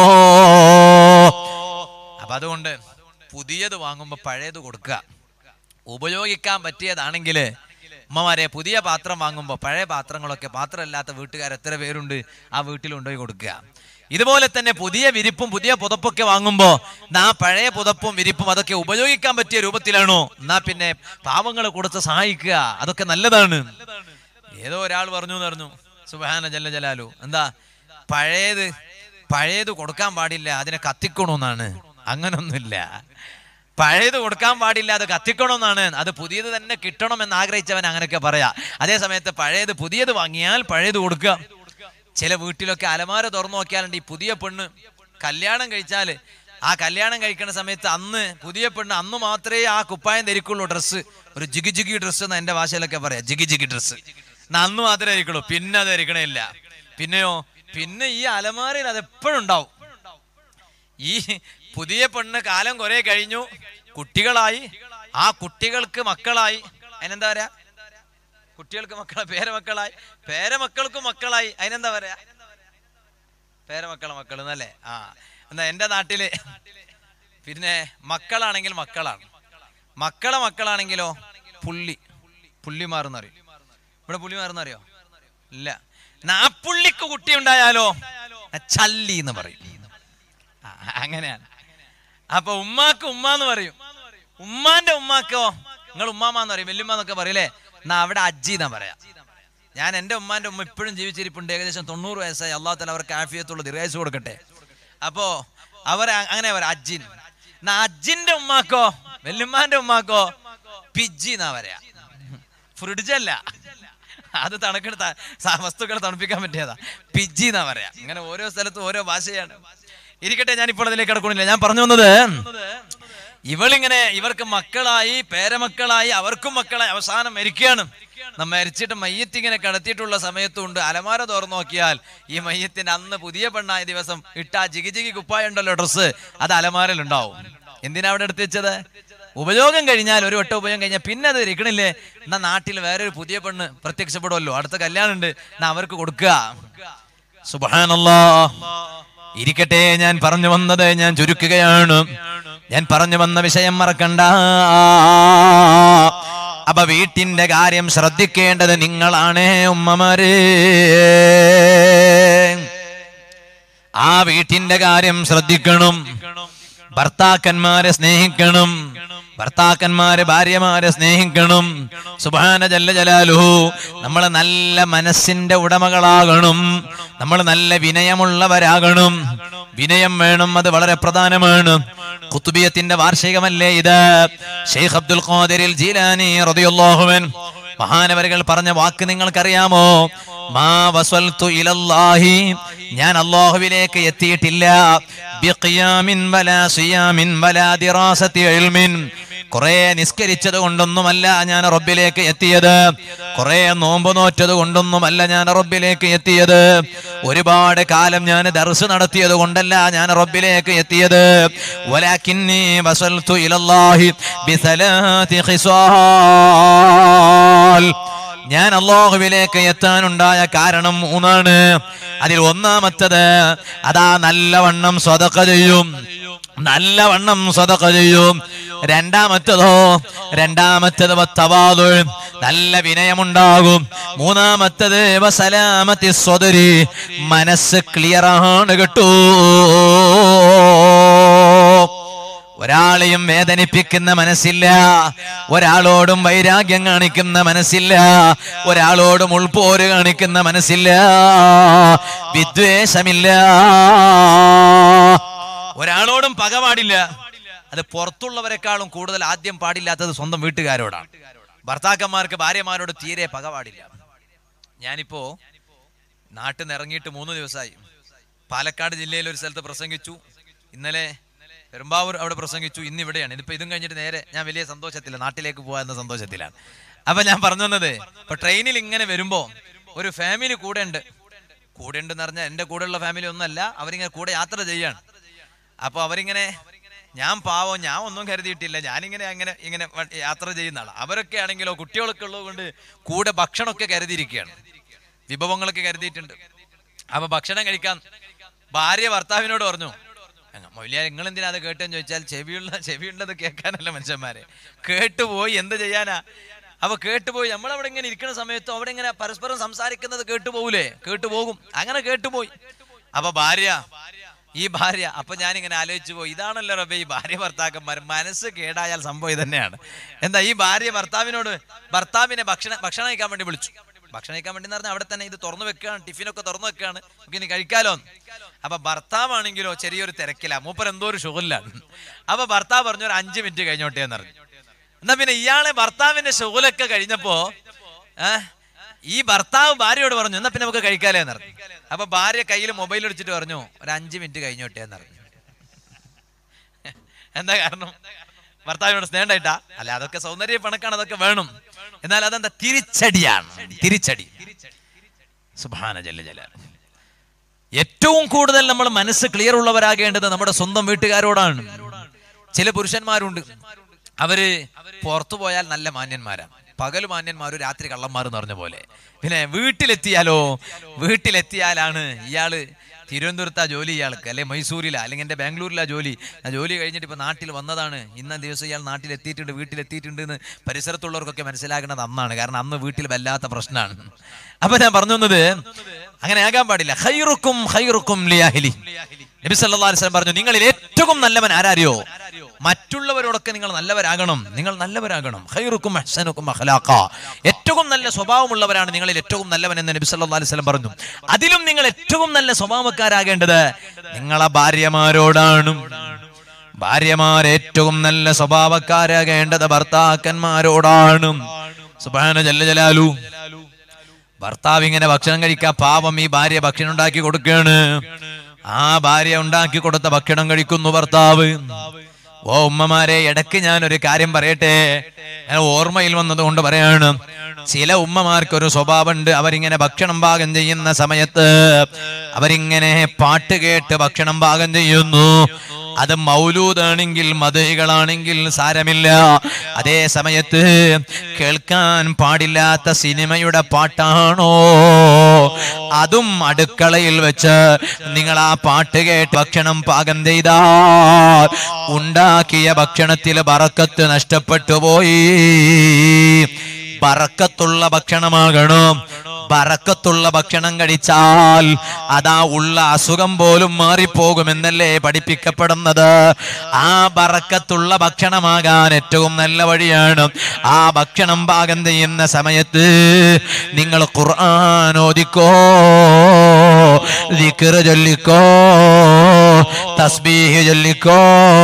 അപ്പൊ അതുകൊണ്ട് പുതിയത് വാങ്ങുമ്പോ പഴയത് കൊടുക്കുക ഉപയോഗിക്കാൻ പറ്റിയതാണെങ്കിൽ ഉമ്മമാരെ പുതിയ പാത്രം വാങ്ങുമ്പോൾ പഴയ പാത്രങ്ങളൊക്കെ പാത്രമില്ലാത്ത വീട്ടുകാർ എത്ര പേരുണ്ട് ആ വീട്ടിൽ കൊണ്ടുപോയി കൊടുക്കുക ഇതുപോലെ തന്നെ പുതിയ വിരിപ്പും പുതിയ പുതപ്പൊക്കെ വാങ്ങുമ്പോൾ ആ പഴയ പുതപ്പും വിരിപ്പും അതൊക്കെ ഉപയോഗിക്കാൻ പറ്റിയ രൂപത്തിലാണോ എന്നാ പിന്നെ പാവങ്ങളെ കൊടുത്ത് സഹായിക്കുക അതൊക്കെ നല്ലതാണ് ഏതോ ഒരാൾ പറഞ്ഞു എന്ന് പറഞ്ഞു സുബാന ജല്ല ജലാലു എന്താ പഴയത് പഴയത് കൊടുക്കാൻ പാടില്ല അതിനെ കത്തിക്കണമെന്നാണ് അങ്ങനൊന്നുമില്ല പഴയത് കൊടുക്കാൻ പാടില്ല അത് കത്തിക്കണമെന്നാണ് അത് പുതിയത് തന്നെ കിട്ടണം എന്ന് ആഗ്രഹിച്ചവൻ അങ്ങനെയൊക്കെ പറയാ അതേ സമയത്ത് പഴയത് പുതിയത് വാങ്ങിയാൽ പഴയത് കൊടുക്കുക ചില വീട്ടിലൊക്കെ അലമാര തുറന്നു നോക്കിയാലുണ്ട് ഈ പുതിയ പെണ്ണ് കല്യാണം കഴിച്ചാല് ആ കല്യാണം കഴിക്കുന്ന സമയത്ത് അന്ന് പുതിയ പെണ്ണ് അന്ന് മാത്രമേ ആ കുപ്പായം ധരിക്കുള്ളൂ ഡ്രസ്സ് ഒരു ജിഗി ജിഗി ഡ്രസ്സ് എന്ന് എന്റെ ഭാഷയിലൊക്കെ പറയാം ജിഗി ജിഗി ഡ്രസ്സ് എന്നാ അന്ന് മാത്രമേ ധരിക്കുള്ളൂ പിന്നെ അത് ധരിക്കണില്ല പിന്നെയോ പിന്നെ ഈ അലമാരയിൽ അത് എപ്പോഴും ഉണ്ടാവും ഈ പുതിയ പെണ്ണ് കാലം കുറെ കഴിഞ്ഞു കുട്ടികളായി ആ കുട്ടികൾക്ക് മക്കളായി അതിനെന്താ പറയാ കുട്ടികൾക്ക് മക്കളെ പേരമക്കളായി പേരമക്കൾക്കും മക്കളായി അതിനെന്താ പറയാ പേരമക്കളെ മക്കൾ എന്നല്ലേ ആ എന്നാ എന്റെ നാട്ടില് പിന്നെ മക്കളാണെങ്കിൽ മക്കളാണ് മക്കളെ മക്കളാണെങ്കിലോ പുള്ളി പുള്ളിമാരെന്ന് അറിയും ഇവിടെ പുള്ളിമാരെന്ന് അറിയോ ഇല്ല നാപ്പുള്ളിക്ക് കുട്ടി ഉണ്ടായാലോ ചല്ലി എന്ന് പറയും ആ, അങ്ങനെയാണ് അപ്പൊ ഉമ്മാക്ക് ഉമ്മ എന്ന് പറയും ഉമ്മാന്റെ ഉമ്മാക്കോ നിങ്ങൾ ഉമ്മാമാന്ന് പറയും വല്യമ്മ എന്നൊക്കെ പറയില്ലേ എന്നാ അവിടെ അജ്ജി എന്നാ പറയാ ഞാൻ എന്റെ ഉമ്മാന്റെ ഉമ്മ ഇപ്പോഴും ജീവിച്ചിരിപ്പുണ്ട് ഏകദേശം തൊണ്ണൂറ് വയസ്സായി അള്ളാഹു തല അവർക്ക് ആഫിയത്തുള്ള ദീർഘായുസ് കൊടുക്കട്ടെ അപ്പോ അവർ അങ്ങനെ പറയാം അജ്ജിൻ എന്നാ അജ്ജിന്റെ ഉമ്മാക്കോ വല്യമ്മാന്റെ ഉമ്മാക്കോ പിജ്ജി എന്നാ പറയാ ഫ്രിഡ്ജല്ല അത് തണുക്കണ വസ്തുക്കൾ തണുപ്പിക്കാൻ പറ്റിയതാ പിജ്ജി എന്നാ പറയാ അങ്ങനെ ഓരോ സ്ഥലത്തും ഓരോ ഭാഷയാണ് ഇരിക്കട്ടെ ഞാൻ ഇപ്പോൾ അതിലേക്ക് കിടക്കണില്ല ഞാൻ പറഞ്ഞു വന്നത് ഇവളിങ്ങനെ ഇവർക്ക് മക്കളായി പേരമക്കളായി അവർക്കും മക്കളായി അവസാനം മരിക്കുകയാണ് നമ്മ മരിച്ചിട്ട് മയ്യത്ത് ഇങ്ങനെ കിടത്തിയിട്ടുള്ള സമയത്തുണ്ട് അലമാര തുറന്നു നോക്കിയാൽ ഈ മയ്യത്തിന്റെ അന്ന് പുതിയ പെണ്ണായ ദിവസം ഇട്ട ആ ജിഗി ജിഗി കുപ്പായ ഉണ്ടല്ലോ ഡ്രസ്സ് അത് അലമാരയിൽ ഉണ്ടാവും എന്തിനാ അവിടെ എടുത്ത് വെച്ചത് ഉപയോഗം കഴിഞ്ഞാൽ ഒരു വട്ടം ഉപയോഗം കഴിഞ്ഞാൽ പിന്നെ അത് ഇരിക്കണില്ലേ എന്നാ നാട്ടിൽ വേറെ ഒരു പുതിയ പെണ്ണ് പ്രത്യക്ഷപ്പെടുമല്ലോ അടുത്ത കല്യാണം ഉണ്ട് എന്നാ അവർക്ക് കൊടുക്കുക സുബാനല്ലാ ഇരിക്കട്ടെ ഞാൻ പറഞ്ഞു വന്നത് ഞാൻ ചുരുക്കുകയാണ് ഞാൻ പറഞ്ഞു വന്ന വിഷയം മറക്കണ്ട അപ്പൊ വീട്ടിന്റെ കാര്യം ശ്രദ്ധിക്കേണ്ടത് നിങ്ങളാണ് ഉമ്മമാര് ആ വീട്ടിന്റെ കാര്യം ശ്രദ്ധിക്കണം ഭർത്താക്കന്മാരെ സ്നേഹിക്കണം ഭർത്താക്കന്മാരെ ഭാര്യമാരെ സ്നേഹിക്കണം സുബാന ജല്ല ജലാലുഹു നമ്മൾ നല്ല മനസ്സിന്റെ ഉടമകളാകണം നമ്മൾ നല്ല വിനയമുള്ളവരാകണം വിനയം വേണം അത് വളരെ പ്രധാനമാണ് കുത്തുബിയത്തിന്റെ വാർഷികമല്ലേ ഇത് ഷെയ്ഖ് അബ്ദുൽ ഖാദിരിൽ ജീലാനി റളിയല്ലാഹുവൻ മഹാനവരുകൾ പറഞ്ഞ വാക്ക് നിങ്ങൾക്കറിയാമോ മാ വസൽതു ഇലല്ലാഹി ഞാൻ അല്ലാഹുവിലേക്ക് എത്തിയിട്ടില്ല ബിഖിയാമിൻ വലാ സിയാമിൻ വലാ ദിറാസത്തി ഇൽമിൻ കുറെ നിസ്കരിച്ചത് കൊണ്ടൊന്നുമല്ല ഞാൻ റബ്ബിലേക്ക് എത്തിയത് കുറെ നോമ്പ് നോറ്റത് കൊണ്ടൊന്നുമല്ല ഞാൻ റബ്ബിലേക്ക് എത്തിയത് ഒരുപാട് കാലം ഞാൻ ദർസ് നടത്തിയത് കൊണ്ടല്ല ഞാൻ റബ്ബിലേക്ക് എത്തിയത് വലാകിന്നി വസൽതു ഇലല്ലാഹി ബിസലാത്തി ഖിസാൽ ഞാൻ അള്ളാഹുവിലേക്ക് എത്താനുണ്ടായ കാരണം മൂന്നാണ് അതിൽ ഒന്നാമത്തത് അതാ നല്ലവണ്ണം സ്വതക്ക ചെയ്യും നല്ലവണ്ണം സ്വതക്ക ചെയ്യും രണ്ടാമത്തതോ രണ്ടാമത്തത് വത്തവാതു നല്ല വിനയമുണ്ടാകും മൂന്നാമത്തത് വസലാമത്തി സ്വതരി മനസ്സ് ക്ലിയറാണ് കേട്ടോ ഒരാളെയും വേദനിപ്പിക്കുന്ന മനസ്സില്ല ഒരാളോടും വൈരാഗ്യം കാണിക്കുന്ന മനസ്സില്ല ഒരാളോടും ഉൾപോര് കാണിക്കുന്ന മനസ്സില്ല വിദ്വേഷമില്ല ഒരാളോടും പക പാടില്ല അത് പുറത്തുള്ളവരെക്കാളും കൂടുതൽ ആദ്യം പാടില്ലാത്തത് സ്വന്തം വീട്ടുകാരോടാണ് ഭർത്താക്കന്മാർക്ക് ഭാര്യമാരോട് തീരെ പക പാടില്ല ഞാനിപ്പോ നാട്ടിൽ നിന്ന് ഇറങ്ങിയിട്ട് മൂന്ന് ദിവസമായി പാലക്കാട് ജില്ലയിൽ ഒരു സ്ഥലത്ത് പ്രസംഗിച്ചു ഇന്നലെ പെരുമ്പാവൂർ അവിടെ പ്രസംഗിച്ചു ഇന്ന് ഇവിടെയാണ് ഇതിപ്പോ ഇതും കഴിഞ്ഞിട്ട് നേരെ ഞാൻ വലിയ സന്തോഷത്തില്ല നാട്ടിലേക്ക് പോകാൻ എന്ന സന്തോഷത്തിലാണ് അപ്പൊ ഞാൻ പറഞ്ഞു വന്നത് ഇപ്പൊ ട്രെയിനിൽ ഇങ്ങനെ വരുമ്പോ ഒരു ഫാമിലി കൂടെ ഉണ്ട് കൂടെ ഉണ്ടെന്ന് പറഞ്ഞാൽ എന്റെ കൂടെയുള്ള ഫാമിലി ഒന്നല്ല അവരിങ്ങനെ കൂടെ യാത്ര ചെയ്യാണ് അപ്പൊ അവരിങ്ങനെ ഞാൻ പാവം ഞാൻ ഒന്നും കരുതിയിട്ടില്ല ഞാനിങ്ങനെ അങ്ങനെ ഇങ്ങനെ വ- യാത്ര ചെയ്യുന്ന ആളാണ് അവരൊക്കെ ആണെങ്കിലോ കുട്ടികളൊക്കെ ഉള്ളത് കൊണ്ട് കൂടെ ഭക്ഷണമൊക്കെ കരുതിയിരിക്കുകയാണ് വിഭവങ്ങളൊക്കെ കരുതിയിട്ടുണ്ട് അപ്പൊ ഭക്ഷണം കഴിക്കാൻ ഭാര്യ ഭർത്താവിനോട് പറഞ്ഞു മൊയ്ലിയ നിങ്ങൾ എന്തിനാ അത് കേട്ടെന്ന് ചോദിച്ചാൽ ചെവിയുള്ള ചെവിയുള്ളത് കേൾക്കാനല്ല മനുഷ്യന്മാരെ കേട്ടുപോയി എന്ത് ചെയ്യാനാ അപ്പൊ കേട്ടുപോയി നമ്മളവിടെ ഇങ്ങനെ ഇരിക്കുന്ന സമയത്ത് അവിടെ ഇങ്ങനെ പരസ്പരം സംസാരിക്കുന്നത് കേട്ടുപോകൂലേ കേട്ടുപോകും അങ്ങനെ കേട്ടുപോയി അപ്പൊ ഭാര്യ ഈ ഭാര്യ അപ്പൊ ഞാനിങ്ങനെ ആലോചിച്ചു പോയി ഇതാണല്ലോ റബ്ബെ ഈ ഭാര്യ ഭർത്താക്കന്മാർ മനസ്സ് കേടായാൽ സംഭവം ഇത് തന്നെയാണ് എന്താ ഈ ഭാര്യ ഭർത്താവിനോട് ഭർത്താവിനെ ഭക്ഷണം ഭക്ഷണം കഴിക്കാൻ വേണ്ടി വിളിച്ചു ഭക്ഷണം കഴിക്കാൻ വേണ്ടി എന്ന് പറഞ്ഞാൽ അവിടെ തന്നെ ഇത് തുറന്നു വെക്കുകയാണ് ടിഫിനൊക്കെ തുറന്നു വെക്കുകയാണ് നമുക്ക് ഇനി കഴിക്കാലോ എന്ന്. അപ്പൊ ഭർത്താവാണെങ്കിലോ ചെറിയൊരു തിരക്കില്ല മൂപ്പർ എന്തോ ഒരു ഷുഗലിലാണ് അപ്പൊ ഭർത്താവ് പറഞ്ഞു ഒരു അഞ്ച് മിനിറ്റ് കഴിഞ്ഞോട്ടെ എന്ന് പറഞ്ഞു എന്നാ പിന്നെ ഇയാളെ ഭർത്താവിന്റെ ഷുഗലൊക്കെ കഴിഞ്ഞപ്പോ ഏ, ഈ ഭർത്താവ് ഭാര്യയോട് പറഞ്ഞു എന്നാ പിന്നെ നമുക്ക് കഴിക്കാലേ എന്ന് പറഞ്ഞു അപ്പൊ ഭാര്യ കയ്യിൽ മൊബൈൽ എടുത്തിട്ട് പറഞ്ഞു ഒരു അഞ്ച് മിനിറ്റ് കഴിഞ്ഞോട്ടെ എന്ന് പറഞ്ഞു എന്താ കാരണം ഭർത്താവിനോട് സ്നേഹണ്ടായിട്ടാ അല്ല അതൊക്കെ സൗന്ദര്യ പണക്കാണ് അതൊക്കെ വേണം എന്നാൽ അതെന്താ തിരിച്ചടിയാണ് തിരിച്ചടി സുഭാന ജല്ല ജല ഏറ്റവും കൂടുതൽ നമ്മൾ മനസ്സ് ക്ലിയർ ഉള്ളവരാകേണ്ടത് നമ്മുടെ സ്വന്തം വീട്ടുകാരോടാണ് ചില പുരുഷന്മാരുണ്ട് അവര് പുറത്തു പോയാൽ നല്ല മാന്യന്മാരാണ് പകൽ മാന്യന്മാരും രാത്രി കള്ളന്മാരും എന്ന് പറഞ്ഞ പോലെ പിന്നെ വീട്ടിലെത്തിയാലോ വീട്ടിലെത്തിയാലാണ് ഇയാള് തിരുവനന്തപുരത്താ ജോലി ഇയാൾക്ക് അല്ലെ മൈസൂരിലാ അല്ലെങ്കിൽ എൻ്റെ ബാംഗ്ലൂരിലാ ജോലി ആ ജോലി കഴിഞ്ഞിട്ട് ഇപ്പൊ നാട്ടിൽ വന്നതാണ് ഇന്ന ദിവസം ഇയാൾ നാട്ടിലെത്തിയിട്ടുണ്ട് വീട്ടിലെത്തിയിട്ടുണ്ട് എന്ന് പരിസരത്തുള്ളവർക്കൊക്കെ മനസ്സിലാകുന്നത് അന്നാണ് കാരണം അന്ന് വീട്ടിൽ വല്ലാത്ത പ്രശ്നമാണ് അപ്പൊ ഞാൻ പറഞ്ഞു വന്നത് അങ്ങനെ ആകാൻ പാടില്ല ഹൈറുക്കും ഹൈറുക്കും ലിയാഹിലി നബി സല്ലല്ലാഹു അലൈഹി വസല്ലം പറഞ്ഞു നിങ്ങളിൽ ഏറ്റവും നല്ലവൻ ആരാരിയോ മറ്റുള്ളവരോടൊക്കെ നിങ്ങൾ നല്ലവരാകണം നിങ്ങൾ നല്ലവരാകണം ഹൈറുക്കും അഹ്സനുക്കും അഖ്ലാഖ ഏറ്റവും നല്ല സ്വഭാവമുള്ളവരാണ് നിങ്ങളിൽ ഏറ്റവും നല്ലവൻ എന്ന് നബി സല്ലല്ലാഹു അലൈഹി വസല്ലം പറഞ്ഞു അതിലും നിങ്ങൾ ഏറ്റവും നല്ല സ്വഭാവക്കാരാകേണ്ടത് നിങ്ങളെ ഭാര്യമാരോടാണ് ഭാര്യമാർ ഏറ്റവും നല്ല സ്വഭാവക്കാരാകേണ്ടത് ഭർത്താക്കന്മാരോടാണ് സുബ്ഹാന ജല്ല ജലാലു ഭർത്താവ് ഇങ്ങനെ ഭക്ഷണം കഴിക്കാൻ പാപം ഈ ഭാര്യ ഭക്ഷണം ഉണ്ടാക്കി കൊടുക്കുകയാണ് ആ ഭാര്യ ഉണ്ടാക്കി കൊടുത്ത ഭക്ഷണം കഴിക്കുന്നു ഭർത്താവ് ഓ ഉമ്മമാരെ ഇടയ്ക്ക് ഞാൻ ഒരു കാര്യം പറയട്ടെ ഞാൻ ഓർമ്മയിൽ വന്നത് കൊണ്ട് പറയാണ് ചില ഉമ്മമാർക്ക് ഒരു സ്വഭാവമുണ്ട് അവരിങ്ങനെ ഭക്ഷണം പാകം ചെയ്യുന്ന സമയത്ത് അവരിങ്ങനെ പാട്ട് കേട്ട് ഭക്ഷണം പാകം ചെയ്യുന്നു അത് മൗലൂദാണെങ്കിൽ മതകളാണെങ്കിൽ സാരമില്ല അതേ സമയത്ത് കേൾക്കാൻ പാടില്ലാത്ത സിനിമയുടെ പാട്ടാണോ അതും അടുക്കളയിൽ വെച്ച് നിങ്ങൾ ആ പാട്ട് കേട്ട് ഭക്ഷണം പാകം ചെയ്താൽ ഉണ്ടാക്കിയ ഭക്ഷണത്തിൽ ബറക്കത്ത് നഷ്ടപ്പെട്ടു പോയി ബറക്കത്തുള്ള ഭക്ഷണമാകണം ബറക്കത്തുള്ള ഭക്ഷണം കഴിച്ചാൽ അതാ ഉള്ള അസുഖം പോലും മാറിപ്പോകുമെന്നല്ലേ പഠിപ്പിക്കപ്പെടുന്നത് ആ ബറക്കത്തുള്ള ഭക്ഷണമാകാൻ ഏറ്റവും നല്ല വഴിയാണ് ആ ഭക്ഷണം പാകം ചെയ്യുന്ന സമയത്ത് നിങ്ങൾ ഖുർആൻ ഓദിക്കോ ദിക്ർ ചൊല്ലിക്കോ തസ്ബീഹ് ചൊല്ലിക്കോ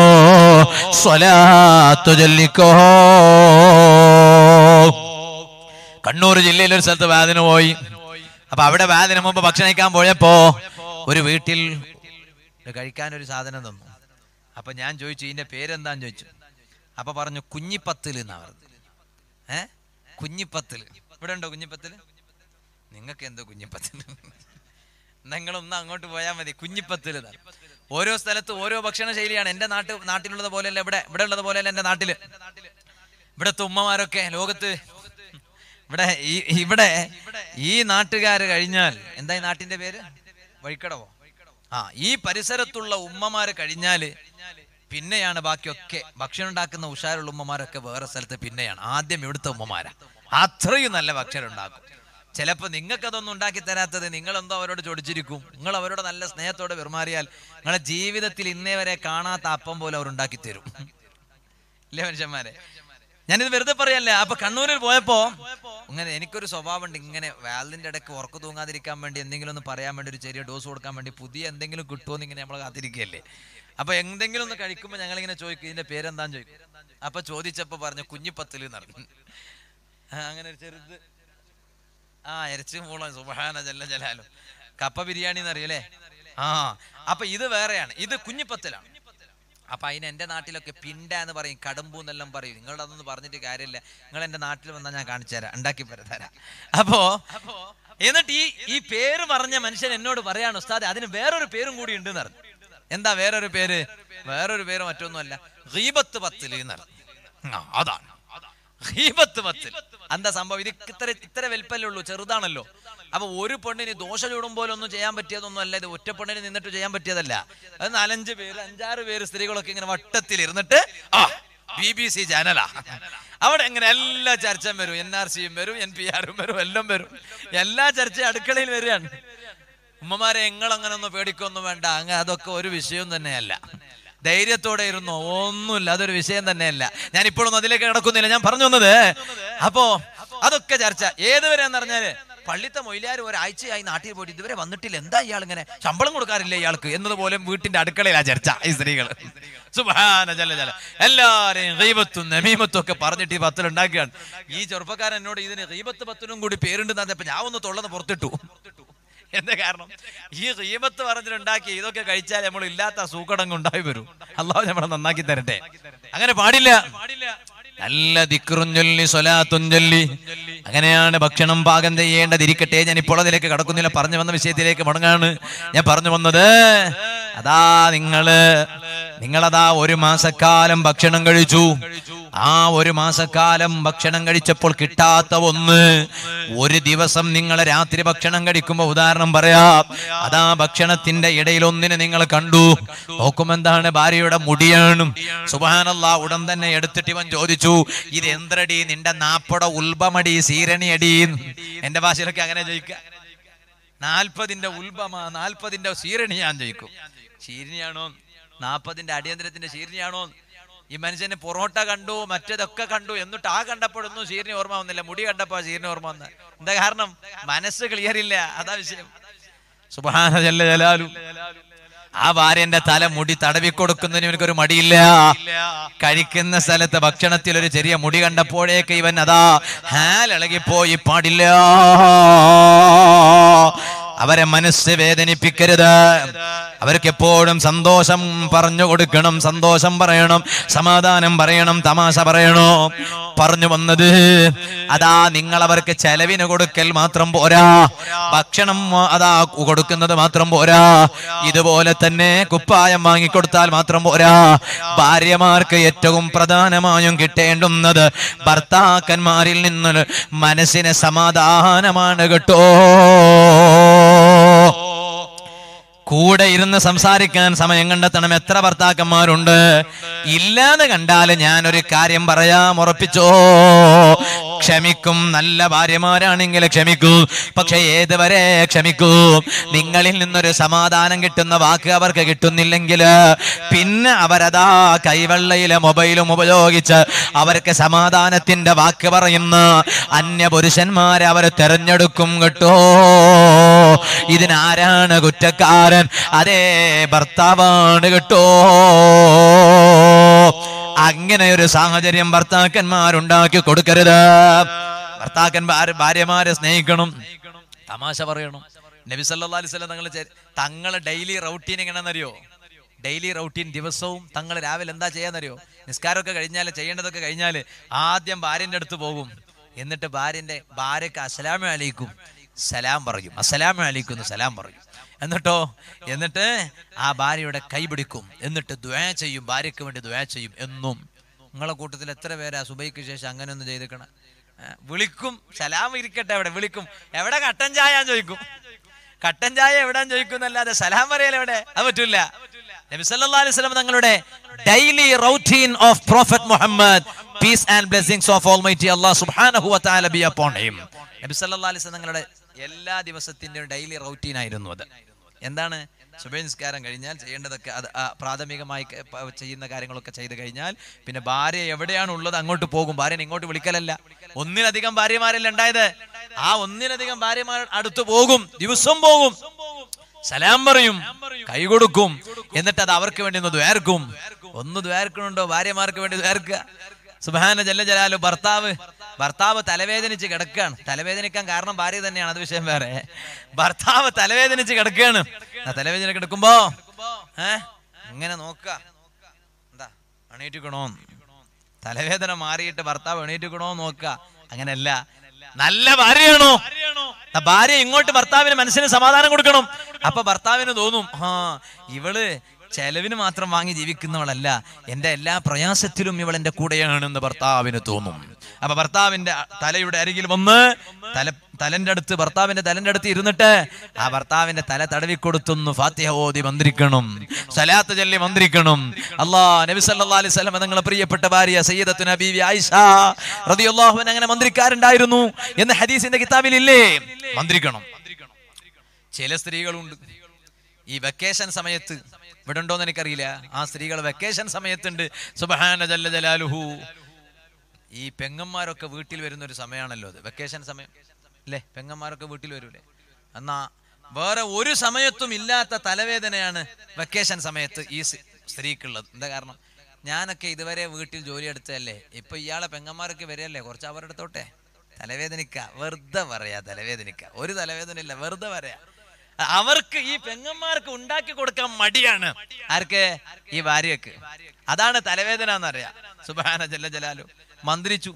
സ്വലാത്ത് ചൊല്ലിക്കോ കണ്ണൂർ ജില്ലയിൽ ഒരു സ്ഥലത്ത് വേദന പോയി അപ്പൊ അവിടെ വേദന മുമ്പ് ഭക്ഷണം കഴിക്കാൻ പോയപ്പോ ഒരു വീട്ടിൽ ഒരു കഴിക്കാൻ ഒരു സാധനം തന്നു അപ്പൊ ഞാൻ ചോദിച്ചു ഇതിന്റെ പേരെന്താന്ന് ചോദിച്ചു അപ്പൊ പറഞ്ഞു കുഞ്ഞിപ്പത്തിൽ എന്നാ പറഞ്ഞത് ഏ കുഞ്ഞിപ്പത്തിൽ ഇവിടെ ഉണ്ടോ കുഞ്ഞിപ്പത്തിൽ നിങ്ങൾക്ക് എന്തോ കുഞ്ഞിപ്പത്തിൽ നിങ്ങളൊന്ന് അങ്ങോട്ട് പോയാൽ മതി കുഞ്ഞിപ്പത്തിൽ എന്നാണ് ഓരോ സ്ഥലത്ത് ഓരോ ഭക്ഷണ ശൈലിയാണ് എന്റെ നാട്ട് നാട്ടിലുള്ളത് പോലെയല്ല ഇവിടെ ഇവിടെ ഉള്ളത് പോലെയല്ല എന്റെ നാട്ടില് ഇവിടുത്തെ ഉമ്മമാരൊക്കെ ലോകത്ത് ഇവിടെ ഈ ഇവിടെ ഈ നാട്ടുകാര് കഴിഞ്ഞാൽ എന്താ ഈ നാട്ടിന്റെ പേര് വഴിക്കടവോ ആ ഈ പരിസരത്തുള്ള ഉമ്മമാര് കഴിഞ്ഞാല് പിന്നെയാണ് ബാക്കിയൊക്കെ ഭക്ഷണം ഉണ്ടാക്കുന്ന ഉഷാരുള്ള ഉമ്മമാരൊക്കെ വേറെ സ്ഥലത്ത് പിന്നെയാണ് ആദ്യം ഇവിടുത്തെ ഉമ്മമാരാ അത്രയും നല്ല ഭക്ഷണം ഉണ്ടാക്കും ചിലപ്പോ നിങ്ങൾക്ക് അതൊന്നും ഉണ്ടാക്കി തരാത്തത് നിങ്ങൾ എന്തോ അവരോട് ചൊടിച്ചിരിക്കും നിങ്ങൾ അവരോട് നല്ല സ്നേഹത്തോടെ പെരുമാറിയാൽ നിങ്ങളെ ജീവിതത്തിൽ ഇന്നേ വരെ കാണാത്ത അപ്പം പോലെ അവർ ഉണ്ടാക്കി തരും ഇല്ലേ മനുഷ്യന്മാരെ ഞാനിത് വെറുതെ പറയല്ല അപ്പൊ കണ്ണൂരിൽ പോയപ്പോ അങ്ങനെ എനിക്കൊരു സ്വഭാവം ഉണ്ട് ഇങ്ങനെ വാലിന്റെ ഇടയ്ക്ക് ഉറക്കു തൂങ്ങാതിരിക്കാൻ വേണ്ടി എന്തെങ്കിലും ഒന്ന് പറയാൻ വേണ്ടി ഒരു ചെറിയ ഡോസ് കൊടുക്കാൻ വേണ്ടി പുതിയ എന്തെങ്കിലും കിട്ടുമോ ഇങ്ങനെ നമ്മൾ കാത്തിരിക്കുകയല്ലേ അപ്പൊ എന്തെങ്കിലും ഒന്ന് കഴിക്കുമ്പോൾ ഞങ്ങൾ ഇങ്ങനെ ചോദിക്കും ഇതിന്റെ പേരെന്താന്ന് ചോദിക്കും അപ്പൊ ചോദിച്ചപ്പോ പറഞ്ഞു കുഞ്ഞിപ്പത്തിൽ നടന്നു അങ്ങനെ ഒരു ചെറുത് ആ ഇറച്ചി മൂളം സുബഹാന ജല്ല ജലാലും കപ്പ ബിരിയാണി എന്നറിയല്ലേ ആ അപ്പൊ ഇത് വേറെയാണ് ഇത് കുഞ്ഞിപ്പത്തലാണ് അപ്പൊ അതിന് എന്റെ നാട്ടിലൊക്കെ പിണ്ട എന്ന് പറയും കടുമ്പു എന്നെല്ലാം പറയും നിങ്ങളുടെ അതൊന്നും പറഞ്ഞിട്ട് കാര്യമില്ല നിങ്ങൾ എന്റെ നാട്ടിൽ വന്നാൽ ഞാൻ കാണിച്ചു തരാം ഉണ്ടാക്കി തരാം അപ്പോ എന്നിട്ട് ഈ ഈ പേര് പറഞ്ഞ മനുഷ്യൻ എന്നോട് പറയാണ് ഉസ്താദ് അതിന് വേറൊരു പേരും കൂടി ഉണ്ട് പറഞ്ഞു എന്താ വേറൊരു പേര് വേറൊരു പേര് മറ്റൊന്നുമല്ല ഗീബത്ത് പത്തില് എന്നറിഞ്ഞു ആ, അതാണ് ഗീബത്ത് പത്തിൽ എന്താ സംഭവം ഇത് ഇത്ര ഇത്ര വലിപ്പല്ലേ ഉള്ളൂ ചെറുതാണല്ലോ അപ്പൊ ഒരു പെണ്ണിന് ദോശ ചൂടുമ്പോൾ ഒന്നും ചെയ്യാൻ പറ്റിയതൊന്നും അല്ല ഇത് ഒറ്റ പെണ്ണിന് നിന്നിട്ട് ചെയ്യാൻ പറ്റിയതല്ല അത് നാലഞ്ച് പേര് അഞ്ചാറ് പേര് സ്ത്രീകളൊക്കെ ഇങ്ങനെ വട്ടത്തിൽ ഇരുന്നിട്ട് ആ ബി ബി സി ചാനലാ അവിടെ എങ്ങനെ എല്ലാ ചർച്ചയും വരും എൻ ആർ സിയും വരും എൻ പി ആറും വരും എല്ലാം വരും എല്ലാ ചർച്ചയും അടുക്കളയിൽ വരികയാണ് ഉമ്മമാരെ എങ്ങളങ്ങനെ ഒന്നും പേടിക്കൊന്നും വേണ്ട അങ്ങ് അതൊക്കെ ഒരു വിഷയവും തന്നെയല്ല ധൈര്യത്തോടെ ഇരുന്നോ ഒന്നുമില്ല അതൊരു വിഷയം തന്നെയല്ല ഞാൻ ഇപ്പോഴൊന്നും അതിലേക്ക് കിടക്കുന്നില്ല ഞാൻ പറഞ്ഞു വന്നത് അപ്പോ അതൊക്കെ ചർച്ച ഏതുവരെ എന്ന് പറഞ്ഞാല് പള്ളിത്തെ മൊയിലാർ ഒരാഴ്ചയായി നാട്ടിൽ പോയിട്ട് ഇതുവരെ വന്നിട്ടില്ല എന്താ ഇയാൾ ഇങ്ങനെ ശമ്പളം കൊടുക്കാറില്ല ഇയാൾക്ക് എന്നതുപോലെ വീട്ടിന്റെ അടുക്കളയിലാ ചർച്ച ഈ സ്ത്രീകൾ സുബാന ജല ജല എല്ലാരെയും ഗീബത്തും നമീമത്തും ഒക്കെ പറഞ്ഞിട്ട് ഈ പത്തിൽ ഉണ്ടാക്കുകയാണ് ഈ ചെറുപ്പക്കാരൻ എന്നോട് ഇതിന് ഗീബത്ത് പത്തിനും കൂടി പേരുണ്ട് അപ്പൊ ഞാൻ ഒന്ന് തൊള്ളന്ന് പുറത്തിട്ടു എന്താ കാരണം ഈ റീമത്ത് പറഞ്ഞിട്ടുണ്ടാക്കി ഇതൊക്കെ കഴിച്ചാൽ നമ്മൾ ഇല്ലാത്ത സൂക്കടങ്ങ് ഉണ്ടായി വരും അള്ളാഹു നമ്മളെ നന്നാക്കി തരട്ടെ അങ്ങനെ പാടില്ല നല്ല ദിക്റും ചൊല്ലി സ്വലാത്തും ചൊല്ലി അങ്ങനെയാണ് ഭക്ഷണം പാകം ചെയ്യേണ്ടതിരിക്കട്ടെ ഞാൻ ഇപ്പോൾ അതിലേക്ക് കടക്കുന്നില്ല പറഞ്ഞു വന്ന വിഷയത്തിലേക്ക് മടങ്ങാണ് ഞാൻ പറഞ്ഞു വന്നത് അതാ നിങ്ങള് നിങ്ങളതാ ഒരു മാസക്കാലം ഭക്ഷണം കഴിച്ചു ആ ഒരു മാസക്കാലം ഭക്ഷണം കഴിച്ചപ്പോൾ കിട്ടാത്ത ഒന്ന് ഒരു ദിവസം നിങ്ങൾ രാത്രി ഭക്ഷണം കഴിക്കുമ്പോ ഉദാഹരണം പറയാം അതാ ഭക്ഷണത്തിന്റെ ഇടയിൽ ഒന്നിനെ നിങ്ങൾ കണ്ടു നോക്കുമെന്താണ് ഭാര്യയുടെ മുടിയാണ് സുബാനല്ല ഉടൻ തന്നെ എടുത്തിട്ട് ഇവൻ ചോദിച്ചു ഇത് എന്തരടി നിന്റെ നാപ്പട ഉൽബമടി സീരണിയടി എന്റെ ഭാഷയിലൊക്കെ അങ്ങനെ ചോദിക്കുക നാൽപ്പതിന്റെ ഉൽബമ നാൽപ്പതിന്റെ സീരണി ഞാൻ ചോദിക്കും ശീരണിയാണോ നാൽപ്പതിന്റെ അടിയന്തരത്തിന്റെ ശീരണിയാണോ ഈ മനുഷ്യന് പൊറോട്ട കണ്ടു മറ്റേതൊക്കെ കണ്ടു എന്നിട്ട് ആ കണ്ടപ്പോഴൊന്നും ശീരനി ഓർമ്മ വന്നില്ല മുടി കണ്ടപ്പോ ശീരനി ഓർമ്മ വന്ന എന്താ കാരണം മനസ്സ് ക്ലിയർ ഇല്ല അതാ വിഷയം സുബാന ജല്ല ജലാലു ആ ഭാര്യന്റെ തല മുടി തടവി കൊടുക്കുന്നതിന് ഇവനക്കൊരു മടിയില്ല കഴിക്കുന്ന സ്ഥലത്ത് ഭക്ഷണത്തിൽ ഒരു ചെറിയ മുടി കണ്ടപ്പോഴേക്ക് ഇവൻ അതാ ഹാലിളകിപ്പോയി പാടില്ല അവരെ മനസ്സ് വേദനിപ്പിക്കരുത് അവർക്ക് എപ്പോഴും സന്തോഷം പറഞ്ഞു കൊടുക്കണം സന്തോഷം പറയണം സമാധാനം പറയണം തമാശ പറയണോ പറഞ്ഞു വന്നത് അതാ നിങ്ങൾ അവർക്ക് ചെലവിന് കൊടുക്കൽ മാത്രം പോരാ ഭക്ഷണം അതാ കൊടുക്കുന്നത് മാത്രം പോരാ ഇതുപോലെ തന്നെ കുപ്പായം വാങ്ങിക്കൊടുത്താൽ മാത്രം പോരാ ഭാര്യമാർക്ക് ഏറ്റവും പ്രധാനമായും കിട്ടേണ്ടുന്നത് ഭർത്താക്കന്മാരിൽ നിന്ന് മനസ്സിന് സമാധാനമാണ് കേട്ടോ കൂടെ ഇരുന്ന് സംസാരിക്കാൻ സമയം കണ്ടെത്തണം എത്ര ഭർത്താക്കന്മാരുണ്ട് ഇല്ലാതെ കണ്ടാൽ ഞാനൊരു കാര്യം പറയാം ഉറപ്പിച്ചോ ക്ഷമിക്കും നല്ല ഭാര്യമാരാണെങ്കിൽ ക്ഷമിക്കൂ പക്ഷെ ഏതുവരെ ക്ഷമിക്കൂ നിങ്ങളിൽ നിന്നൊരു സമാധാനം കിട്ടുന്ന വാക്ക് അവർക്ക് കിട്ടുന്നില്ലെങ്കിൽ പിന്നെ അവരതാ കൈവെള്ളയിലെ മൊബൈലും ഉപയോഗിച്ച് അവർക്ക് സമാധാനത്തിന്റെ വാക്ക് പറയുന്ന അന്യ പുരുഷന്മാരെ അവർ തെരഞ്ഞെടുക്കും കേട്ടോ ഇതിനാരാണ് കുറ്റക്കാരൻ അതേ ഭർത്താവാണ് കേട്ടോ അങ്ങനെ ഒരു സാഹചര്യം ഭർത്താക്കന്മാരുണ്ടാക്കി കൊടുക്കരുത് ഭർത്താക്കന്മാർ ഭാര്യമാരെ സ്നേഹിക്കണം തമാശ പറയണം നബി സല്ലല്ലാഹു അലൈഹി വസല്ലം തങ്ങൾ തങ്ങളെ ഡെയിലി റൗട്ടീൻ എങ്ങനെയാണെന്നറിയോ ഡെയിലി റൗട്ടീൻ ദിവസവും തങ്ങൾ രാവിലെ എന്താ ചെയ്യാന്നറിയോ നിസ്കാരമൊക്കെ കഴിഞ്ഞാൽ ചെയ്യേണ്ടതൊക്കെ കഴിഞ്ഞാൽ ആദ്യം ഭാര്യന്റെ അടുത്ത് പോകും എന്നിട്ട് ഭാര്യന്റെ ഭാര്യക്ക് അസ്സലാമു അലൈക്കും സലാം പറയും അസ്സലാമു അലൈക്കും എന്ന് സലാം പറയും എന്നിട്ടോ എന്നിട്ട് ആ ഭാര്യയുടെ കൈ പിടിക്കും എന്നിട്ട് ദ്വയ ചെയ്യും ഭാര്യയ്ക്ക് വേണ്ടി ദ്വയ ചെയ്യും എന്നും നിങ്ങളെ കൂട്ടത്തിൽ എത്ര പേരാ സുബൈക്ക് ശേഷം അങ്ങനെ ഒന്ന് ചെയ്തേക്കണം വിളിക്കും സലാം ഇരിക്കട്ടെ അവിടെ വിളിക്കും എവിടെ കട്ടൻ ചായ ചോദിക്കും കട്ടൻ ചായ എവിടാൻ ചോദിക്കുന്നല്ലാതെ സലാം പറയൽ എവിടെ അത് പറ്റൂല നബി സല്ലല്ലാഹു അലൈഹി വസല്ലം തങ്ങളുടെ daily routine of prophet Muhammad peace and blessings of almighty Allah സുബ്ഹാനഹു വ തആല ബി അപ്പോൺ ഹിം നബി സല്ലല്ലാഹു അലൈഹി വസല്ലം തങ്ങളുടെ എല്ലാ ദിവസത്തിന്റെയും ഡെയിലി റൗട്ടീൻ ആയിരുന്നു അത് എന്താണ് സുബൈ നിസ്കാരം കഴിഞ്ഞാൽ ചെയ്യേണ്ടതൊക്കെ അത് ആ പ്രാഥമികമായി ക- പ- ചെയ്യുന്ന കാര്യങ്ങളൊക്കെ ചെയ്ത് കഴിഞ്ഞാൽ പിന്നെ ഭാര്യ എവിടെയാണ് ഉള്ളത് അങ്ങോട്ട് പോകും ഭാര്യനെ ഇങ്ങോട്ട് വിളിക്കലല്ല ഒന്നിലധികം ഭാര്യമാരല്ല ഉണ്ടായത് ആ ഒന്നിലധികം ഭാര്യമാർ അടുത്ത് പോകും ദിവസം പോകും സലാം പറയും കൈ കൊടുക്കും എന്നിട്ട് അത് അവർക്ക് വേണ്ടി ഒന്ന് ദ്വേർക്കും ഒന്ന് ദ്വേർക്കണുണ്ടോ ഭാര്യമാർക്ക് വേണ്ടി ദ്വേർക്കുക സുബാന ജല്ല ജലാലു ഭർത്താവ് ഭർത്താവ് തലവേദനിച്ച് കിടക്കുകയാണ് തലവേദനിക്കാൻ കാരണം ഭാര്യ തന്നെയാണ് അത് വിഷയം വേറെ ഭർത്താവ് തലവേദനിച്ച് കിടക്കുകയാണ് ആ തലവേദന കിടക്കുമ്പോ ഏ ഇങ്ങനെ നോക്ക എന്താ എണീറ്റിക്കണോ തലവേദന മാറിയിട്ട് ഭർത്താവ് എണീറ്റിക്കണോ നോക്ക അങ്ങനല്ല നല്ല ഭാര്യയാണോ ആ ഭാര്യ ഇങ്ങോട്ട് ഭർത്താവിന് മനസ്സിന് സമാധാനം കൊടുക്കണം അപ്പൊ ഭർത്താവിന് തോന്നും ആ ഇവള് ചെലവിന് മാത്രം വാങ്ങി ജീവിക്കുന്നവളല്ല എന്റെ എല്ലാ പ്രയാസത്തിലും ഇവൾ എന്റെ കൂടെയാണെന്ന് ഭർത്താവിന് തോന്നും അപ്പൊ ഭർത്താവിന്റെ തലയുടെ അരികിൽ വന്ന് തല തലന്റെ അടുത്ത് ഭർത്താവിന്റെ തലന്റെ അടുത്ത് ഇരുന്നിട്ട് ആ ഭർത്താവിന്റെ തല തടവി കൊടുത്തുന്നു ഫാത്തിഹ ഓതി മന്ത്രിക്കണം സലാത്ത് ചൊല്ലി മന്ത്രിക്കണം അല്ലാ നബി സല്ലല്ലാഹു അലൈഹി വസല്ലം നിങ്ങളെ പ്രിയപ്പെട്ട ഭാര്യ സയ്യിദത്തു നബി ആയിഷ റളിയല്ലാഹു അൻഹ അങ്ങനെ മന്ത്രിക്കാറുണ്ടായിരുന്നു എന്ന് ഹദീസിന്റെ കിതാബിൽ ഇല്ലേ മന്ത്രിക്കണം ചില സ്ത്രീകളുണ്ട് ഈ വെക്കേഷൻ സമയത്ത് ഇവിടെ ഉണ്ടോന്ന് എനിക്കറിയില്ല ആ സ്ത്രീകൾ വെക്കേഷൻ സമയത്തുണ്ട് സുബഹാന ജല്ല ജലാലുഹു ഈ പെങ്ങന്മാരൊക്കെ വീട്ടിൽ വരുന്ന ഒരു സമയമാണല്ലോ അത് വെക്കേഷൻ സമയം അല്ലേ പെങ്ങന്മാരൊക്കെ വീട്ടിൽ വരൂലേ എന്നാ വേറെ ഒരു സമയത്തും ഇല്ലാത്ത തലവേദനയാണ് വെക്കേഷൻ സമയത്ത് ഈ സ് സ്ത്രീക്കുള്ളത് എന്താ കാരണം ഞാനൊക്കെ ഇതുവരെ വീട്ടിൽ ജോലി എടുത്തതല്ലേ ഇപ്പൊ ഇയാളെ പെങ്ങന്മാരൊക്കെ വരികയല്ലേ കുറച്ച് അവരുടെ അടുത്തോട്ടെ തലവേദനിക്ക വെറുതെ പറയാ തലവേദനിക്ക ഒരു തലവേദന ഇല്ല വെറുതെ പറയാ അവർക്ക് ഈ പെങ്ങന്മാർക്ക് ഉണ്ടാക്കി കൊടുക്കാൻ മടിയാണ് ആർക്ക് ഈ ഭാര്യക്ക് അതാണ് തലവേദന എന്നറിയാ സുബാന ജല്ല ജലാലു മന്ത്രിച്ചു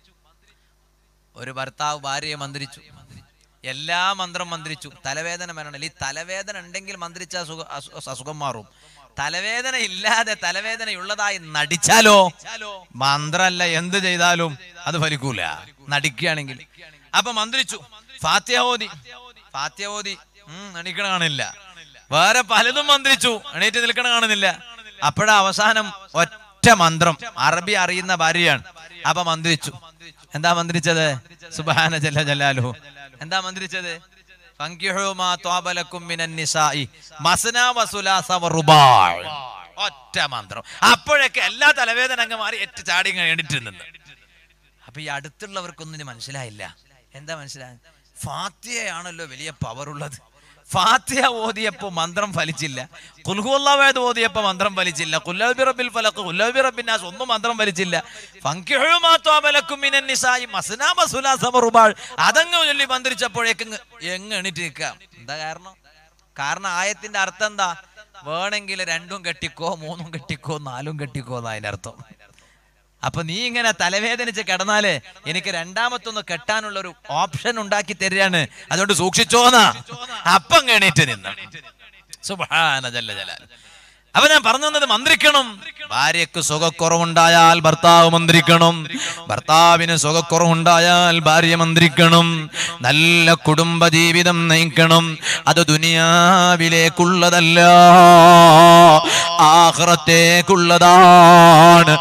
ഒരു ഭർത്താവ് ഭാര്യയെ മന്ത്രിച്ചു എല്ലാ മന്ത്രം മന്ത്രിച്ചു തലവേദന വരണം ഈ തലവേദന ഉണ്ടെങ്കിൽ മന്ത്രിച്ച അസുഖ അസു- അസുഖം മാറും തലവേദന ഇല്ലാതെ തലവേദനയുള്ളതായി നടിച്ചാലോ മന്ത്രല്ല എന്ത് ചെയ്താലും അത് ഫലിക്കൂല നടിക്കുകയാണെങ്കിൽ അപ്പൊ മന്ത്രിച്ചു ഫാത്യഹോദി ഫാത്യഹോദി ഉം എണീക്കണ കാണില്ല വേറെ പലതും മന്ത്രിച്ചു എണീറ്റ് നിൽക്കണ കാണുന്നില്ല അപ്പോഴാ അവസാനം ഒറ്റ മന്ത്രം അറബി അറിയുന്ന ഭാര്യയാണ് അപ്പൊ മന്ത്രിച്ചു എന്താ മന്ത്രിച്ചത് സുബാന ജല്ല ജലാലു എന്താ മന്ത്രിച്ചത് ഫങ്കിഹു മാ ത്വാബലക്കും മിനൻ നിസാഇ മസ്ന വസുലാസ വറുബാ ഒറ്റ മന്ത്രം അപ്പോഴൊക്കെ എല്ലാ തലവേദന അങ്ങ് മാറി ഏറ്റ ചാടി ഇങ്ങ് എണീറ്റ് നിന്ന് അപ്പൊ ഈ അടുത്തുള്ളവർക്കൊന്നും ഇനി മനസ്സിലായില്ല എന്താ മനസ്സിലായ ഫാത്തിയയാണല്ലോ വലിയ പവർ ഉള്ളത് ഫാത്തിയ ഓതിയപ്പോ മന്ത്രം ഫലിച്ചില്ല കുൽഹുല്ലാവേദ് ഓതിയപ്പോ മന്ത്രം ഫലിച്ചില്ല കുല്ലബി റബ്ബിൽ ഫലഖ് കുല്ലബി റബ്ബിൻ നാസ് ഒന്നും മന്ത്രം ഫലിച്ചില്ല ഫങ്കിഹു മാ ത്വാബലക്കും മിനൻ നിസായി മസ്നാ മസുലാ സബറുബാൾ അതങ്ങ് ചൊല്ലി മന്ത്രിച്ചപ്പോഴേക്ക് ഇങ്ങ് എങ്ങ് എണീറ്റ് നിൽക്കാം എന്താ കാരണം കാരണം ആയത്തിന്റെ അർത്ഥം എന്താ വേണമെങ്കിൽ രണ്ടും കെട്ടിക്കോ മൂന്നും കെട്ടിക്കോ നാലും കെട്ടിക്കോ എന്നാ അതിന്റെ അർത്ഥം അപ്പൊ നീ ഇങ്ങനെ തലവേദനിച്ച് കിടന്നാല് എനിക്ക് രണ്ടാമത്തൊന്ന് കെട്ടാനുള്ള ഒരു ഓപ്ഷൻ ഉണ്ടാക്കി തരികയാണ് അതുകൊണ്ട് സൂക്ഷിച്ചോന്നാ അപ്പം എണീറ്റ് നിന്ന് സുബ്ഹാന ജല്ല ജലാൽ അപ്പൊ ഞാൻ പറഞ്ഞു തന്നത് മന്ത്രിക്കണം ഭാര്യക്ക് സുഖക്കുറവുണ്ടായാൽ ഭർത്താവ് മന്ത്രിക്കണം ഭർത്താവിന് സുഖക്കുറവുണ്ടായാൽ ഭാര്യ മന്ത്രിക്കണം നല്ല കുടുംബ ജീവിതം നയിക്കണം അത് ദുനിയാവിലേക്കുള്ളതല്ല ആഹ്റത്തേക്കുള്ളതാണ്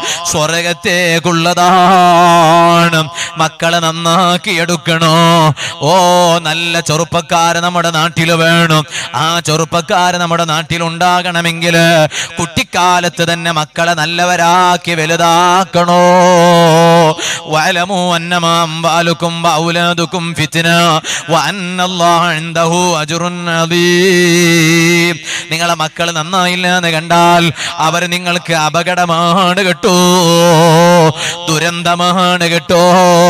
സ്വർഗത്തേക്കുള്ളതാണ് മക്കളെ നന്നാക്കി എടുക്കണോ ഓ നല്ല ചെറുപ്പക്കാര് നമ്മുടെ നാട്ടിൽ വേണം ആ ചെറുപ്പക്കാര് നമ്മുടെ നാട്ടിൽ ഉണ്ടാകണമെങ്കിൽ കുട്ടിക്കാലത്ത് തന്നെ മക്കളെ നല്ലവരാക്കി വലുതാക്കണോ വലമു അന്നമാലും ഔലാദുക്കും ഫിത്ന വഅന്നല്ലാഹ ഇൻദഹു അജ്റുൻ അദീം നിങ്ങളെ മക്കൾ നന്നായില്ല എന്ന് കണ്ടാൽ അവർ നിങ്ങൾക്ക് അപകടമാണ് കേട്ടോ ദുരന്തമാണ് കേട്ടോ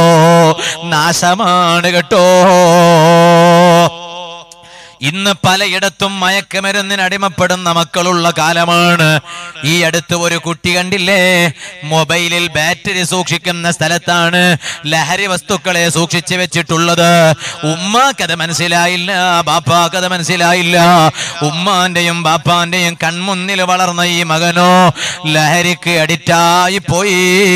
നാശമാണ് കേട്ടോ ഇന്ന് പലയിടത്തും മയക്കുമരുന്നിന് അടിമപ്പെടുന്ന മക്കളുള്ള കാലമാണ് ഈ അടുത്ത് ഒരു കുട്ടി കണ്ടില്ലേ മൊബൈലിൽ ബാറ്ററി സൂക്ഷിക്കുന്ന സ്ഥലത്താണ് ലഹരി വസ്തുക്കളെ സൂക്ഷിച്ചു വെച്ചിട്ടുള്ളത് ഉമ്മാക്കത് മനസ്സിലായില്ല ബാപ്പാക്കത് മനസ്സിലായില്ല ഉമ്മാന്റെയും ബാപ്പാന്റെയും കൺമുന്നിൽ വളർന്ന ഈ മകനോ ലഹരിക്ക് അഡിക്റ്റായി പോയി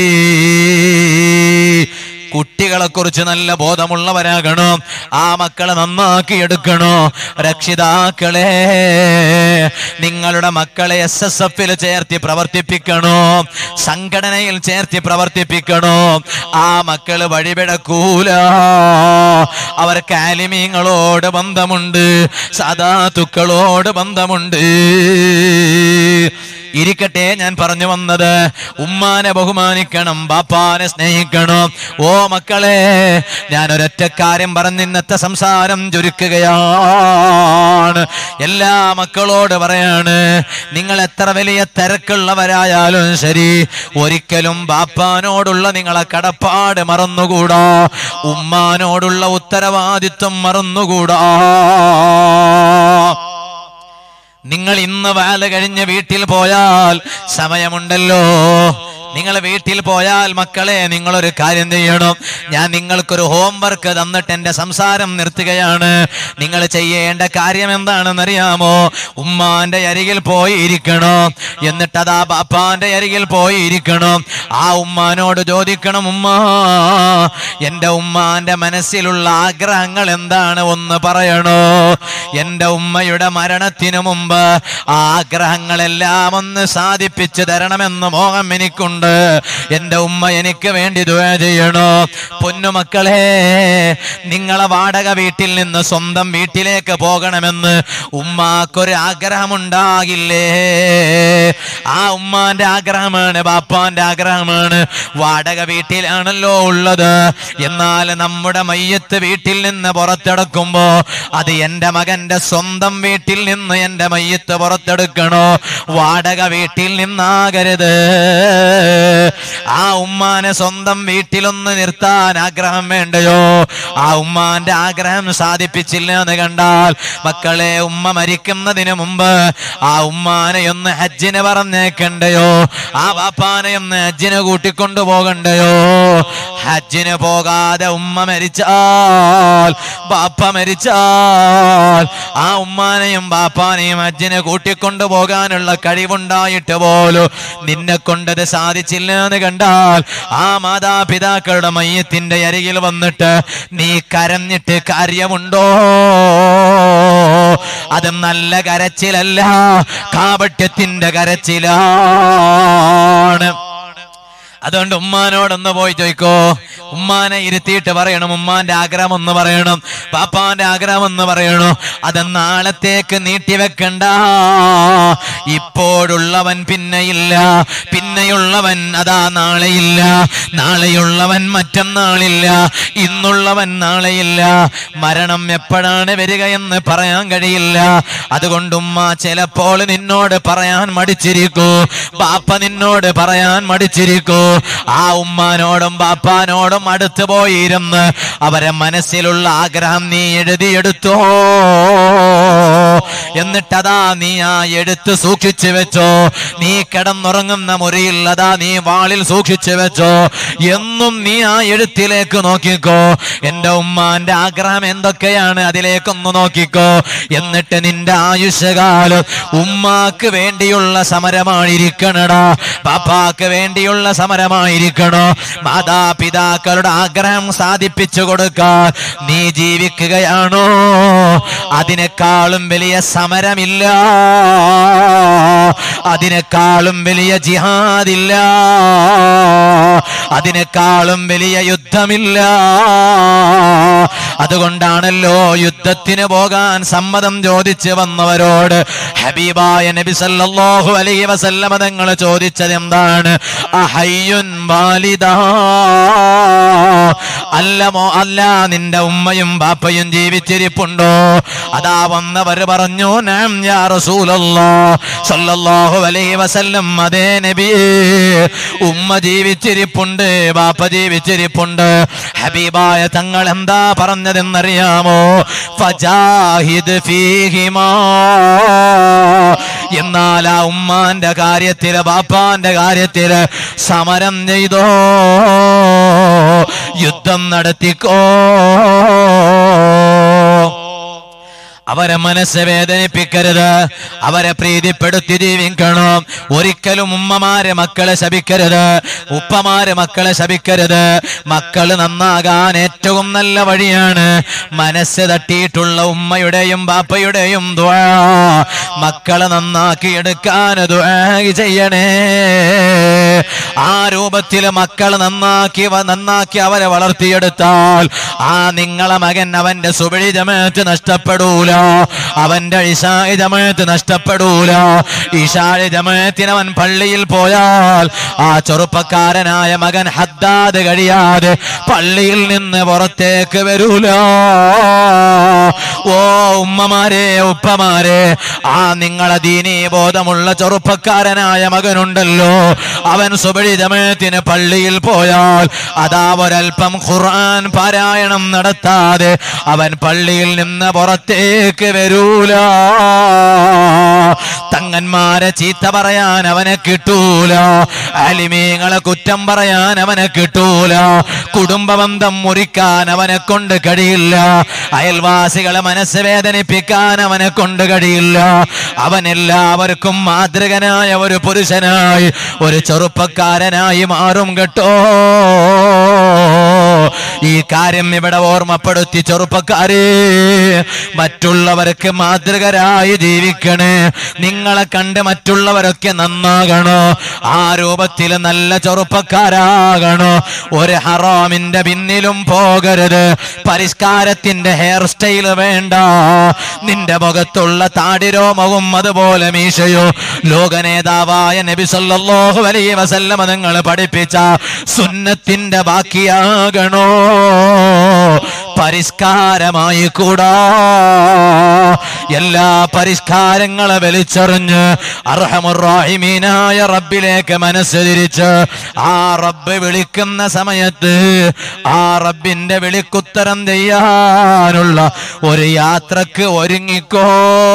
കുട്ടികളെ കുറിച്ച് നല്ല ബോധമുള്ളവരാകണോ ആ മക്കളെ നന്നാക്കി എടുക്കണോ രക്ഷിതാക്കളെ നിങ്ങളുടെ മക്കളെ എസ് എസ് എഫിൽ ചേർത്തി പ്രവർത്തിപ്പിക്കണോ സംഘടനയിൽ ചേർത്തി പ്രവർത്തിപ്പിക്കണോ ആ മക്കള് വഴിപിടക്കൂല അവർക്ക് ആലിമീങ്ങളോട് ബന്ധമുണ്ട് സദാത്തുക്കളോട് ബന്ധമുണ്ട് ഇരിക്കട്ടെ ഞാൻ പറഞ്ഞു വന്നത് ഉമ്മാനെ ബഹുമാനിക്കണം ബാപ്പാനെ സ്നേഹിക്കണം ഓ മക്കളെ ഞാൻ ഒരൊറ്റ കാര്യം പറഞ്ഞ് ഇന്നത്തെ സംസാരം ചുരുക്കുകയാണ് എല്ലാ മക്കളോട് പറയാണ് നിങ്ങൾ എത്ര വലിയ തിരക്കുള്ളവരായാലും ശരി ഒരിക്കലും ബാപ്പാനോടുള്ള നിങ്ങളെ കടപ്പാട് മറന്നുകൂടാ ഉമ്മാനോടുള്ള ഉത്തരവാദിത്വം മറന്നുകൂടാ നിങ്ങൾ ഇന്ന് വാല കഴിഞ്ഞ് വീട്ടിൽ പോയാൽ സമയമുണ്ടല്ലോ നിങ്ങൾ വീട്ടിൽ പോയാൽ മക്കളെ നിങ്ങളൊരു കാര്യം ചെയ്യണം ഞാൻ നിങ്ങൾക്കൊരു ഹോംവർക്ക് തന്നിട്ട് എന്റെ സംസാരം നിർത്തുകയാണ് നിങ്ങൾ ചെയ്യേണ്ട കാര്യം എന്താണെന്നറിയാമോ ഉമ്മാന്റെ അരികിൽ പോയി ഇരിക്കണം എന്നിട്ട് അതാ ബാപ്പാന്റെ അരികിൽ പോയി ഇരിക്കണം ആ ഉമ്മാനോട് ചോദിക്കണം ഉമ്മ എന്റെ ഉമ്മാന്റെ മനസ്സിലുള്ള ആഗ്രഹങ്ങൾ എന്താണ് ഒന്ന് പറയണോ എന്റെ ഉമ്മയുടെ മരണത്തിനു മുമ്പ് ആ ആഗ്രഹങ്ങളെല്ലാം ഒന്ന് സാധിപ്പിച്ചു തരണമെന്ന് മോഹം എനിക്കുണ്ട് എന്റെ ഉമ്മ എനിക്ക് വേണ്ടി ദുആ ചെയ്യണോ പൊന്നുമക്കളെ നിങ്ങളെ വാടക വീട്ടിൽ നിന്ന് സ്വന്തം വീട്ടിലേക്ക് പോകണമെന്ന് ഉമ്മാക്കൊരു ആഗ്രഹമുണ്ടാകില്ലേ ആ ഉമ്മാന്റെ ആഗ്രഹമാണ് ബാപ്പാന്റെ ആഗ്രഹമാണ് വാടക വീട്ടിലാണല്ലോ ഉള്ളത് എന്നാൽ നമ്മുടെ മയ്യത്ത് വീട്ടിൽ നിന്ന് പുറത്തെടുക്കുമ്പോ അത് എന്റെ മകന്റെ സ്വന്തം വീട്ടിൽ നിന്ന് എന്റെ മയ്യത്ത് പുറത്തെടുക്കണോ വാടക വീട്ടിൽ നിന്നാകരുത് ആ ഉമ്മാനെ സ്വന്തം വീട്ടിലൊന്ന് നിർത്താൻ ആഗ്രഹം വേണ്ടയോ ആ ഉമ്മാന്റെ ആഗ്രഹം സാധിപ്പിച്ചില്ല എന്ന് കണ്ടാൽ മക്കളെ ഉമ്മ മരിക്കുന്നതിന് മുമ്പ് ആ ഉമ്മാനെ ഒന്ന് ഹജ്ജിന് പറഞ്ഞേക്കണ്ടയോ ആ ബാപ്പാനെ ഒന്ന് ഹജ്ജിന് കൂട്ടിക്കൊണ്ടു പോകണ്ടയോ ഹജ്ജിന് പോകാതെ ഉമ്മ മരിച്ചാൽ ബാപ്പ മരിച്ചാൽ ആ ഉമ്മാനെയും ബാപ്പാനെയും ഹജ്ജിന് കൂട്ടിക്കൊണ്ടു പോകാനുള്ള കഴിവുണ്ടായിട്ട് പോലും നിന്നെ കൊണ്ടത് സാധിച്ചില്ല എന്ന് കണ്ടാൽ ആ മാതാപിതാക്കളുടെ മയ്യത്തിന്റെ അരികിൽ വന്നിട്ട് നീ കരഞ്ഞിട്ട് കാര്യമുണ്ടോ അത് നല്ല കരച്ചിലല്ല കാപട്യത്തിന്റെ കരച്ചിലാണ് അതുകൊണ്ട് ഉമ്മാനോടൊന്ന് പോയി ചോദിക്കോ ഉമ്മാനെ ഇരുത്തിയിട്ട് പറയണം ഉമ്മാന്റെ ആഗ്രഹം ഒന്ന് പറയണം പാപ്പാന്റെ ആഗ്രഹം ഒന്ന് പറയണോ അത് നാളത്തേക്ക് നീട്ടിവെക്കണ്ട ഇപ്പോഴുള്ളവൻ പിന്നെയില്ല പിന്നെയുള്ളവൻ അതാ നാളെയില്ല നാളെയുള്ളവൻ മറ്റന്നാളില്ല ഇന്നുള്ളവൻ നാളെയില്ല മരണം എപ്പോഴാണ് വരിക എന്ന് പറയാൻ കഴിയില്ല അതുകൊണ്ട് ഉമ്മ ചിലപ്പോൾ നിന്നോട് പറയാൻ മടിച്ചിരിക്കൂ ബാപ്പ നിന്നോട് പറയാൻ മടിച്ചിരിക്കൂ ആ ഉമ്മാനോടും ബാപ്പാനോടും അടുത്ത് പോയിരുന്ന് അവരെ മനസ്സിലുള്ള ആഗ്രഹം നീ എഴുതിയെടുത്തോ എന്നിട്ടതാ നീ ആ എടുത്ത് സൂക്ഷിച്ചു വെച്ചോ നീ കിടന്നുറങ്ങുന്ന മുറിയിൽ അതാ നീ വാളിൽ സൂക്ഷിച്ചു വെച്ചോ എന്നും നീ ആ എഴുത്തിലേക്ക് നോക്കിക്കോ എന്റെ ഉമ്മാന്റെ ആഗ്രഹം എന്തൊക്കെയാണ് അതിലേക്കൊന്ന് നോക്കിക്കോ എന്നിട്ട് നിന്റെ ആയുഷ്യകാലം ഉമ്മാക്ക് വേണ്ടിയുള്ള സമരമായിരിക്കണടാ പാപ്പാക്ക് വേണ്ടിയുള്ള സമരമായിരിക്കണോ മാതാപിതാക്കളുടെ ആഗ്രഹം സാധിപ്പിച്ചു കൊടുക്കാൻ നീ ജീവിക്കുകയാണോ അതിനേക്കാളും വലിയ സമരമില്ല അതിനേക്കാളും വലിയ ജിഹാദില്ല അതിനേക്കാളും വലിയ യുദ്ധമില്ല അതുകൊണ്ടാണല്ലോ യുദ്ധത്തിന് പോകാൻ സമ്മതം ചോദിച്ച് വന്നവരോട് ഹബീബായ നബി സല്ലല്ലാഹു അലൈഹി വസല്ലമ തങ്ങൾ ചോദിച്ചത് എന്താണ് അഹയ്യുൻ വാലിദാ അല്ലമോ അല്ല നിന്റെ ഉമ്മയും ബാപ്പയും ജീവിച്ചിരിപ്പുണ്ടോ അതാ വന്നവർ പറഞ്ഞു നാം യാ റസൂലല്ലാ സല്ലല്ലാഹു അലൈഹി വസല്ലം അതേ നബിയേ ഉമ്മ ജീവിച്ചിരിപ്പുണ്ട് ബാപ്പ ജീവിച്ചിരിപ്പുണ്ട് ഹബീബായ തങ്ങൾ എന്താ പറഞ്ഞതെന്നറിയാമോ ഫജാഹിദ് ഫീഹിമാ എന്നാൽ ആ ഉമ്മാന്റെ കാര്യത്തില് ബാപ്പാന്റെ കാര്യത്തില് സമരം ചെയ്തോ യുദ്ധം നടത്തിക്കോ അവരെ മനസ്സ് വേദനിപ്പിക്കരുത് അവരെ പ്രീതിപ്പെടുത്തി ജീവിക്കണം ഒരിക്കലും ഉമ്മമാരെ മക്കളെ ശപിക്കരുത് ഉപ്പമാരെ മക്കളെ ശപിക്കരുത് മക്കള് നന്നാകാൻ ഏറ്റവും നല്ല വഴിയാണ് മനസ്സ് തട്ടിയിട്ടുള്ള ഉമ്മയുടെയും ബാപ്പയുടെയും ദ്വാ മക്കളെ നന്നാക്കി എടുക്കാൻ ദ്വാ ചെയ്യണേ ആ രൂപത്തിൽ മക്കൾ നന്നാക്കി വ- നന്നാക്കി അവരെ വളർത്തിയെടുത്താൽ ആ നിങ്ങളെ മകൻ അവന്റെ സുബഴി ജമാഅത്ത് നഷ്ടപ്പെടൂല അവന്റെ ഇശാ ഇഷായ ജമയത്ത് നഷ്ടപ്പെടൂല ഇഷായ ജമയത്തിന് അവൻ പള്ളിയിൽ പോയാൽ ആ ചെറുപ്പക്കാരനായ മകൻ ഹദ്ദാദ് കഴിയാതെ പള്ളിയിൽ നിന്ന് പുറത്തേക്ക് വരൂല ഓ ഉമ്മമാരെ ഉപ്പമാരെ ആ നിങ്ങളെ ദീനീ ബോധമുള്ള ചെറുപ്പക്കാരനായ മകനുണ്ടല്ലോ അവൻ സുബഴി ജമയത്തിന് പള്ളിയിൽ പോയാൽ അതാ ഒരൽപ്പം ഖുർആൻ പാരായണം നടത്താതെ അവൻ പള്ളിയിൽ നിന്ന് പുറത്തേക്ക് വരൂല തങ്ങന്മാരെ ചീത്ത പറയാൻ അവനെ കിട്ടൂല അലിമീങ്ങളെ കുറ്റം പറയാൻ അവനെ കിട്ടൂല കുടുംബബന്ധം മുറിക്കാൻ അവനെ കൊണ്ട് കഴിയില്ല അയൽവാസികളെ മനസ്സ് വേദനിപ്പിക്കാൻ അവനെ കൊണ്ട് കഴിയില്ല അവൻ എല്ലാവർക്കും മാതൃകനായ ഒരു പുരുഷനായി ഒരു ചെറുപ്പക്കാരനായി മാറും കേട്ടോ ഈ കാര്യം ഇവിടെ ഓർമ്മപ്പെടുത്തി ചെറുപ്പക്കാരെ മറ്റുള്ളവർക്ക് മാതൃകരായി ജീവിക്കണേ നിങ്ങളെ കണ്ട് മറ്റുള്ളവരൊക്കെ നന്നാകണോ ആ രൂപത്തിൽ നല്ല ചെറുപ്പക്കാരാകണോ ഒരു ഹറാമിന്റെ പിന്നിലും പോകരുത് പരിഷ്കാരത്തിന്റെ ഹെയർ സ്റ്റൈൽ വേണ്ട നിന്റെ മുഖത്തുള്ള താടിരോമവും അതുപോലെ മീശയോ ലോക നേതാവായ നബി സല്ലല്ലാഹു അലൈഹി വസല്ലമ നിങ്ങൾ പഠിപ്പിച്ച സുന്നത്തിന്റെ ബാക്കിയാകണോ പരിഷ്കാരമായി കൂടാ എല്ലാ പരിഷ്കാരങ്ങളെ വലിച്ചെറിഞ്ഞ് അർഹമുറാഹിമീനായ റബ്ബിലേക്ക് മനസ്സ് തിരിച്ച് ആ റബ്ബ് വിളിക്കുന്ന സമയത്ത് ആ റബ്ബിന്റെ വിളിക്കുത്തരം ചെയ്യാനുള്ള ഒരു യാത്രക്ക് ഒരുങ്ങിക്കോ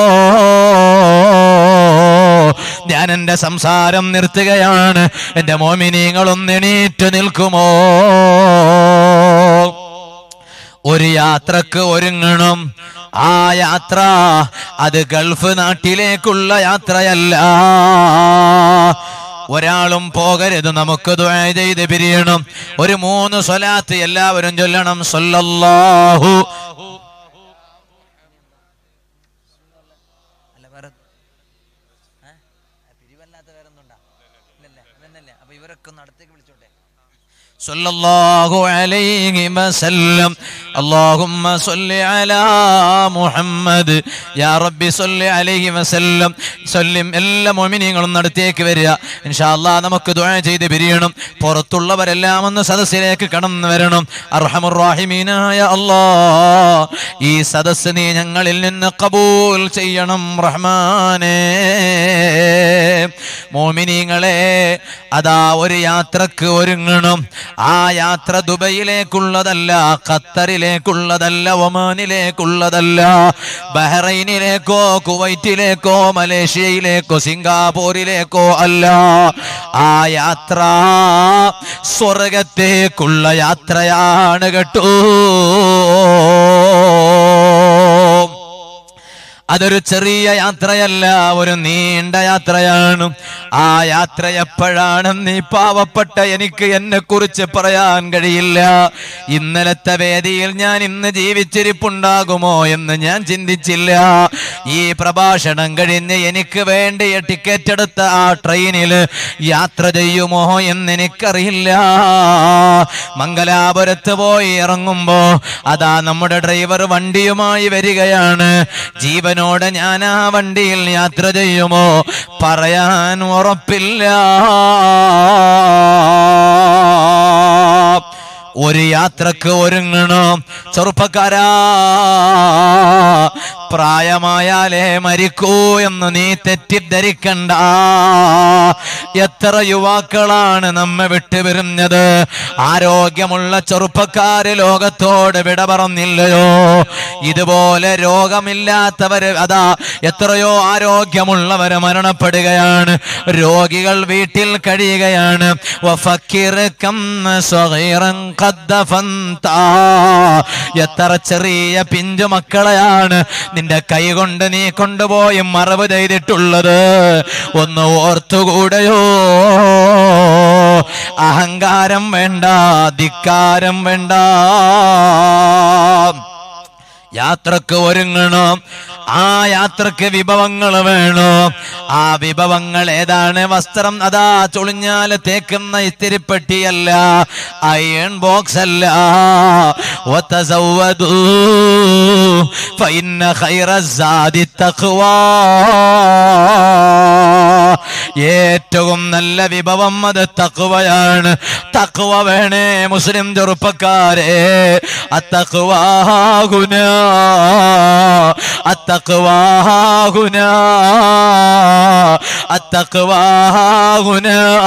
ഞാൻ എന്റെ സംസാരം നിർത്തുകയാണ് എന്റെ മോമിനിങ്ങളൊന്ന് എണീറ്റ് നിൽക്കുമോ ഒരു യാത്രക്ക് ഒരുങ്ങണം ആ യാത്ര അത് ഗൾഫ് നാട്ടിലേക്കുള്ള യാത്രയല്ല ഒരാളും പോകരുത് നമുക്ക് ദുആ ചെയ്ത് പിരിയണം ഒരു മൂന്ന് സ്വലാത്ത് എല്ലാവരും ചൊല്ലണം സല്ലല്ലാഹു അല്ല വേറെ പിരിവല്ലാത്ത വേറെ ഒന്നും ഇല്ലല്ലേ അതന്നല്ലേ അപ്പൊ ഇവരൊക്കെ ഒന്ന് അടുത്തേക്ക് വിളിച്ചോട്ടെ صلى الله عليه وسلم اللهم صل على محمد يا ربي صل عليه وسلم സല്ലിം എല്ലാ മോമിനിയങ്ങളും നടത്തിയേക്ക് വരിക ഇൻഷാല്ലാ നമുക്ക് ദുആ ചെയ്ത് പിരിയണം പുറത്തുള്ളവരെല്ലാം ഒന്ന് സദസ്സിലേക്ക് കടന്നു വരണം അർഹമുറാഹിമീനായ അല്ലാ ഈ സദസ്സ് നീ ഞങ്ങളിൽ നിന്ന് കബൂൽ ചെയ്യണം റഹ്മാനേ മോമിനിങ്ങളെ അതാ ഒരു യാത്രക്ക് ഒരുങ്ങണം ആ യാത്ര ദുബൈയിലേക്കുള്ളതല്ല ഖത്തറിലേക്കുള്ളതല്ല ഒമാനിലേക്കുള്ളതല്ല ബഹ്റൈനിലേക്കോ കുവൈറ്റിലേക്കോ മലേഷ്യയിലേക്കോ സിംഗാപൂരിലേക്കോ അല്ല ആ യാത്ര സ്വർഗത്തേക്കുള്ള യാത്രയാണ് കേട്ടോ അതൊരു ചെറിയ യാത്രയല്ല ഒരു നീണ്ട യാത്രയാണ് ആ യാത്ര എപ്പോഴാണെന്ന് ഈ പാവപ്പെട്ട എനിക്ക് എന്നെ കുറിച്ച് പറയാൻ കഴിയില്ല ഇന്നലത്തെ വേദിയിൽ ഞാൻ ഇന്ന് ജീവിച്ചിരിപ്പുണ്ടാകുമോ എന്ന് ഞാൻ ചിന്തിച്ചില്ല ഈ പ്രഭാഷണം കഴിഞ്ഞ് എനിക്ക് വേണ്ടിയ ടിക്കറ്റ് എടുത്ത ആ ട്രെയിനിൽ യാത്ര ചെയ്യുമോ എന്ന് എനിക്കറിയില്ല മംഗലാപുരത്ത് പോയി ഇറങ്ങുമ്പോ അതാ നമ്മുടെ ഡ്രൈവർ വണ്ടിയുമായി വരികയാണ് ജീവനോടെ ഞാൻ ആ വണ്ടിയിൽ യാത്ര ചെയ്യുമോ പറയാൻ ഉറപ്പില്ല ഒരു യാത്രക്ക് ഒരുങ്ങണം ചെറുപ്പക്കാരാ പ്രായമായാലേ മരിക്കൂ എന്ന് നീ തെറ്റിദ്ധരിക്കണ്ട എത്ര യുവാക്കളാണ് നമ്മെ വിട്ടുപിരിഞ്ഞത് ആരോഗ്യമുള്ള ചെറുപ്പക്കാര് ലോകത്തോട് വിട പറഞ്ഞില്ലയോ ഇതുപോലെ രോഗമില്ലാത്തവര് അതാ എത്രയോ ആരോഗ്യമുള്ളവര് മരണപ്പെടുകയാണ് രോഗികൾ വീട്ടിൽ കഴിയുകയാണ് വഫക്കിർ കം സ്വഗീറൻ ഖദ്ദ ഫന്താ. എത്ര ചെറിയ പിഞ്ചു മക്കളെയാണ് നിന്റെ കൈ കൊണ്ട് നീ കൊണ്ടുപോയി മറവ് ചെയ്തിട്ടുള്ളത് ഒന്ന് ഓർത്തുകൂടെയോ അഹങ്കാരം വേണ്ട ധിക്കാരം വേണ്ട യാത്രക്ക് ഒരുങ്ങണം ആ യാത്രക്ക് വിഭവങ്ങൾ വേണം ആ വിഭവങ്ങൾ ഏതാണ് വസ്ത്രം അതാ ചൊളിഞ്ഞാല് തേക്കുന്ന ഇസ്തിരിപ്പെട്ടിയല്ല അയൺ ബോക്സ് അല്ല വതസവ്വദൂ. ഫഇന്ന ഖൈറ സാദി തഖ്വാ ഏറ്റവും നല്ല വിഭവം അത് തഖ്വയാണ് തഖ്വ വേണേ മുസ്ലിം ചെറുപ്പക്കാരെ അത്തഖ്വാഹുന അത്തഖ്വാഹുന അത്തഖ്വാഹുന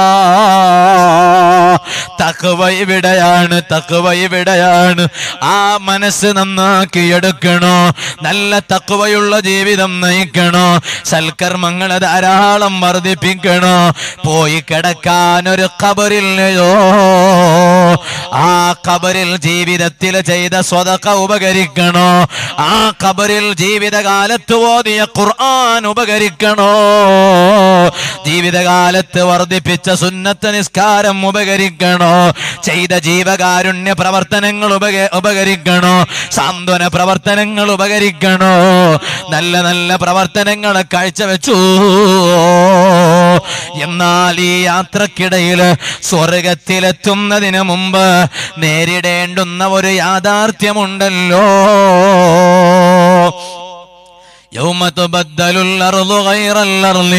തഖ്വ ഇവിടെയാണ് തഖ്വ ഇവിടെയാണ് ആ മനസ്സ് നന്നാക്കി എടുക്കണോ നല്ല തഖ്വയുള്ള ജീവിതം നയിക്കണോ സൽക്കർമ്മങ്ങൾ ധാരാളം വർദ്ധിപ്പിക്കണോ പോയി കിടക്കാൻ ഒരു കബറില്ലയോ ആ കബറിൽ ജീവിതത്തിൽ ചെയ്ത സ്വതക്ക ഉപകരിക്കണോ ആ കബറിൽ ജീവിതകാലത്ത് ഓതിയ ഖുർആൻ ഉപകരിക്കണോ ജീവിതകാലത്ത് വർദ്ധിപ്പിച്ച സുന്നത്ത് നിസ്കാരം ഉപകരിക്കണോ ചെയ്ത ജീവകാരുണ്യ പ്രവർത്തനങ്ങൾ ഉപക ഉപകരിക്കണോ സാന്ത്വന പ്രവർത്തനങ്ങൾ ഉപകരിക്കണോ നല്ല നല്ല പ്രവർത്തനങ്ങൾ കാഴ്ചവെച്ചു എന്നാൽ ഈ യാത്രക്കിടയിൽ സ്വർഗത്തിലെത്തുന്നതിന് മുമ്പ് നേരിടേണ്ടുന്ന ഒരു യാഥാർത്ഥ്യമുണ്ടല്ലോ يوم تبدل الأرض غير الأرض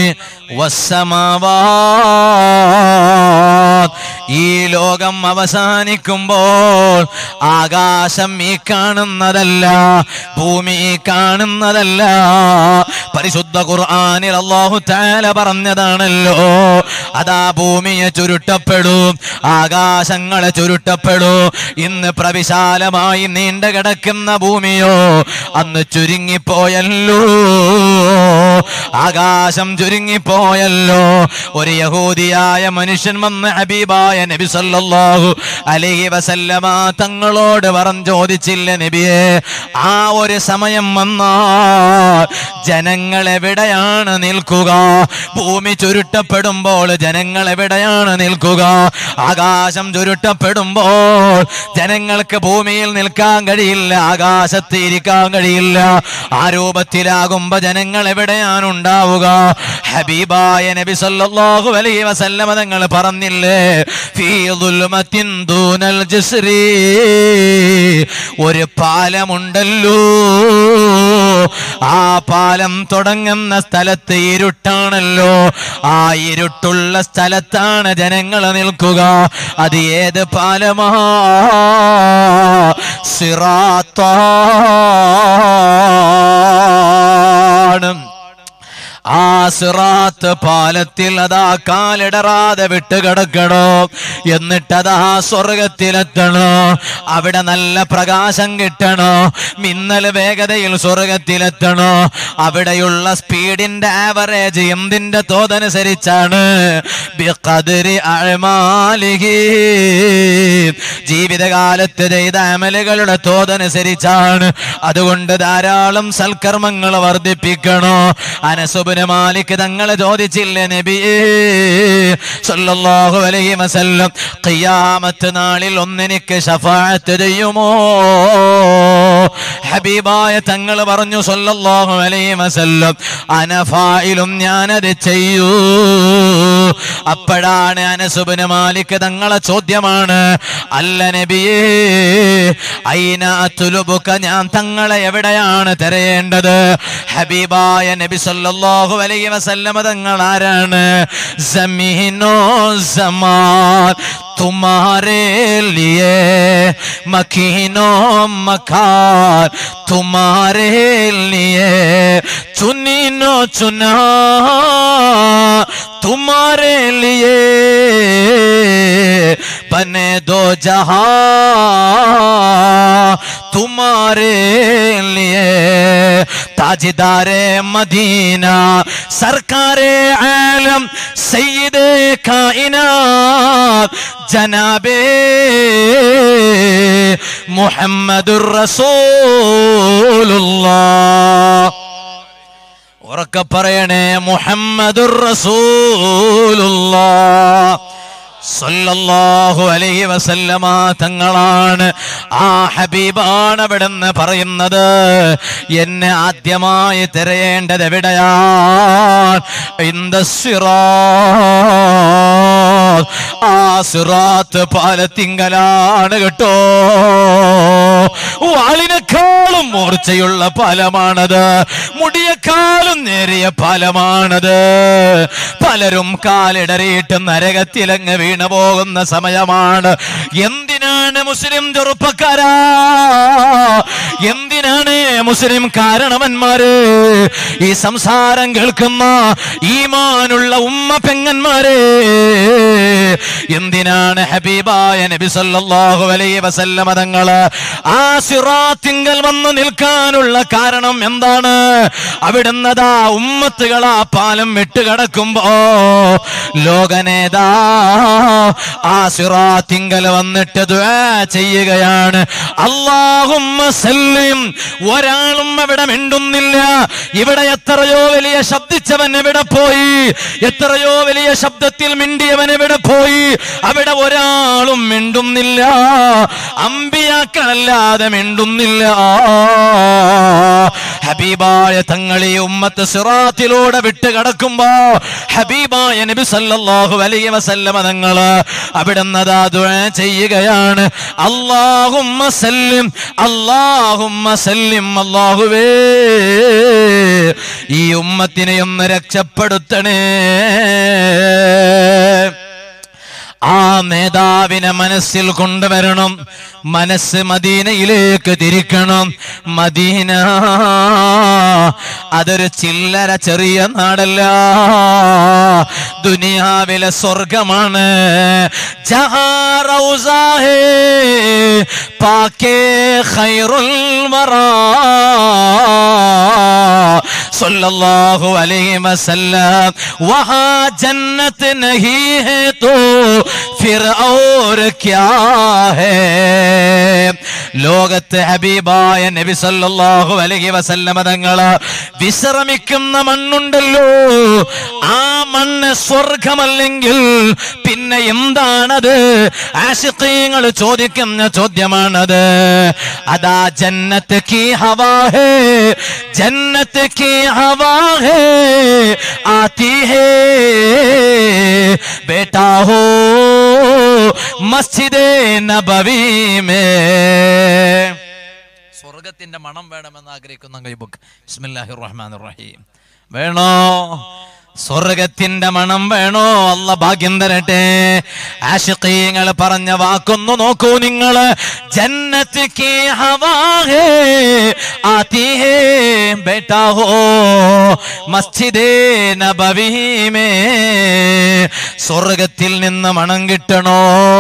والسماوات ഈ ലോകം അവസാനിക്കുമ്പോൾ ആകാശം ഈ കാണുന്നതല്ല ഭൂമി ഈ കാണുന്നതല്ല പരിശുദ്ധ ഖുർആനിൽ അല്ലാഹു തആല പറഞ്ഞതാണല്ലോ അതാ ഭൂമിയെ ചുരുട്ടപ്പെടും ആകാശങ്ങളെ ചുരുട്ടപ്പെടും ഇന്ന് പ്രവിശാലമായി നീണ്ടു കിടക്കുന്ന ഭൂമിയോ അന്ന് ചുരുങ്ങിപ്പോയല്ലോ ആകാശം ചുരുങ്ങിപ്പോയല്ലോ ഒരു യഹൂദിയായ മനുഷ്യൻ വന്ന് ഹബീബായ നബി സല്ലല്ലാഹു അലൈഹി വസല്ലമ തങ്ങളോട് പറഞ്ഞു ചോദിച്ചില്ല നബിയെ ആ ഒരു സമയം വന്നാൽ ജനങ്ങൾ എവിടെയാണ് നിൽക്കുക ഭൂമി ചുരുട്ടപ്പെടുമ്പോൾ ജനങ്ങൾ എവിടെയാണ് നിൽക്കുക ആകാശം ചുരുട്ടപ്പെടുമ്പോൾ ജനങ്ങൾക്ക് ഭൂമിയിൽ നിൽക്കാൻ കഴിയില്ല ആകാശത്ത് ഇരിക്കാൻ കഴിയില്ല ആ രൂപത്തിലാകുമ്പോ ജനങ്ങൾ എവിടെയാണ് ഉണ്ടാവുക ഹബീബായ നബി സല്ലല്ലാഹു അലൈഹി വസല്ലമ തങ്ങൾ പറഞ്ഞില്ലേ ഫീ ദുൽമത്തിൻ ദൂനൽ ജസ്രി ഒരു പാലമുണ്ടല്ലോ ആ പാലം തുടങ്ങുന്ന സ്ഥലത്ത് ഇരുട്ടാണല്ലോ ആ ഇരുട്ടുള്ള സ്ഥലത്താണ് ജനങ്ങൾ നിൽക്കുക അത് ഏത് പാലമാ സിറാത്താണ് ആ സിറാത്ത് പാലത്തിൽ അതാ കാലിടറാതെ വിട്ടുകിടക്കണോ എന്നിട്ടതാ സ്വർഗത്തിലെത്തണോ അവിടെ നല്ല പ്രകാശം കിട്ടണോ മിന്നൽ വേഗതയിൽ സ്വർഗത്തിലെത്തണോ അവിടെയുള്ള സ്പീഡിന്റെ ആവറേജ് എന്തിന്റെ തോതനുസരിച്ചാണ് ബിഖദ്രി അഅ്മാലിഹി. ജീവിതകാലത്ത് ചെയ്ത അമലുകളുടെ തോതനുസരിച്ചാണ് അതുകൊണ്ട് ധാരാളം സൽക്കർമ്മങ്ങൾ വർദ്ധിപ്പിക്കണോ അനസുബിന് മാലിക് തങ്ങളെ ചോദിച്ചില്ല നബിയേ സല്ലല്ലാഹു അലൈഹി വസല്ലം ഖിയാമത്ത് നാളിൽ ഒന്നെനിക്ക് ശഫാഅത്ത് ചെയ്യുമോ ഹബീബായ തങ്ങൾ പറഞ്ഞു സല്ലല്ലാഹു അലൈഹി വസല്ലം അനഫായിലും ഞാനത് ചെയ്യൂ അപ്പോഴാണ് അനസുബിന് മാലിക് തങ്ങളെ ചോദ്യമാണ് അല്ല നബിയേ ഐന തുലുബുക്ക ഞാൻ തങ്ങളെ എവിടെയാണ് തിരയേണ്ടത് ഹബീബായ നബി സല്ലല്ലാഹു അലൈഹി വസല്ലമ തങ്ങൾ ആരാണ് സമീനോ സമാൻ तुम्हारे लिए मकीनो मकान तुम्हारे लिए चुनी नो चुना तुम्हारे लिए बने दो जहां तुम्हारे लिए ताजदारे मदीना सरकारे आलम सैयद कायनात जनाबे മുഹമ്മദുർ റസൂലുള്ളാഹ് ഉറക്കെ പറയണേ മുഹമ്മദുർ റസൂലുള്ളാഹ് സല്ലല്ലാഹു അലൈഹി വസല്ലമ തങ്ങളാണ് ആ ഹബീബാണ് അവിടുന്ന് പറയുന്നത് എന്നെ ആദ്യമായി തിരയേണ്ടത് എവിടെയാണ് ഇന്ത സിറാത്ത് ആ സിറാത്ത് പാലത്തിങ്കലാണ് കേട്ടോ വാളിനേക്കാളും മൂർച്ചയുള്ള പാലമാണത് മുടിയക്കാലും നേരിയ പാലമാണത് പലരും കാലിടറിയിട്ട് നരകത്തിലങ്ങ് വീണു പോകുന്ന സമയമാണ് എന്തിനാണ് മുസ്ലിം ചെറുപ്പക്കാരാ എന്തിനാണ് മുസ്ലിം കാരണവന്മാര് ഈ സംസാരം കേൾക്കുന്ന ഈമാനുള്ള ഉമ്മ പെങ്ങന്മാരെ എന്തിനാണ് ഹബീബായ നബി സല്ലല്ലാഹു അലൈഹി വസല്ലമ തങ്ങള് ആ സിറാത്തിങ്കൽ വന്ന് നിൽക്കാനുള്ള കാരണം എന്താണ് അവിടുന്നതാ ഉമ്മത്തുകൾ ആ പാലം വിട്ടുകിടക്കുമ്പോ ലോകനേതാ ആ സിറാത്തിങ്കൽ വന്നിട്ട് ദുആ ചെയ്യുകയാണ് അല്ലാഹുമ്മ സല്ലിം ഒരാളും അവിടെ മിണ്ടുന്നില്ല ഇവിടെ എത്രയോ വലിയ ശബ്ദിച്ചവൻ എവിടെ പോയി എത്രയോ വലിയ ശബ്ദത്തിൽ മിണ്ടിയവൻ എവിടെ പോയി അവിടെ ഒരാളും മിണ്ടുന്നില്ല അമ്പിയാക്കളല്ലാതെ മിണ്ടുന്നില്ല ഹബീബായ തങ്ങളെ ഉമ്മത്ത് സിറാത്തിലൂടെ വിട്ട് കടക്കുമ്പോ ഹബീബായ നബി സല്ലല്ലാഹു അലൈഹി വസല്ലമ തങ്ങള് അവിടുന്നതാ ദുആ ചെയ്യുകയാണ് അല്ലാഹുമ്മ സല്ലിം അല്ലാഹുമ്മ സല്ലിം അല്ലാഹുവേ ഈ ഉമ്മത്തിനെ ഒന്ന് രക്ഷപ്പെടുത്തണേ ആ നേതാവിനെ മനസ്സിൽ കൊണ്ടുവരണം മനസ്സ് മദീനയിലേക്ക് തിരിക്കണം മദീന അതൊരു ചില്ലര ചെറിയ നാടല്ല ദുനിയാവിലെ സ്വർഗമാണ് ജഹാ റൗസാ ഹേ പാക്കേ ഖൈറുൽ വറാ सल्लल्लाहु अलैहि वसल्लम वहां जन्नत नहीं है तो फिर और क्या है ലോകത്ത് ഹബീബായ നബി സല്ലല്ലാഹു അലൈഹി വസല്ലമ തങ്ങള് വിശ്രമിക്കുന്ന മണ്ണുണ്ടല്ലോ ആ മണ്ണ് സ്വർഗമല്ലെങ്കിൽ പിന്നെ എന്താണത് ആശിഖീങ്ങൾ ചോദിക്കുന്ന ചോദ്യമാണത് അതാ ജന്നത്ത് കി ഹവാ ഹേ ജന്നത്ത് की हवा है आती है बेटा हो മസ്ജിദ് നബവി മേ സ്വർഗത്തിന്റെ മണം വേണമെന്ന് ആഗ്രഹിക്കുന്ന കൈബുക്ക് ബിസ്മില്ലാഹിർ റഹ്മാനിർ റഹീം വേണോ സ്വർഗത്തിന്റെ മണം വേണോ അല്ല ഭാഗ്യം തരട്ടെ ആഷിഖീങ്ങൾ പറഞ്ഞ വാക്കൊന്നു നോക്കൂ നിങ്ങള് ജന്നത്ത് കി ഹവാ ഹേ ആതി ഹേ ബേട്ടാ ഹോ മസ്ജിദേ നബവി മേ സ്വർഗത്തിൽ നിന്ന് മണം കിട്ടണോ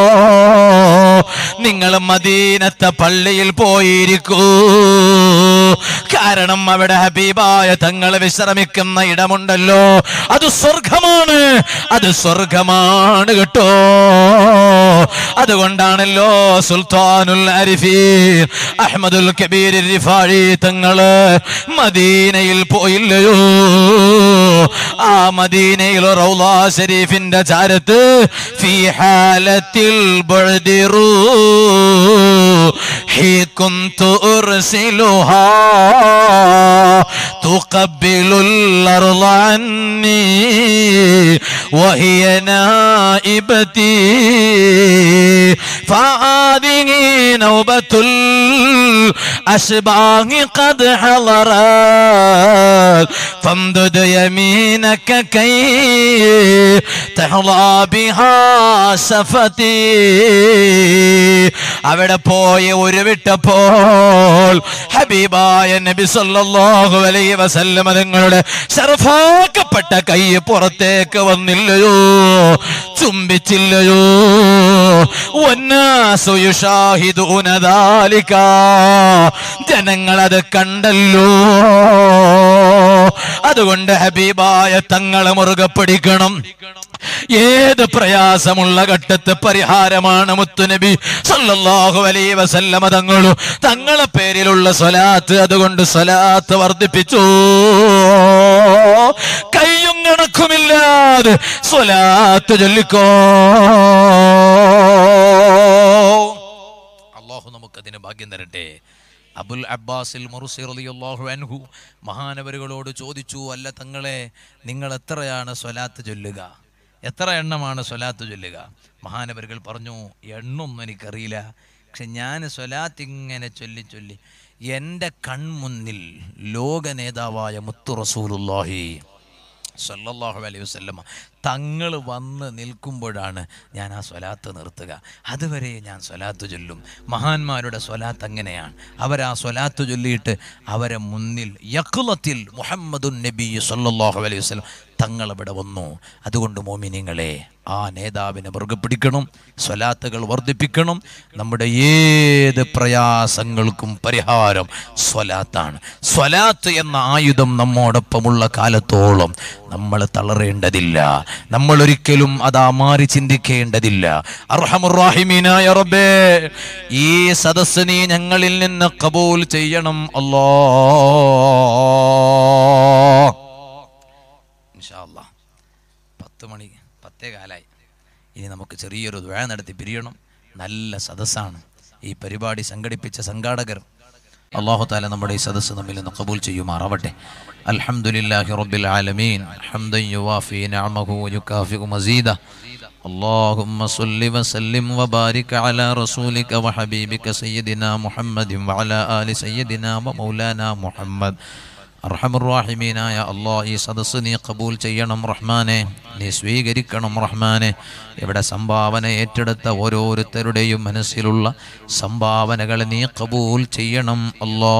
നിങ്ങൾ മദീനത്തെ പള്ളിയിൽ പോയിരിക്കൂ കാരണം അവിടെ ഹബീബായ തങ്ങൾ വിശ്രമിക്കുന്ന ഇടമുണ്ടല്ലോ അത് സ്വർഗമാണ് അത് സ്വർഗമാണ് കേട്ടോ അതുകൊണ്ടാണല്ലോ സുൽത്താനുൽ അരിഫീൻ അഹമ്മദുൽ കബീർ റിഫാഴി തങ്ങള് മദീനയിൽ പോയില്ലയോ ആ മദീനയിൽ റൗള ഷരീഫിന്റെ ചാരത്ത് ഫി ഹാലത്തിൽ ബഅദിറു ഹി കുന്തു ഉർസിലുഹാ تقبل الأرض عني وهي نائبتي فهذه نوبة الأشباه قد حضرت فامدد يمينك كي تحظى بها شفتي അവിടെ പോയി ഒരു വിട്ടപ്പോൾ ഹബീബായ നബി സല്ലല്ലാഹു അലൈഹി വസല്ലമ തങ്ങളുടെ ശർഫാക്കപ്പെട്ട കൈ പുറത്തേക്ക് വന്നില്ലയോ ചുംബിച്ചില്ലയോ വന്നാസു യുഷാഹിദൂന ദാലിക ജനങ്ങളത് കണ്ടല്ലോ അതുകൊണ്ട് ഹബീബായ തങ്ങളെ മുറുകെ പിടിക്കണം ഏത് പ്രയാസമുള്ള ഘട്ടത്ത് പരിഹാരമാണ് മുത്തുനബി സല്ലല്ലാഹു അലൈഹി വസല്ലമ തങ്ങളു തങ്ങളെ പേരിലുള്ള സ്വലാത്ത് അതുകൊണ്ട് സ്വലാത്ത് വർദ്ധിപ്പിച്ചു കയ്യും കണക്കുമില്ലാതെ സ്വലാത്ത് ചൊല്ലിക്കോ അള്ളാഹു നമുക്കതിന് ഭാഗ്യം തരട്ടെ അബുൽ അബ്ബാസിൽ മുറുസി റളിയല്ലാഹു അൻഹു മഹാനവരുകളോട് ചോദിച്ചു അല്ല തങ്ങളെ നിങ്ങൾ എത്രയാണ് സ്വലാത്ത് ചൊല്ലുക എത്ര എണ്ണമാണ് സ്വലാത്ത് ചൊല്ലുക മഹാനവരുകൾ പറഞ്ഞു എണ്ണൊന്നും എനിക്കറിയില്ല പക്ഷെ ഞാൻ സ്വലാത്ത് ഇങ്ങനെ ചൊല്ലി ചൊല്ലി എൻ്റെ കൺമുന്നിൽ ലോക നേതാവായ മുത്തു റസൂലുല്ലാഹി സല്ലല്ലാഹു അലൈഹി വസല്ലമ തങ്ങൾ വന്ന് നിൽക്കുമ്പോഴാണ് ഞാൻ ആ സ്വലാത്ത് നിർത്തുക അതുവരെ ഞാൻ സ്വലാത്ത് ചൊല്ലും മഹാന്മാരുടെ സ്വലാത്ത് അങ്ങനെയാണ് അവരാ സ്വലാത്ത് ചൊല്ലിയിട്ട് അവരെ മുന്നിൽ യക്കുലത്തിൽ മുഹമ്മദുൻ നബി സല്ലല്ലാഹു അലൈഹി വസല്ലം തങ്ങൾ ഇവിടെ വന്നു അതുകൊണ്ട് മോമിനിങ്ങളെ ആ നേതാവിനെ മുറുകെ പിടിക്കണം സ്വലാത്തുകൾ വർദ്ധിപ്പിക്കണം നമ്മുടെ ഏത് പ്രയാസങ്ങൾക്കും പരിഹാരം സ്വലാത്താണ് സ്വലാത്ത് എന്ന ആയുധം നമ്മോടൊപ്പമുള്ള കാലത്തോളം നമ്മൾ തളരേണ്ടതില്ല നമ്മൾ ഒരിക്കലും അതാ മാറി ചിന്തിക്കേണ്ടതില്ല അർഹമുറാഹിമീനായ റബ്ബേ ഈ സദസ് നീ ഞങ്ങളിൽ നിന്ന് കബൂൽ ചെയ്യണം അല്ലോ ഇൻഷാല്ലാ പത്ത് മണി പത്തേ കാലായി ഇനി നമുക്ക് ചെറിയൊരു ദ്വഴ നടത്തി പിരിയണം നല്ല സദസ്സാണ് ഈ പരിപാടി സംഘടിപ്പിച്ച സംഘാടകർ അള്ളാഹു താല നമ്മുടെ ഈ സദസ്സ് നമ്മിൽ നിന്ന് കബൂൽ ചെയ്യുമാറാവട്ടെ അൽഹംദുലില്ലാഹി റബ്ബിൽ ആലമീൻ ഹംദൻ യുവാഫി നിഅമഹു വയുകാഫിഉ മസീദ اللهم صل وسلم وبارك على رسولك وحبيبك سيدنا محمد وعلى آل سيدنا ومولانا محمد അർഹമുറാഹിമീനായ അള്ളാ ഈ സദസ്സ് നീ കബൂൽ ചെയ്യണം റഹ്മാനെ നീ സ്വീകരിക്കണം റഹ്മാനെ ഇവിടെ സംഭാവന ഏറ്റെടുത്ത ഓരോരുത്തരുടെയും മനസ്സിലുള്ള സംഭാവനകൾ നീ കബൂൽ ചെയ്യണം അല്ലോ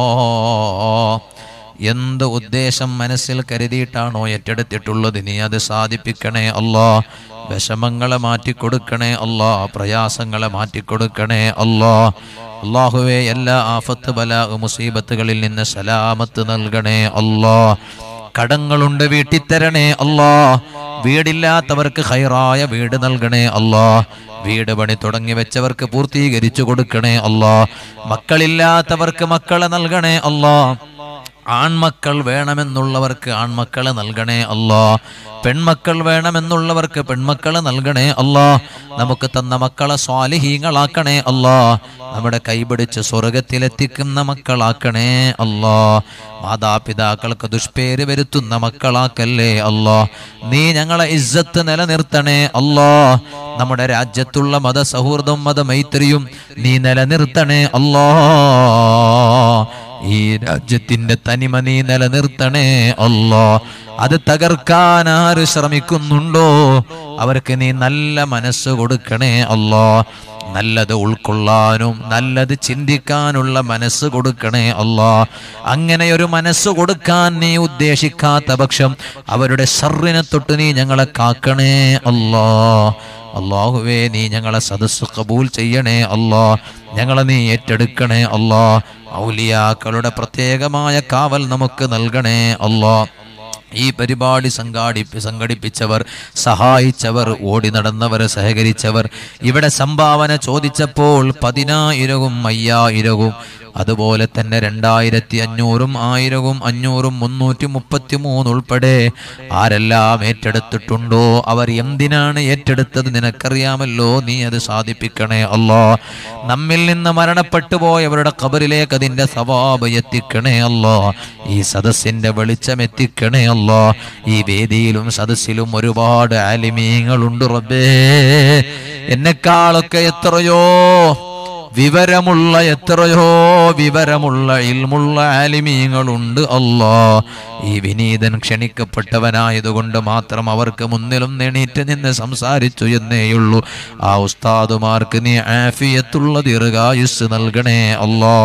എന്ത് ഉദ്ദേശം മനസ്സിൽ കരുതിയിട്ടാണോ ഏറ്റെടുത്തിട്ടുള്ളത് നീ അത് സാധിപ്പിക്കണേ അല്ലാ വിഷമങ്ങളെ മാറ്റിക്കൊടുക്കണേ അല്ലാ പ്രയാസങ്ങളെ മാറ്റിക്കൊടുക്കണേ അല്ലാ അള്ളാഹുവെ എല്ലാ ആഫത്ത് ബല മുസീബത്തുകളിൽ നിന്ന് സലാമത്ത് നൽകണേ അല്ലാ കടങ്ങളുണ്ട് വീട്ടിത്തരണേ അല്ലാ വീടില്ലാത്തവർക്ക് ഹൈറായ വീട് നൽകണേ അല്ലാ വീട് പണി തുടങ്ങി വെച്ചവർക്ക് പൂർത്തീകരിച്ചു കൊടുക്കണേ അല്ലാ മക്കളില്ലാത്തവർക്ക് മക്കളെ നൽകണേ അല്ലാ ആൺമക്കൾ വേണമെന്നുള്ളവർക്ക് ആൺമക്കളെ നൽകണേ അല്ലാ പെൺമക്കൾ വേണമെന്നുള്ളവർക്ക് പെൺമക്കളെ നൽകണേ അല്ലാ നമുക്ക് തന്ന മക്കളെ സ്വാലിഹീങ്ങളാക്കണേ അല്ലാ നമ്മുടെ കൈപിടിച്ച് സ്വർഗത്തിലെത്തിക്കുന്ന മക്കളാക്കണേ അല്ലാ മാതാപിതാക്കൾക്ക് ദുഷ്പേര് വരുത്തുന്ന മക്കളാക്കല്ലേ അല്ലാ നീ ഞങ്ങളെ ഇജ്ജത്ത് നിലനിർത്തണേ അല്ലാ നമ്മുടെ രാജ്യത്തുള്ള മതസൗഹൃദം മതമൈത്രിയും നീ നിലനിർത്തണേ അല്ലാ ഈ രാജ്യത്തിന്റെ തനിമ നീ നിലനിർത്തണേ അല്ലോ അത് തകർക്കാൻ ആര് ശ്രമിക്കുന്നുണ്ടോ അവർക്ക് നീ നല്ല മനസ്സ് കൊടുക്കണേ അല്ലോ നല്ലത് ഉൾക്കൊള്ളാനും നല്ലത് ചിന്തിക്കാനുള്ള മനസ്സ് കൊടുക്കണേ അല്ലാ അങ്ങനെ ഒരു മനസ്സ് കൊടുക്കാൻ നീ ഉദ്ദേശിക്കാത്ത പക്ഷം അവരുടെ ഷർറിനെ തൊട്ട് നീ ഞങ്ങളെ കാക്കണേ അല്ലാ അള്ളാഹുവേ നീ ഞങ്ങളെ സദസ്സ് കബൂൽ ചെയ്യണേ അല്ലാ ഞങ്ങളെ നീ ഏറ്റെടുക്കണേ അല്ലാ ഔലിയാക്കളുടെ പ്രത്യേകമായ കാവൽ നമുക്ക് നൽകണേ അല്ലാ ഈ പരിപാടി സംഘാടി സംഘടിപ്പിച്ചവർ സഹായിച്ചവർ ഓടി നടന്നവർ സഹകരിച്ചവർ ഇവിടെ സംഭാവന ചോദിച്ചപ്പോൾ പതിനായിരവും അയ്യായിരവും അതുപോലെ തന്നെ രണ്ടായിരത്തി അഞ്ഞൂറും ആയിരവും അഞ്ഞൂറും മുന്നൂറ്റി മുപ്പത്തി മൂന്ന് ഉൾപ്പെടെ ആരെല്ലാം ഏറ്റെടുത്തിട്ടുണ്ടോ അവർ എന്തിനാണ് ഏറ്റെടുത്തത് നിനക്കറിയാമല്ലോ നീ അത് സാധിപ്പിക്കണേ അല്ലോ നമ്മിൽ നിന്ന് മരണപ്പെട്ടു പോയവരുടെ കബറിലേക്ക് അതിന്റെ സവാബ് എത്തിക്കണേ അല്ലോ ഈ സദസ്സിന്റെ വെളിച്ചം എത്തിക്കണേ അല്ലോ ഈ വേദിയിലും സദസ്സിലും ഒരുപാട് ആലിമീങ്ങളുണ്ട് റബ്ബേ എന്നെക്കാളൊക്കെ എത്രയോ വിവരമുള്ള എത്രയോ വിവരമുള്ള ഇൽമുള്ള ആലിമീങ്ങളുണ്ട് അല്ലാ ഈ വിനീതൻ ക്ഷണിക്കപ്പെട്ടവനായതുകൊണ്ട് മാത്രം അവർക്ക് മുന്നിലും നെണീറ്റ് നിന്ന് സംസാരിച്ചു എന്നേയുള്ളൂ ആ ഉസ്താദുമാർക്ക് നീ ആഫിയത്തുള്ള ദീർഘായുസ് നൽകണേ അല്ലാ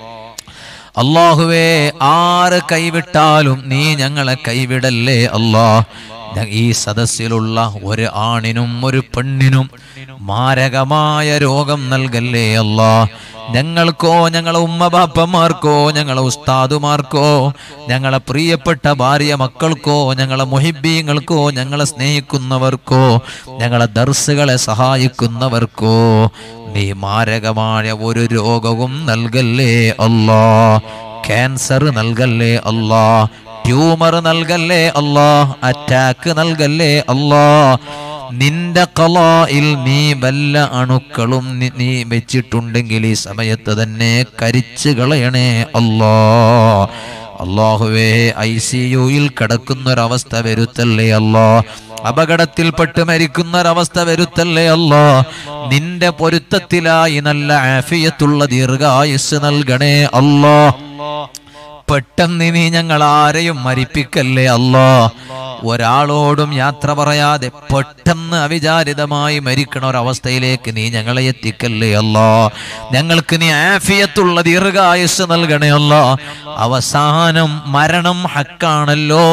അള്ളാഹുവേ ആര് കൈവിട്ടാലും നീ ഞങ്ങളെ കൈവിടല്ലേ അല്ലാ ഞ- ഈ സദസ്സിലുള്ള ഒരു ആണിനും ഒരു പെണ്ണിനും മാരകമായ രോഗം നൽകല്ലേ അല്ലാ ഞങ്ങൾക്കോ ഞങ്ങളെ ഉമ്മ ബാപ്പമാർക്കോ ഞങ്ങളെ ഉസ്താദുമാർക്കോ ഞങ്ങളെ പ്രിയപ്പെട്ട ഭാര്യ മക്കൾക്കോ ഞങ്ങളെ മുഹിബീങ്ങൾക്കോ ഞങ്ങളെ സ്നേഹിക്കുന്നവർക്കോ ഞങ്ങളെ ദർസുകളെ സഹായിക്കുന്നവർക്കോ നീ മാരകമായ ഒരു രോഗവും നൽകല്ലേ അല്ലാ ക്യാൻസർ നൽകല്ലേ അല്ലാ ട്യൂമർ നൽകല്ലേ അല്ലാ അറ്റാക്ക് നൽകല്ലേ അല്ലാ നിന്റെ കലായിൽ നീ വല്ല അണുക്കളും നി- നീ വെച്ചിട്ടുണ്ടെങ്കിൽ ഈ സമയത്ത് തന്നെ കരിച്ചു കളയണേ അല്ലാ അള്ളാഹുവേ ഐ സി യുയിൽ കിടക്കുന്നൊരവസ്ഥ വരുത്തല്ലേ അല്ലാ അപകടത്തിൽപ്പെട്ട് മരിക്കുന്നൊരവസ്ഥ വരുത്തല്ലേ അല്ലാ നിന്റെ പൊരുത്തത്തിലായി നല്ല ആഫിയത്തുള്ള ദീർഘായുസ് നൽകണേ അല്ലാ പെട്ടെന്ന് നീ ഞങ്ങൾ ആരെയും മരിപ്പിക്കല്ലേ അല്ലാ ഒരാളോടും യാത്ര പറയാതെ പെട്ടെന്ന് അവിചാരിതമായി മരിക്കണ ഒരവസ്ഥയിലേക്ക് നീ ഞങ്ങളെ എത്തിക്കല്ലേ അല്ലാ ഞങ്ങൾക്ക് നീ ആഫിയത്തുള്ള ദീർഘായുസ് നൽകണേ അല്ലാ അവസാനം മരണം ഹക്കാണല്ലോ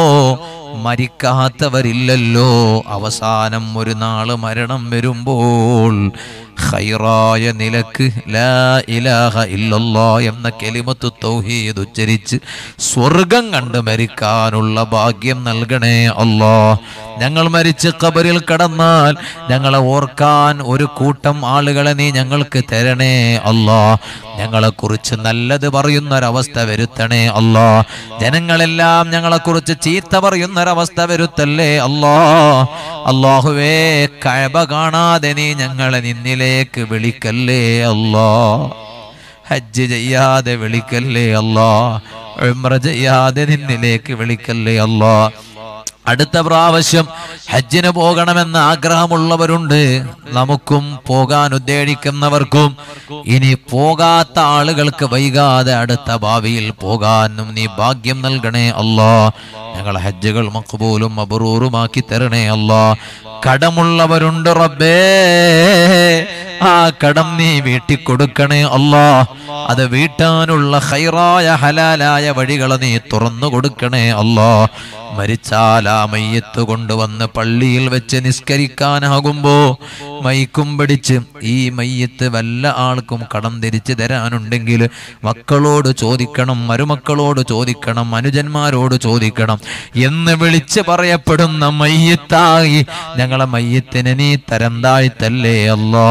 മരിക്കാത്തവരില്ലല്ലോ അവസാനം ഒരു നാള് മരണം വരുമ്പോൾ ഖൈറായ നിലക്ക് ലാ ഇലാഹ ഇല്ലല്ലാ എന്ന കെലിമത്ത് തൗഹീദ് ഉച്ചരിച്ച് സ്വർഗം കണ്ട് മരിക്കാനുള്ള ഭാഗ്യം നൽകണേ അല്ലാ ഞങ്ങൾ മരിച്ച് ഖബറിൽ കടന്നാൽ ഞങ്ങളെ ഓർക്കാൻ ഒരു കൂട്ടം ആളുകളെ നീ ഞങ്ങൾക്ക് തരണേ അല്ലാ ഞങ്ങളെ കുറിച്ച് നല്ലത് പറയുന്നൊരവസ്ഥ വരുത്തണേ അല്ലാ ജനങ്ങളെല്ലാം ഞങ്ങളെ കുറിച്ച് ചീത്ത പറയുന്നൊരവസ്ഥ വരുത്തല്ലേ അല്ലാ അള്ളാഹുവേ കഴബ കാണാതെ നീ ഞങ്ങളെ നിന്നിലേക്ക് വിളിക്കല്ലേ അല്ലാ ഹജ്ജ് ചെയ്യാതെ വിളിക്കല്ലേ അല്ലാ ഉംറ ചെയ്യാതെ നിന്നിലേക്ക് വിളിക്കല്ലേ അല്ലാ അടുത്ത പ്രാവശ്യം ഹജ്ജിന് പോകണമെന്ന് ആഗ്രഹമുള്ളവരുണ്ട് നമുക്കും പോകാൻ ഉദ്ദേശിക്കുന്നവർക്കും ഇനി പോകാത്ത ആളുകൾക്ക് വൈകാതെ അടുത്ത ഭാവിയിൽ പോകാനും നീ ഭാഗ്യം നൽകണേ അല്ലാ ഞങ്ങളെ ഹജ്ജുകൾ മക്ബൂലും അബറൂറുമാക്കി തരണേ അല്ലാ കടമുള്ളവരുണ്ട് റബ്ബേ ആ കടം നീ വീട്ടി കൊടുക്കണേ അല്ലാ അത് വീട്ടാനുള്ള ഹൈറായ ഹലാലായ വഴികളെ നീ തുറന്നു കൊടുക്കണേ അല്ലാ മരിച്ചാൽ ആ മയ്യത്ത് കൊണ്ടുവന്ന് പള്ളിയിൽ വെച്ച് നിസ്കരിക്കാനാകുമ്പോ മൈക്കും പിടിച്ച് ഈ മയ്യത്ത് വല്ല ആൾക്കും കടം തിരിച്ചു തരാനുണ്ടെങ്കിൽ മക്കളോട് ചോദിക്കണം മരുമക്കളോട് ചോദിക്കണം അനുജന്മാരോട് ചോദിക്കണം എന്ന് വിളിച്ച് പറയപ്പെടുന്ന മയ്യത്തായി ഞങ്ങളെ മയ്യത്തിന് നീ തരം താഴ്ത്തല്ലേ അല്ലാ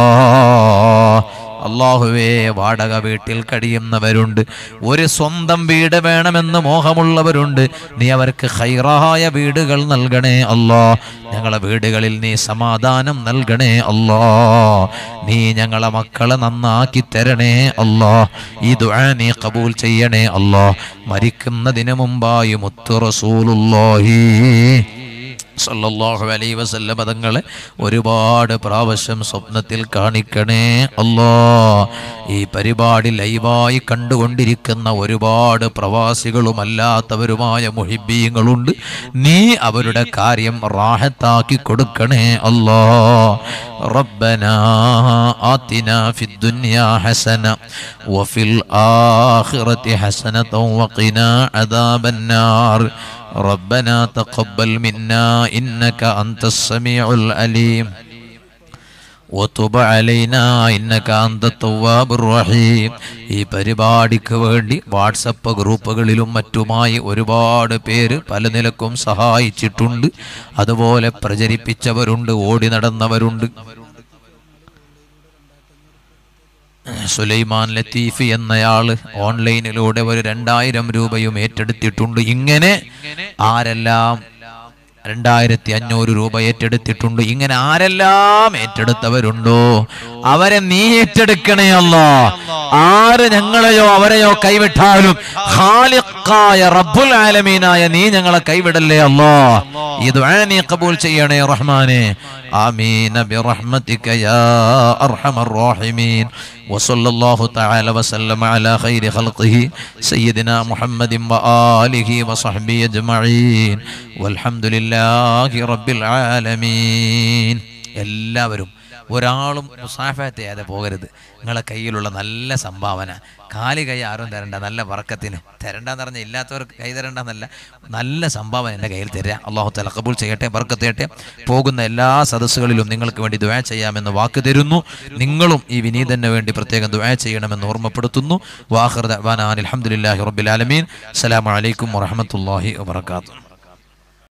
അള്ളാഹുവേ വാടക വീട്ടിൽ കഴിയുന്നവരുണ്ട് ഒരു സ്വന്തം വീട് വേണമെന്ന് മോഹമുള്ളവരുണ്ട് നീ അവർക്ക് ഹൈറായ വീടുകൾ നൽകണേ അല്ലാ ഞങ്ങളെ വീടുകളിൽ നീ സമാധാനം നൽകണേ അല്ലാ നീ ഞങ്ങളെ മക്കളെ നന്നാക്കി തരണേ അല്ലാ ഈ ദുആ നീ കബൂൽ ചെയ്യണേ അല്ലാ മരിക്കുന്നതിന് മുമ്പായി മുത്തു റസൂലുള്ളാഹി സല്ലല്ലാഹു അലൈഹി വസല്ലം പദങ്ങളെ ഒരുപാട് പ്രാവശ്യം സ്വപ്നത്തിൽ കാണിക്കണേ അല്ലാ ഈ പരിപാടി ലൈവായി കണ്ടുകൊണ്ടിരിക്കുന്ന ഒരുപാട് പ്രവാസികളും അല്ലാത്തവരുമായ മുഹിബീങ്ങളുണ്ട് നീ അവരുടെ കാര്യം റാഹത്താക്കി കൊടുക്കണേ അല്ലാ ربنا آتنا في الدنيا حسنة وفي الآخرة حسنة وقنا عذاب النار ربنا تقبل منا إنك أنت السميع العليم وتب علينا إنك أنت التواب الرحيم ഈ പരിപാടിക്ക് വേണ്ടി വാട്സപ്പ് ഗ്രൂപ്പുകളിലും മറ്റുമായി ഒരുപാട് പേര് പല നിലക്കും സഹായിച്ചിട്ടുണ്ട് അതുപോലെ പ്രചരിപ്പിച്ചവരുണ്ട് ഓടി നടന്നവരുണ്ട് സുലൈമാൻ ലത്തീഫ് എന്നയാള് ഓൺലൈനിലൂടെ ഒരു രണ്ടായിരം രൂപയും ഏറ്റെടുത്തിട്ടുണ്ട് ഇങ്ങനെ ആരെല്ലാം രണ്ടായിരത്തി അഞ്ഞൂറ് രൂപ ഏറ്റെടുത്തിട്ടുണ്ട് ഇങ്ങനെ ആരെല്ലാം ഏറ്റെടുത്തവരുണ്ടോ അവരെ നീ ഏറ്റെടുക്കണേ അല്ലോ ആര് ഞങ്ങളെയോ അവരെയോ കൈവിട്ടാലും ഖാലിഖായ റബ്ബുൽ ആലമീനായ നീ ഞങ്ങളെ കൈവിടല്ലേ അല്ലോ ഇത് നീ കബൂൽ ചെയ്യണേ റഹ്മാനെ آمين برحمتك يا أرحم الراحمين وصلى الله تعالى وسلم على خير خلقه سيدنا محمد وآله وصحبه أجمعين والحمد لله رب العالمين എല്ലാവരും ഒരാളും മുസാഫത്ത് ചെയ്യാതെ പോകരുത് നിങ്ങളെ കയ്യിലുള്ള നല്ല സംഭാവന കാലി കൈ ആരും തരണ്ട നല്ല വറക്കത്തിന് തരണ്ടെന്ന് പറഞ്ഞാൽ ഇല്ലാത്തവർക്ക് കൈ തരണ്ടെന്നല്ല നല്ല സംഭാവന എൻ്റെ കയ്യിൽ തരിക അള്ളാഹു തല കബൂൽ ചെയ്യട്ടെ ബർക്കത്ത് ചെയ്യട്ടെ പോകുന്ന എല്ലാ സദസ്സുകളിലും നിങ്ങൾക്ക് വേണ്ടി ദുആ ചെയ്യാമെന്ന് വാക്ക് തരുന്നു നിങ്ങളും ഈ വിനീതന് വേണ്ടി പ്രത്യേകം ദുആ ചെയ്യണമെന്ന് ഓർമ്മപ്പെടുത്തുന്നു വാഹർ അലഹമുല്ലാഹി റബ്ബിൽ ആലമീൻ അസ്സലാമു അലൈക്കും വറഹമത്തല്ലാഹി വബർക്കാത്തു